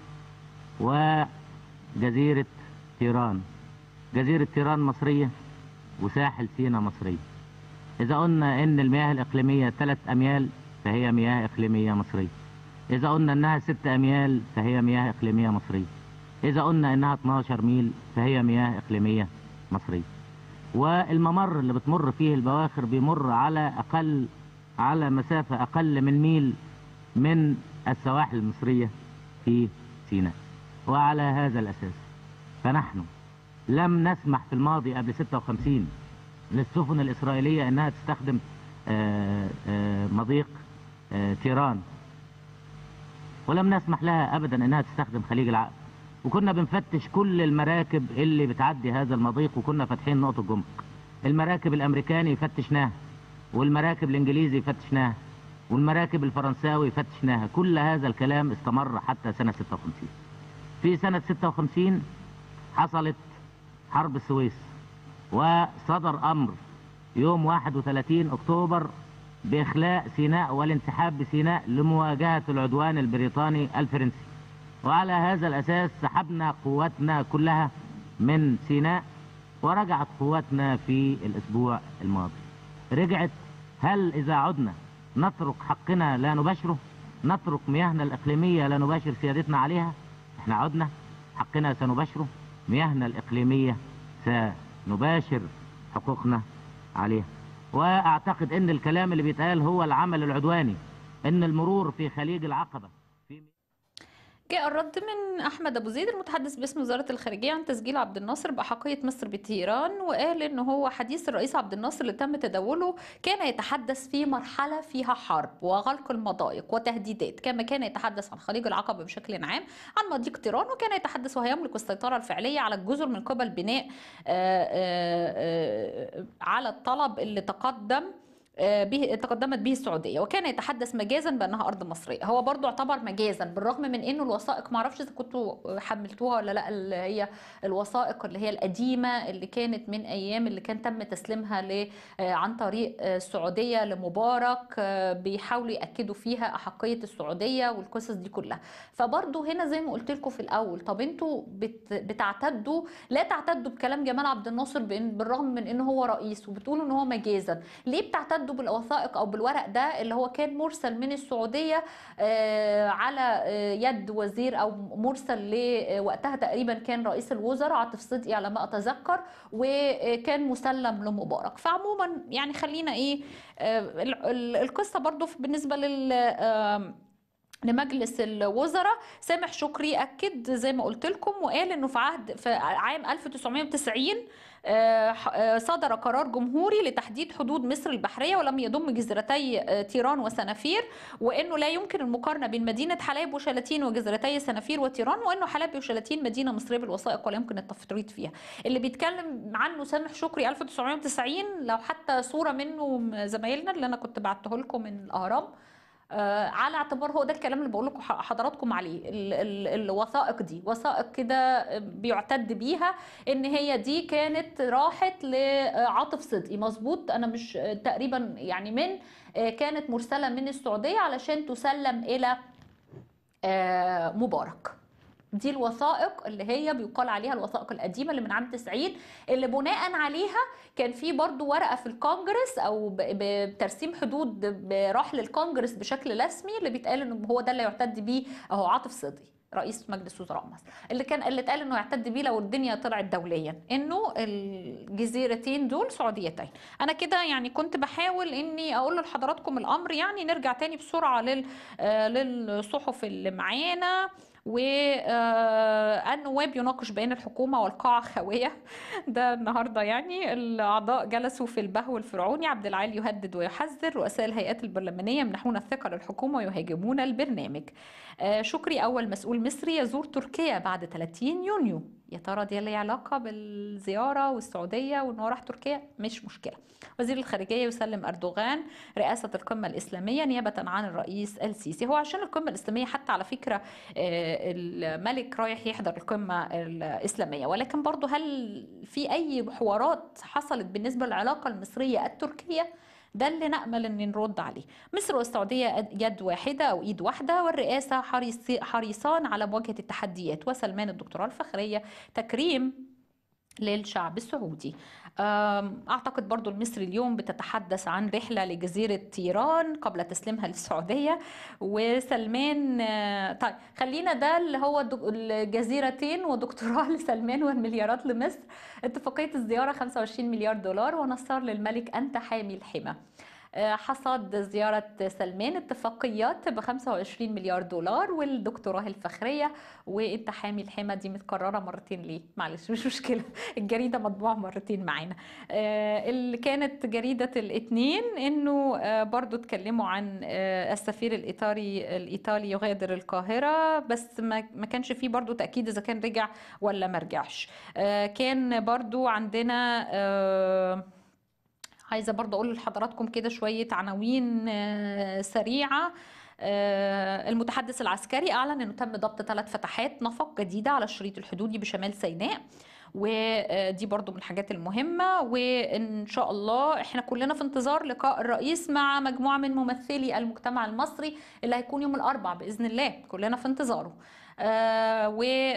وجزيرة تيران جزيرة تيران مصرية وساحل سينا مصرية إذا قلنا إن المياه الإقليمية ثلاث أميال فهي مياه إقليمية مصرية إذا قلنا إنها ست أميال فهي مياه إقليمية مصرية إذا قلنا إنها 12 ميل فهي مياه إقليمية مصرية والممر اللي بتمر فيه البواخر بيمر على أقل على مسافة أقل من ميل من السواحل المصرية في سيناء وعلى هذا الأساس فنحن لم نسمح في الماضي قبل 56 للسفن الإسرائيلية أنها تستخدم آه، آه، مضيق آه، تيران ولم نسمح لها أبدا أنها تستخدم خليج العقبة وكنا بنفتش كل المراكب اللي بتعدي هذا المضيق وكنا فاتحين نقطة جمرك المراكب الأمريكاني فتشناها والمراكب الإنجليزي فتشناها والمراكب الفرنساوي فتشناها كل هذا الكلام استمر حتى سنة 56 في سنة 56 حصلت حرب السويس وصدر أمر يوم 31 أكتوبر بإخلاء سيناء والانسحاب بسيناء لمواجهة العدوان البريطاني الفرنسي وعلى هذا الأساس سحبنا قواتنا كلها من سيناء ورجعت قواتنا في الأسبوع الماضي رجعت هل إذا عدنا نترك حقنا لا نباشره نترك مياهنا الإقليمية لا نباشر سيادتنا عليها احنا عدنا حقنا سنباشره مياهنا الإقليمية سنباشر حقوقنا عليها واعتقد ان الكلام اللي بيتقال هو العمل العدواني ان المرور في خليج العقبة في جاء الرد من احمد ابو زيد المتحدث باسم وزاره الخارجيه عن تسجيل عبد الناصر باحقيه مصر بتيران وقال ان هو حديث الرئيس عبد الناصر اللي تم تداوله كان يتحدث في مرحله فيها حرب وغلق المضايق وتهديدات كما كان يتحدث عن خليج العقبه بشكل عام عن مضيق تيران وكان يتحدث وهيملك السيطره الفعليه على الجزر من قبل بناء آه، آه، آه، على الطلب اللي تقدم آه، به تقدمت به السعوديه وكان يتحدث مجازا بانها ارض مصريه هو برضو اعتبر مجازا بالرغم من انه الوثائق ما اعرفش اذا كنتوا حملتوها ولا لا اللي هي الوثائق اللي هي القديمه اللي كانت من ايام اللي كان تم تسليمها ل آه، عن طريق آه، السعوديه لمبارك آه، بيحاولوا ياكدوا فيها احقيه السعوديه والقصص دي كلها فبرضو هنا زي ما قلت لكم في الاول طب انتوا بت بتعتدوا لا تعتدوا بكلام جمال عبد الناصر بإن بالرغم من انه هو رئيس وبتقولوا ان هو مجازا ليه بتعتدوا اعتدوا بالوثائق او بالورق ده اللي هو كان مرسل من السعوديه آه، على آه، يد وزير او مرسل لوقتها تقريبا كان رئيس الوزراء عاطف صدقي على ما اتذكر وكان مسلم لمبارك فعموما يعني خلينا ايه آه، ال- ال- القصه برضو في- بالنسبه لل آم، لمجلس الوزراء سامح شكري اكد زي ما قلت لكم وقال انه في عهد في عام 1990 آه، ح- آه، صدر قرار جمهوري لتحديد حدود مصر البحريه ولم يضم جزيرتي آه، تيران وسنافير وانه لا يمكن المقارنه بين مدينه حلايب وشلاتين وجزيرتي سنافير وتيران وانه حلايب وشلاتين مدينه مصريه بالوثائق ولا يمكن التفريط فيها اللي بيتكلم عنه سامح شكري 1990 لو حتى صوره منه زمايلنا اللي انا كنت بعته لكم من الاهرام آه، على اعتبار هو ده الكلام اللي بقول لكم حضراتكم عليه ال- ال- الوثائق دي وثائق كده بيعتد بيها ان هي دي كانت راحت لعاطف صدقي مظبوط انا مش تقريبا يعني من آه، كانت مرسله من السعوديه علشان تسلم الى آه، مبارك دي الوثائق اللي هي بيقال عليها الوثائق القديمه اللي من عام 90 اللي بناء عليها كان في برضو ورقه في الكونجرس او ب- ب- بترسيم حدود براح للكونجرس بشكل رسمي اللي بيتقال انه هو ده اللي يعتد بيه اهو عاطف صدقي رئيس مجلس وزراء مصر اللي كان اللي اتقال انه يعتد بيه لو الدنيا طلعت دوليا انه الجزيرتين دول سعوديتين انا كده يعني كنت بحاول اني اقول لحضراتكم الامر يعني نرجع تاني بسرعه لل آه، للصحف اللي معانا والنواب يناقش بيان الحكومة والقاعة خاوية ده النهاردة يعني الأعضاء جلسوا في البهو الفرعوني عبد العال يهدد ويحذر رؤساء الهيئات البرلمانية يمنحون الثقة للحكومة ويهاجمون البرنامج آه، شكري أول مسؤول مصري يزور تركيا بعد 30 يونيو يا ترى دي ليه علاقة بالزيارة والسعودية وإن هو راح تركيا مش مشكلة وزير الخارجية يسلم أردوغان رئاسة القمة الإسلامية نيابة عن الرئيس السيسي هو عشان القمة الإسلامية حتى على فكرة آه، الملك رايح يحضر القمة الإسلامية ولكن برضو هل في أي حوارات حصلت بالنسبة للعلاقة المصرية التركية ده اللي نأمل ان نرد عليه مصر والسعودية يد واحدة أو إيد واحدة والرئاسة حريص حريصان على مواجهة التحديات وسلمان الدكتوراه الفخرية تكريم للشعب السعودي أم، أعتقد برضو المصري اليوم بتتحدث عن رحلة لجزيرة تيران قبل تسليمها للسعودية وسلمان آه، طيب خلينا ده اللي هو الدك- الجزيرتين ودكتوراه لسلمان والمليارات لمصر اتفاقية الزيارة 25 مليار دولار ونصار للملك أنت حامي الحمى آه، حصد زيارة سلمان اتفاقيات ب 25 مليار دولار والدكتوراه الفخرية وانت حامي الحمى دي متكررة مرتين ليه؟ معلش مش مشكلة الجريدة مطبوعة مرتين معانا آه، اللي كانت جريدة الاثنين انه آه، برضو اتكلموا عن آه، السفير الايطالي الايطالي يغادر القاهرة بس ما ما كانش فيه برضو تأكيد اذا كان رجع ولا ما رجعش آه، كان برضو عندنا آه، عايزه برضه اقول لحضراتكم كده شويه عناوين آه، سريعه آه، المتحدث العسكري اعلن انه تم ضبط ثلاث فتحات نفق جديده على الشريط الحدودي بشمال سيناء ودي برضو من الحاجات المهمة وإن شاء الله إحنا كلنا في انتظار لقاء الرئيس مع مجموعة من ممثلي المجتمع المصري اللي هيكون يوم الأربع بإذن الله كلنا في انتظاره آه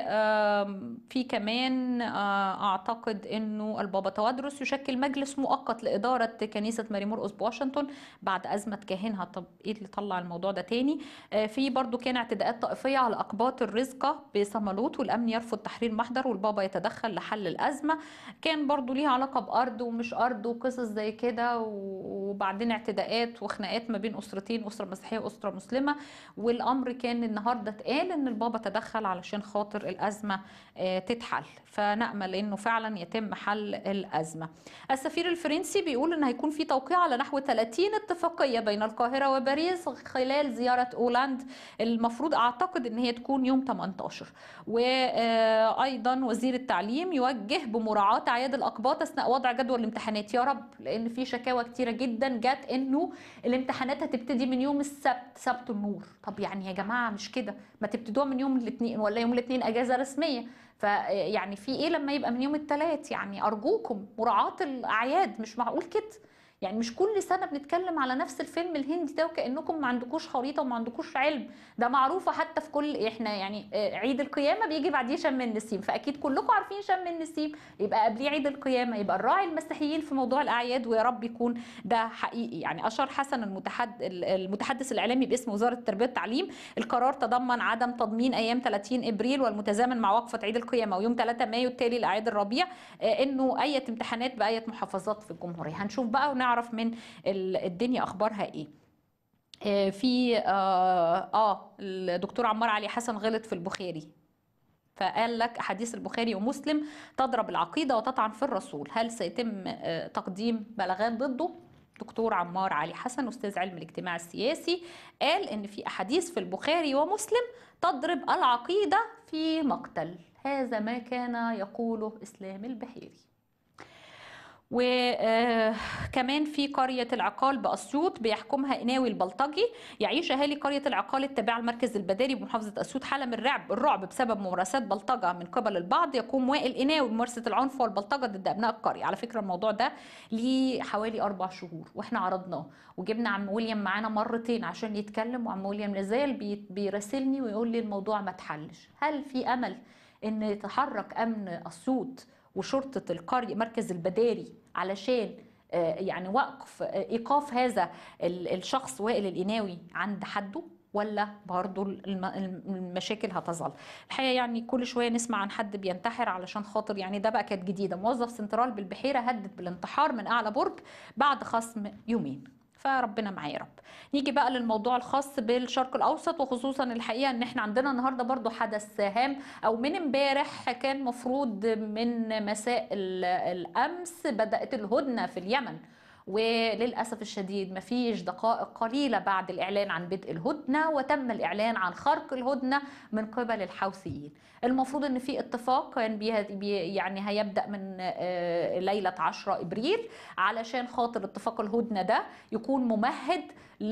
وفي كمان آه اعتقد انه البابا توادرس يشكل مجلس مؤقت لاداره كنيسه ماري مرقس بواشنطن بعد ازمه كاهنها طب ايه اللي طلع الموضوع ده تاني آه في برضو كان اعتداءات طائفيه على اقباط الرزقه بصمالوت والامن يرفض تحرير محضر والبابا يتدخل لحل الازمه كان برضو ليها علاقه بارض ومش ارض وقصص زي كده وبعدين اعتداءات وخناقات ما بين اسرتين اسره مسيحيه واسره مسلمه والامر كان النهارده اتقال ان البابا تدخل علشان خاطر الازمه آه، تتحل فنامل انه فعلا يتم حل الازمه السفير الفرنسي بيقول ان هيكون في توقيع على نحو 30 اتفاقيه بين القاهره وباريس خلال زياره اولاند المفروض اعتقد ان هي تكون يوم 18 وايضا وزير التعليم يوجه بمراعاه اعياد الاقباط اثناء وضع جدول الامتحانات يا رب لان في شكاوى كتيره جدا جت انه الامتحانات هتبتدي من يوم السبت سبت النور طب يعني يا جماعه مش كده ما تبتدوها من يوم الاثنين ولا يوم الاثنين اجازه رسميه فيعني في ايه لما يبقى من يوم الثلاث يعني ارجوكم مراعاه الاعياد مش معقول كده يعني مش كل سنه بنتكلم على نفس الفيلم الهندي ده وكانكم ما عندكوش خريطه وما عندكوش علم ده معروفه حتى في كل احنا يعني آه، عيد القيامه بيجي بعديه شم النسيم فاكيد كلكم عارفين شم النسيم يبقى قبليه عيد القيامه يبقى الراعي المسيحيين في موضوع الاعياد ويا رب يكون ده حقيقي يعني اشار حسن المتحد المتحدث الاعلامي باسم وزاره التربيه والتعليم القرار تضمن عدم تضمين ايام 30 ابريل والمتزامن مع وقفه عيد القيامه ويوم 3 مايو التالي لاعياد الربيع آه، انه اي امتحانات باية محافظات في الجمهوريه هنشوف بقى ونعرف من ال- الدنيا اخبارها ايه آه، في اه اه الدكتور عمار علي حسن غلط في البخاري فقال لك احاديث البخاري ومسلم تضرب العقيده وتطعن في الرسول هل سيتم آه، تقديم بلاغات ضده دكتور عمار علي حسن استاذ علم الاجتماع السياسي قال ان في احاديث في البخاري ومسلم تضرب العقيده في مقتل هذا ما كان يقوله اسلام البحيري وكمان في قرية العقال بأسيوط بيحكمها قناوي البلطجي يعيش أهالي قرية العقال التابعة المركز البداري بمحافظة أسيوط حالة من الرعب الرعب بسبب ممارسات بلطجة من قبل البعض يقوم وائل قناوي بممارسة العنف والبلطجة ضد أبناء القرية على فكرة الموضوع ده ليه حوالي أربع شهور وإحنا عرضناه وجبنا عم ويليام معانا مرتين عشان يتكلم وعم ويليام لازال بي- بيراسلني ويقول لي الموضوع ما اتحلش هل في أمل إن يتحرك أمن أسيوط وشرطة القرية مركز البداري علشان آه، يعني وقف آه، إيقاف هذا ال- الشخص وائل القناوي عند حده ولا برضو الم- الم- المشاكل هتظل الحقيقة يعني كل شوية نسمع عن حد بينتحر علشان خاطر يعني ده بقى كانت جديدة موظف سنترال بالبحيرة هدد بالانتحار من أعلى برج بعد خصم يومين فربنا معاه يا رب نيجي بقى للموضوع الخاص بالشرق الاوسط وخصوصا الحقيقه ان احنا عندنا النهارده برضو حدث هام او من امبارح كان مفروض من مساء ال- الامس بدات الهدنه في اليمن وللاسف الشديد مفيش دقائق قليله بعد الاعلان عن بدء الهدنه وتم الاعلان عن خرق الهدنه من قبل الحوثيين المفروض ان في اتفاق كان بيه بي يعني هيبدا من آه، ليله 10 ابريل علشان خاطر اتفاق الهدنه ده يكون ممهد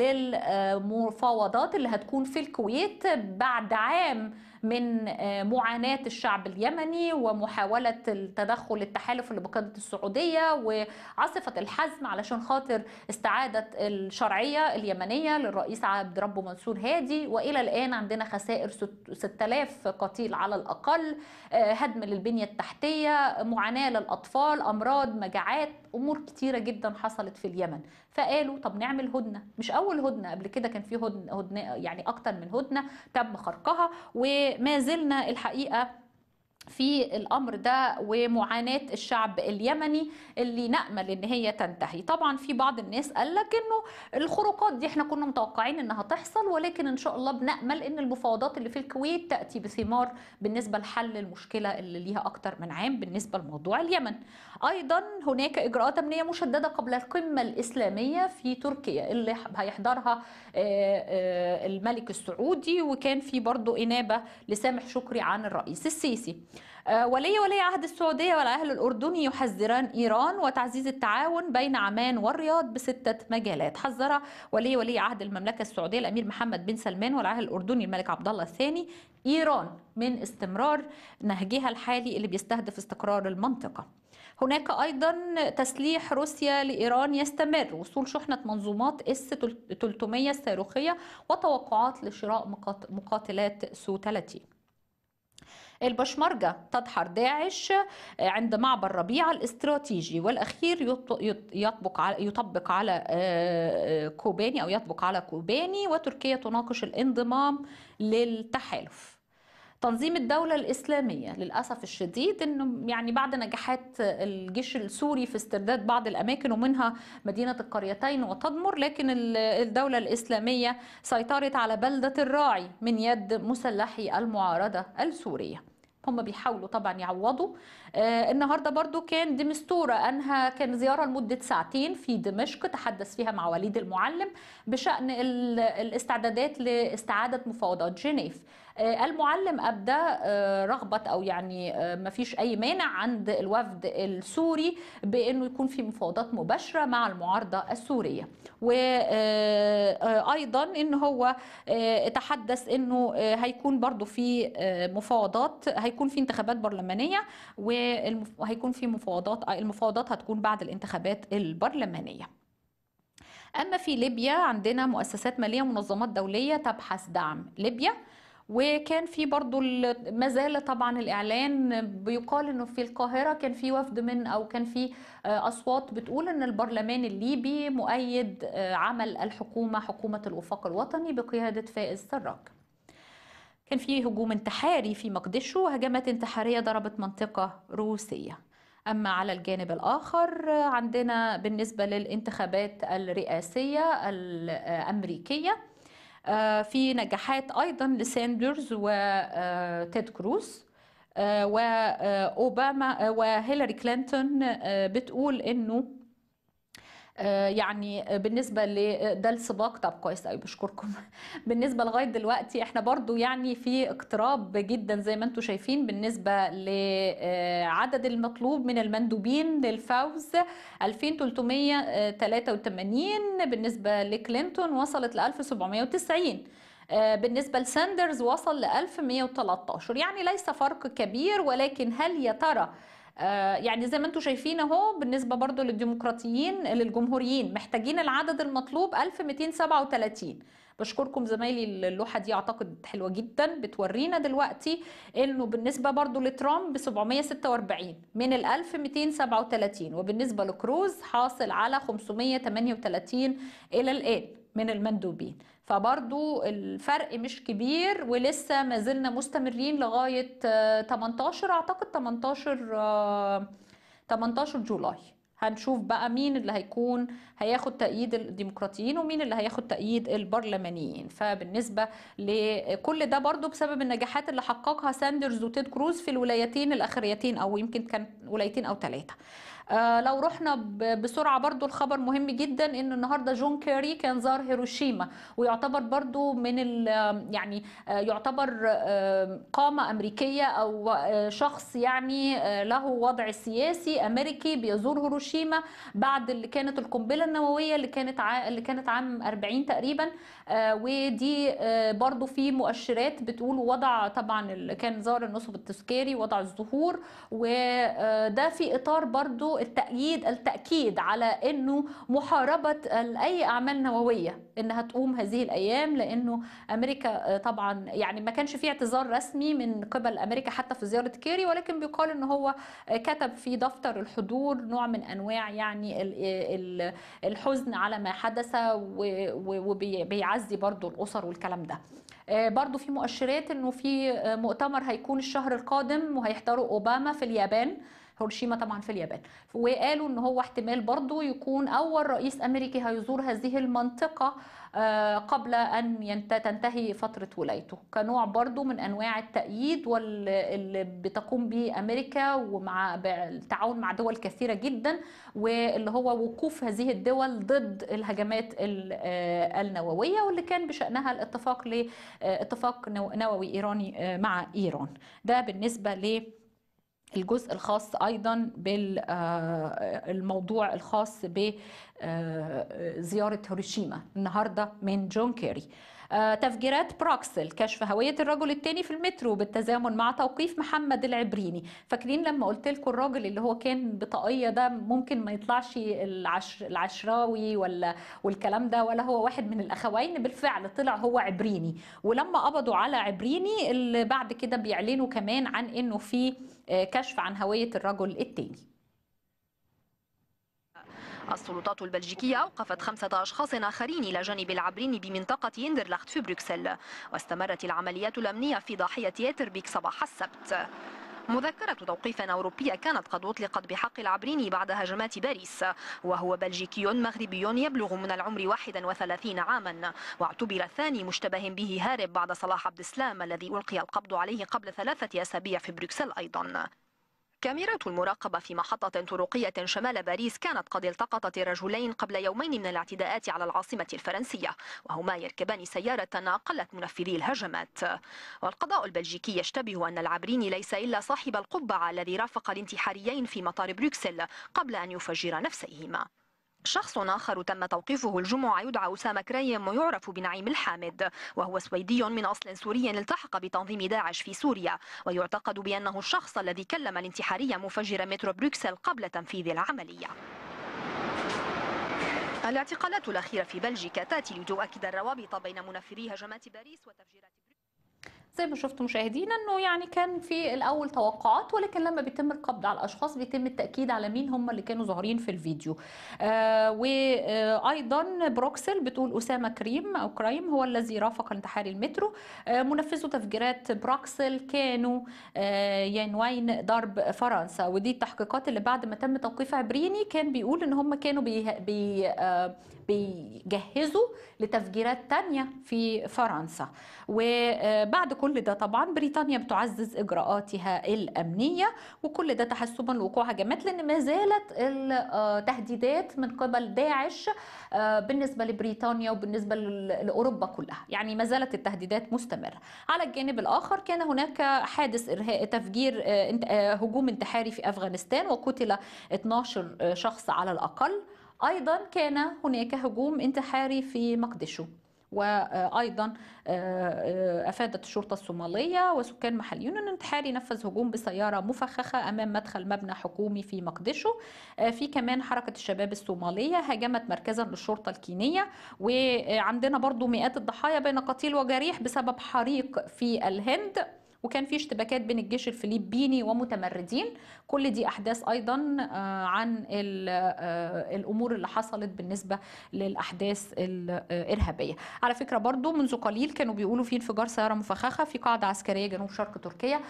للمفاوضات اللي هتكون في الكويت بعد عام من آه، معاناة الشعب اليمني ومحاولة التدخل التحالف اللي بقيادة السعودية وعاصفة الحزم علشان خاطر استعادة الشرعية اليمنية للرئيس عبد ربه منصور هادي وإلى الآن عندنا خسائر ست- 6000 قتيل على الأقل آه، هدم للبنية التحتية معاناة للأطفال أمراض مجاعات أمور كتيرة جدا حصلت في اليمن فقالوا طب نعمل هدنة مش أول هدنة قبل كده كان في هدنة, هدنة يعني أكتر من هدنة تم خرقها وما زلنا الحقيقة في الامر ده ومعاناه الشعب اليمني اللي نامل ان هي تنتهي طبعا في بعض الناس قال لك انه الخروقات دي احنا كنا متوقعين انها تحصل ولكن ان شاء الله بنامل ان المفاوضات اللي في الكويت تاتي بثمار بالنسبه لحل المشكله اللي ليها اكتر من عام بالنسبه لموضوع اليمن ايضا هناك اجراءات امنيه مشدده قبل القمه الاسلاميه في تركيا اللي هيحضرها آه، آه، الملك السعودي وكان في برضو انابه لسامح شكري عن الرئيس السيسي آه، ولي ولي عهد السعودية والأهل الأردني يحذران إيران وتعزيز التعاون بين عمان والرياض بستة مجالات حذر ولي ولي عهد المملكة السعودية الأمير محمد بن سلمان والعاهل الأردني الملك عبد الله الثاني إيران من استمرار نهجها الحالي اللي بيستهدف استقرار المنطقة هناك أيضا تسليح روسيا لإيران يستمر وصول شحنة منظومات اس 300 الصاروخية وتوقعات لشراء مقات- مقاتلات سو 30 البشمركة تدحر داعش عند معبر ربيعة الاستراتيجي والأخير يط- يط- يطبق على يطبق على آه، آه، كوباني أو يطبق على كوباني وتركيا تناقش الانضمام للتحالف تنظيم الدولة الإسلامية للأسف الشديد أنه يعني بعد نجاحات الجيش السوري في استرداد بعض الأماكن ومنها مدينة القريتين وتدمر لكن ال- الدولة الإسلامية سيطرت على بلدة الراعي من يد مسلحي المعارضة السورية هم بيحاولوا طبعا يعوضوا آه النهارده برضو كان ديمستورا انهى كان زياره لمده ساعتين في دمشق تحدث فيها مع وليد المعلم بشان ال- الاستعدادات لاستعاده مفاوضات جنيف آه المعلم ابدى آه رغبه او يعني آه ما فيش اي مانع عند الوفد السوري بانه يكون في مفاوضات مباشره مع المعارضه السوريه وايضا ان هو آه، تحدث انه آه، هيكون برضو في آه، مفاوضات هيكون في انتخابات برلمانيه وهيكون في مفاوضات المفاوضات هتكون بعد الانتخابات البرلمانيه أما في ليبيا عندنا مؤسسات مالية ومنظمات دولية تبحث دعم ليبيا وكان في برضو ال- ما زال طبعا الإعلان بيقال إنه في القاهرة كان في وفد من أو كان في آه، أصوات بتقول إن البرلمان الليبي مؤيد آه، عمل الحكومة حكومة الوفاق الوطني بقيادة فائز سراج كان في هجوم انتحاري في مقدشو وهجمات انتحارية ضربت منطقة روسية أما على الجانب الآخر عندنا بالنسبة للانتخابات الرئاسية الأمريكية آه، في نجاحات أيضا لساندرز وتيد كروز آه، وأوباما آه، وهيلاري كلينتون آه، بتقول إنه آه، يعني بالنسبة ل ده السباق طب كويس قوي بشكركم بالنسبة لغاية دلوقتي احنا برضو يعني في اقتراب جدا زي ما انتم شايفين بالنسبة لعدد المطلوب من المندوبين للفوز 2383 بالنسبة لكلينتون وصلت ل 1790 آه، بالنسبة لساندرز وصل ل 1113 يعني ليس فرق كبير ولكن هل يا ترى آه، يعني زي ما انتم شايفين اهو بالنسبه برضو للديمقراطيين للجمهوريين محتاجين العدد المطلوب 1237 بشكركم زمايلي اللوحه دي اعتقد حلوه جدا بتورينا دلوقتي انه بالنسبه برضو لترامب 746 من ال 1237 وبالنسبه لكروز حاصل على 538 الى الان من المندوبين فبرضو الفرق مش كبير ولسه ما زلنا مستمرين لغاية آه، 18 أعتقد 18 آه، 18 جولاي هنشوف بقى مين اللي هيكون هياخد تأييد الديمقراطيين ومين اللي هياخد تأييد البرلمانيين فبالنسبة لكل ده برضو بسبب النجاحات اللي حققها ساندرز وتيد كروز في الولايتين الأخريتين أو يمكن كان ولايتين أو ثلاثة آه لو رحنا ب- بسرعة برضو الخبر مهم جدا ان النهاردة جون كيري كان زار هيروشيما ويعتبر برضو من ال يعني آه يعتبر آه قامة أمريكية أو آه شخص يعني آه له وضع سياسي أمريكي بيزور هيروشيما بعد اللي كانت القنبلة النووية اللي كانت ع... اللي كانت عام 40 تقريبا آه ودي آه برضو في مؤشرات بتقول وضع طبعا اللي كان زار النصب التذكاري وضع الزهور وده في اطار برضو التأييد التأكيد على انه محاربة ال- اي اعمال نووية انها تقوم هذه الايام لانه امريكا آه، طبعا يعني ما كانش في اعتذار رسمي من قبل امريكا حتى في زيارة كيري ولكن بيقال ان هو آه، كتب في دفتر الحضور نوع من انواع يعني ال- ال- الحزن على ما حدث وبيعزي برضو الاسر والكلام ده آه، برضو في مؤشرات انه في آه، مؤتمر هيكون الشهر القادم وهيحضروا اوباما في اليابان هيروشيما طبعا في اليابان وقالوا ان هو احتمال برضو يكون اول رئيس امريكي هيزور هذه المنطقة آه، قبل ان ينت- تنتهي فترة ولايته كنوع برضو من انواع التأييد واللي بتقوم به امريكا ومع بالتعاون مع دول كثيرة جدا واللي هو وقوف هذه الدول ضد الهجمات ال- آه، النووية واللي كان بشأنها الاتفاق لاتفاق نو- نووي إيراني آه، مع إيران ده بالنسبة ل الجزء الخاص ايضا بالموضوع الخاص بزياره هيروشيما النهارده من جون كيري آه، تفجيرات بروكسل كشف هوية الرجل الثاني في المترو بالتزامن مع توقيف محمد العبريني فاكرين لما قلت لكم الراجل اللي هو كان بطاقية ده ممكن ما يطلعش العش... العشراوي ولا والكلام ده ولا هو واحد من الأخوين بالفعل طلع هو عبريني ولما قبضوا على عبريني اللي بعد كده بيعلنوا كمان عن انه في آه، كشف عن هوية الرجل الثاني السلطات البلجيكية أوقفت خمسة أشخاص آخرين إلى جانب العبرين بمنطقة يندرلخت في بروكسل واستمرت العمليات الأمنية في ضاحية يتربيك صباح السبت مذكرة توقيف أوروبية كانت قد أطلقت بحق العبريني بعد هجمات باريس وهو بلجيكي مغربي يبلغ من العمر 31 عاما واعتبر الثاني مشتبه به هارب بعد صلاح عبد السلام الذي ألقي القبض عليه قبل ثلاثة أسابيع في بروكسل أيضا كاميرات المراقبة في محطة طرقية شمال باريس كانت قد التقطت الرجلين قبل يومين من الاعتداءات على العاصمة الفرنسية وهما يركبان سيارة أقلت منفذي الهجمات والقضاء البلجيكي يشتبه أن العبريني ليس إلا صاحب القبعة الذي رافق الانتحاريين في مطار بروكسل قبل أن يفجر نفسيهما شخص آخر تم توقيفه الجمعة يدعى أسامة كريم ويعرف بنعيم الحامد وهو سويدي من أصل سوري التحق بتنظيم داعش في سوريا ويعتقد بأنه الشخص الذي كلم الانتحارية مفجر مترو بروكسل قبل تنفيذ العملية الاعتقالات الأخيرة في بلجيكا تأتي لتؤكد الروابط بين منفري هجمات باريس وتفجيرات زي ما شفتوا مشاهدينا انه يعني كان في الاول توقعات ولكن لما بيتم القبض على الاشخاص بيتم التاكيد على مين هم اللي كانوا ظاهرين في الفيديو آه وايضا بروكسل بتقول اسامه كريم او كرايم هو الذي رافق انتحاري المترو آه منفذو تفجيرات بروكسل كانوا آه ينوين ضرب فرنسا ودي التحقيقات اللي بعد ما تم توقيف عبريني كان بيقول ان هم كانوا بي بي آه بيجهزوا لتفجيرات تانية في فرنسا وبعد كل ده طبعا بريطانيا بتعزز إجراءاتها الأمنية وكل ده تحسبا لوقوع هجمات لأن ما زالت التهديدات من قبل داعش بالنسبة لبريطانيا وبالنسبة لأوروبا كلها يعني ما زالت التهديدات مستمرة على الجانب الآخر كان هناك حادث إرهاء تفجير هجوم انتحاري في أفغانستان وقتل 12 شخص على الأقل ايضا كان هناك هجوم انتحاري في مقدشو وايضا افادت الشرطه الصوماليه وسكان محليون ان انتحاري نفذ هجوم بسياره مفخخه امام مدخل مبنى حكومي في مقدشو في كمان حركه الشباب الصوماليه هاجمت مركزا للشرطه الكينيه وعندنا برضو مئات الضحايا بين قتيل وجريح بسبب حريق في الهند وكان في اشتباكات بين الجيش الفلبيني ومتمردين كل دي احداث ايضا عن الامور اللي حصلت بالنسبه للاحداث الارهابيه على فكره برضو منذ قليل كانوا بيقولوا في انفجار سياره مفخخه في قاعده عسكريه جنوب شرق تركيا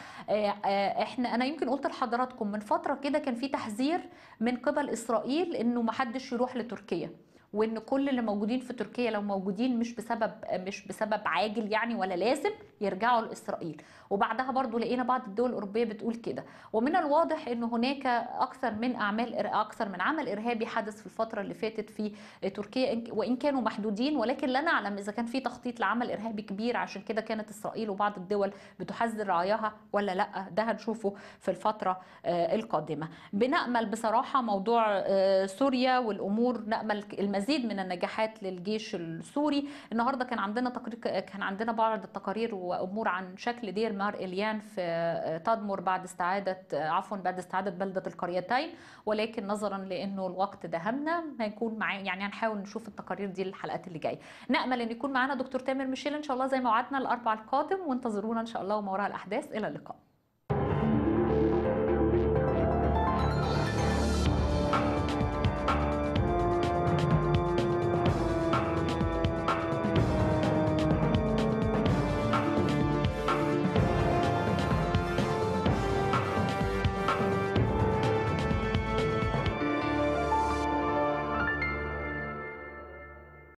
احنا انا يمكن قلت لحضراتكم من فتره كده كان في تحذير من قبل اسرائيل انه ما حدش يروح لتركيا وان كل اللي موجودين في تركيا لو موجودين مش بسبب مش بسبب عاجل يعني ولا لازم يرجعوا لاسرائيل وبعدها برضو لقينا بعض الدول الاوروبيه بتقول كده ومن الواضح ان هناك اكثر من اعمال اكثر من عمل ارهابي حدث في الفتره اللي فاتت في تركيا وان كانوا محدودين ولكن لا نعلم اذا كان في تخطيط لعمل ارهابي كبير عشان كده كانت اسرائيل وبعض الدول بتحذر رعاياها ولا لا ده هنشوفه في الفتره القادمه بنامل بصراحه موضوع سوريا والامور نامل المزيد من النجاحات للجيش السوري النهارده كان عندنا تقرير كان عندنا بعض التقارير وامور عن شكل دير مار اليان في تدمر بعد استعاده عفوا بعد استعاده بلده القريتين ولكن نظرا لانه الوقت دهمنا هيكون معايا يعني هنحاول نشوف التقارير دي الحلقات اللي جايه نامل ان يكون معانا دكتور تامر ميشيل ان شاء الله زي ما وعدنا الاربع القادم وانتظرونا ان شاء الله وما وراء الاحداث الى اللقاء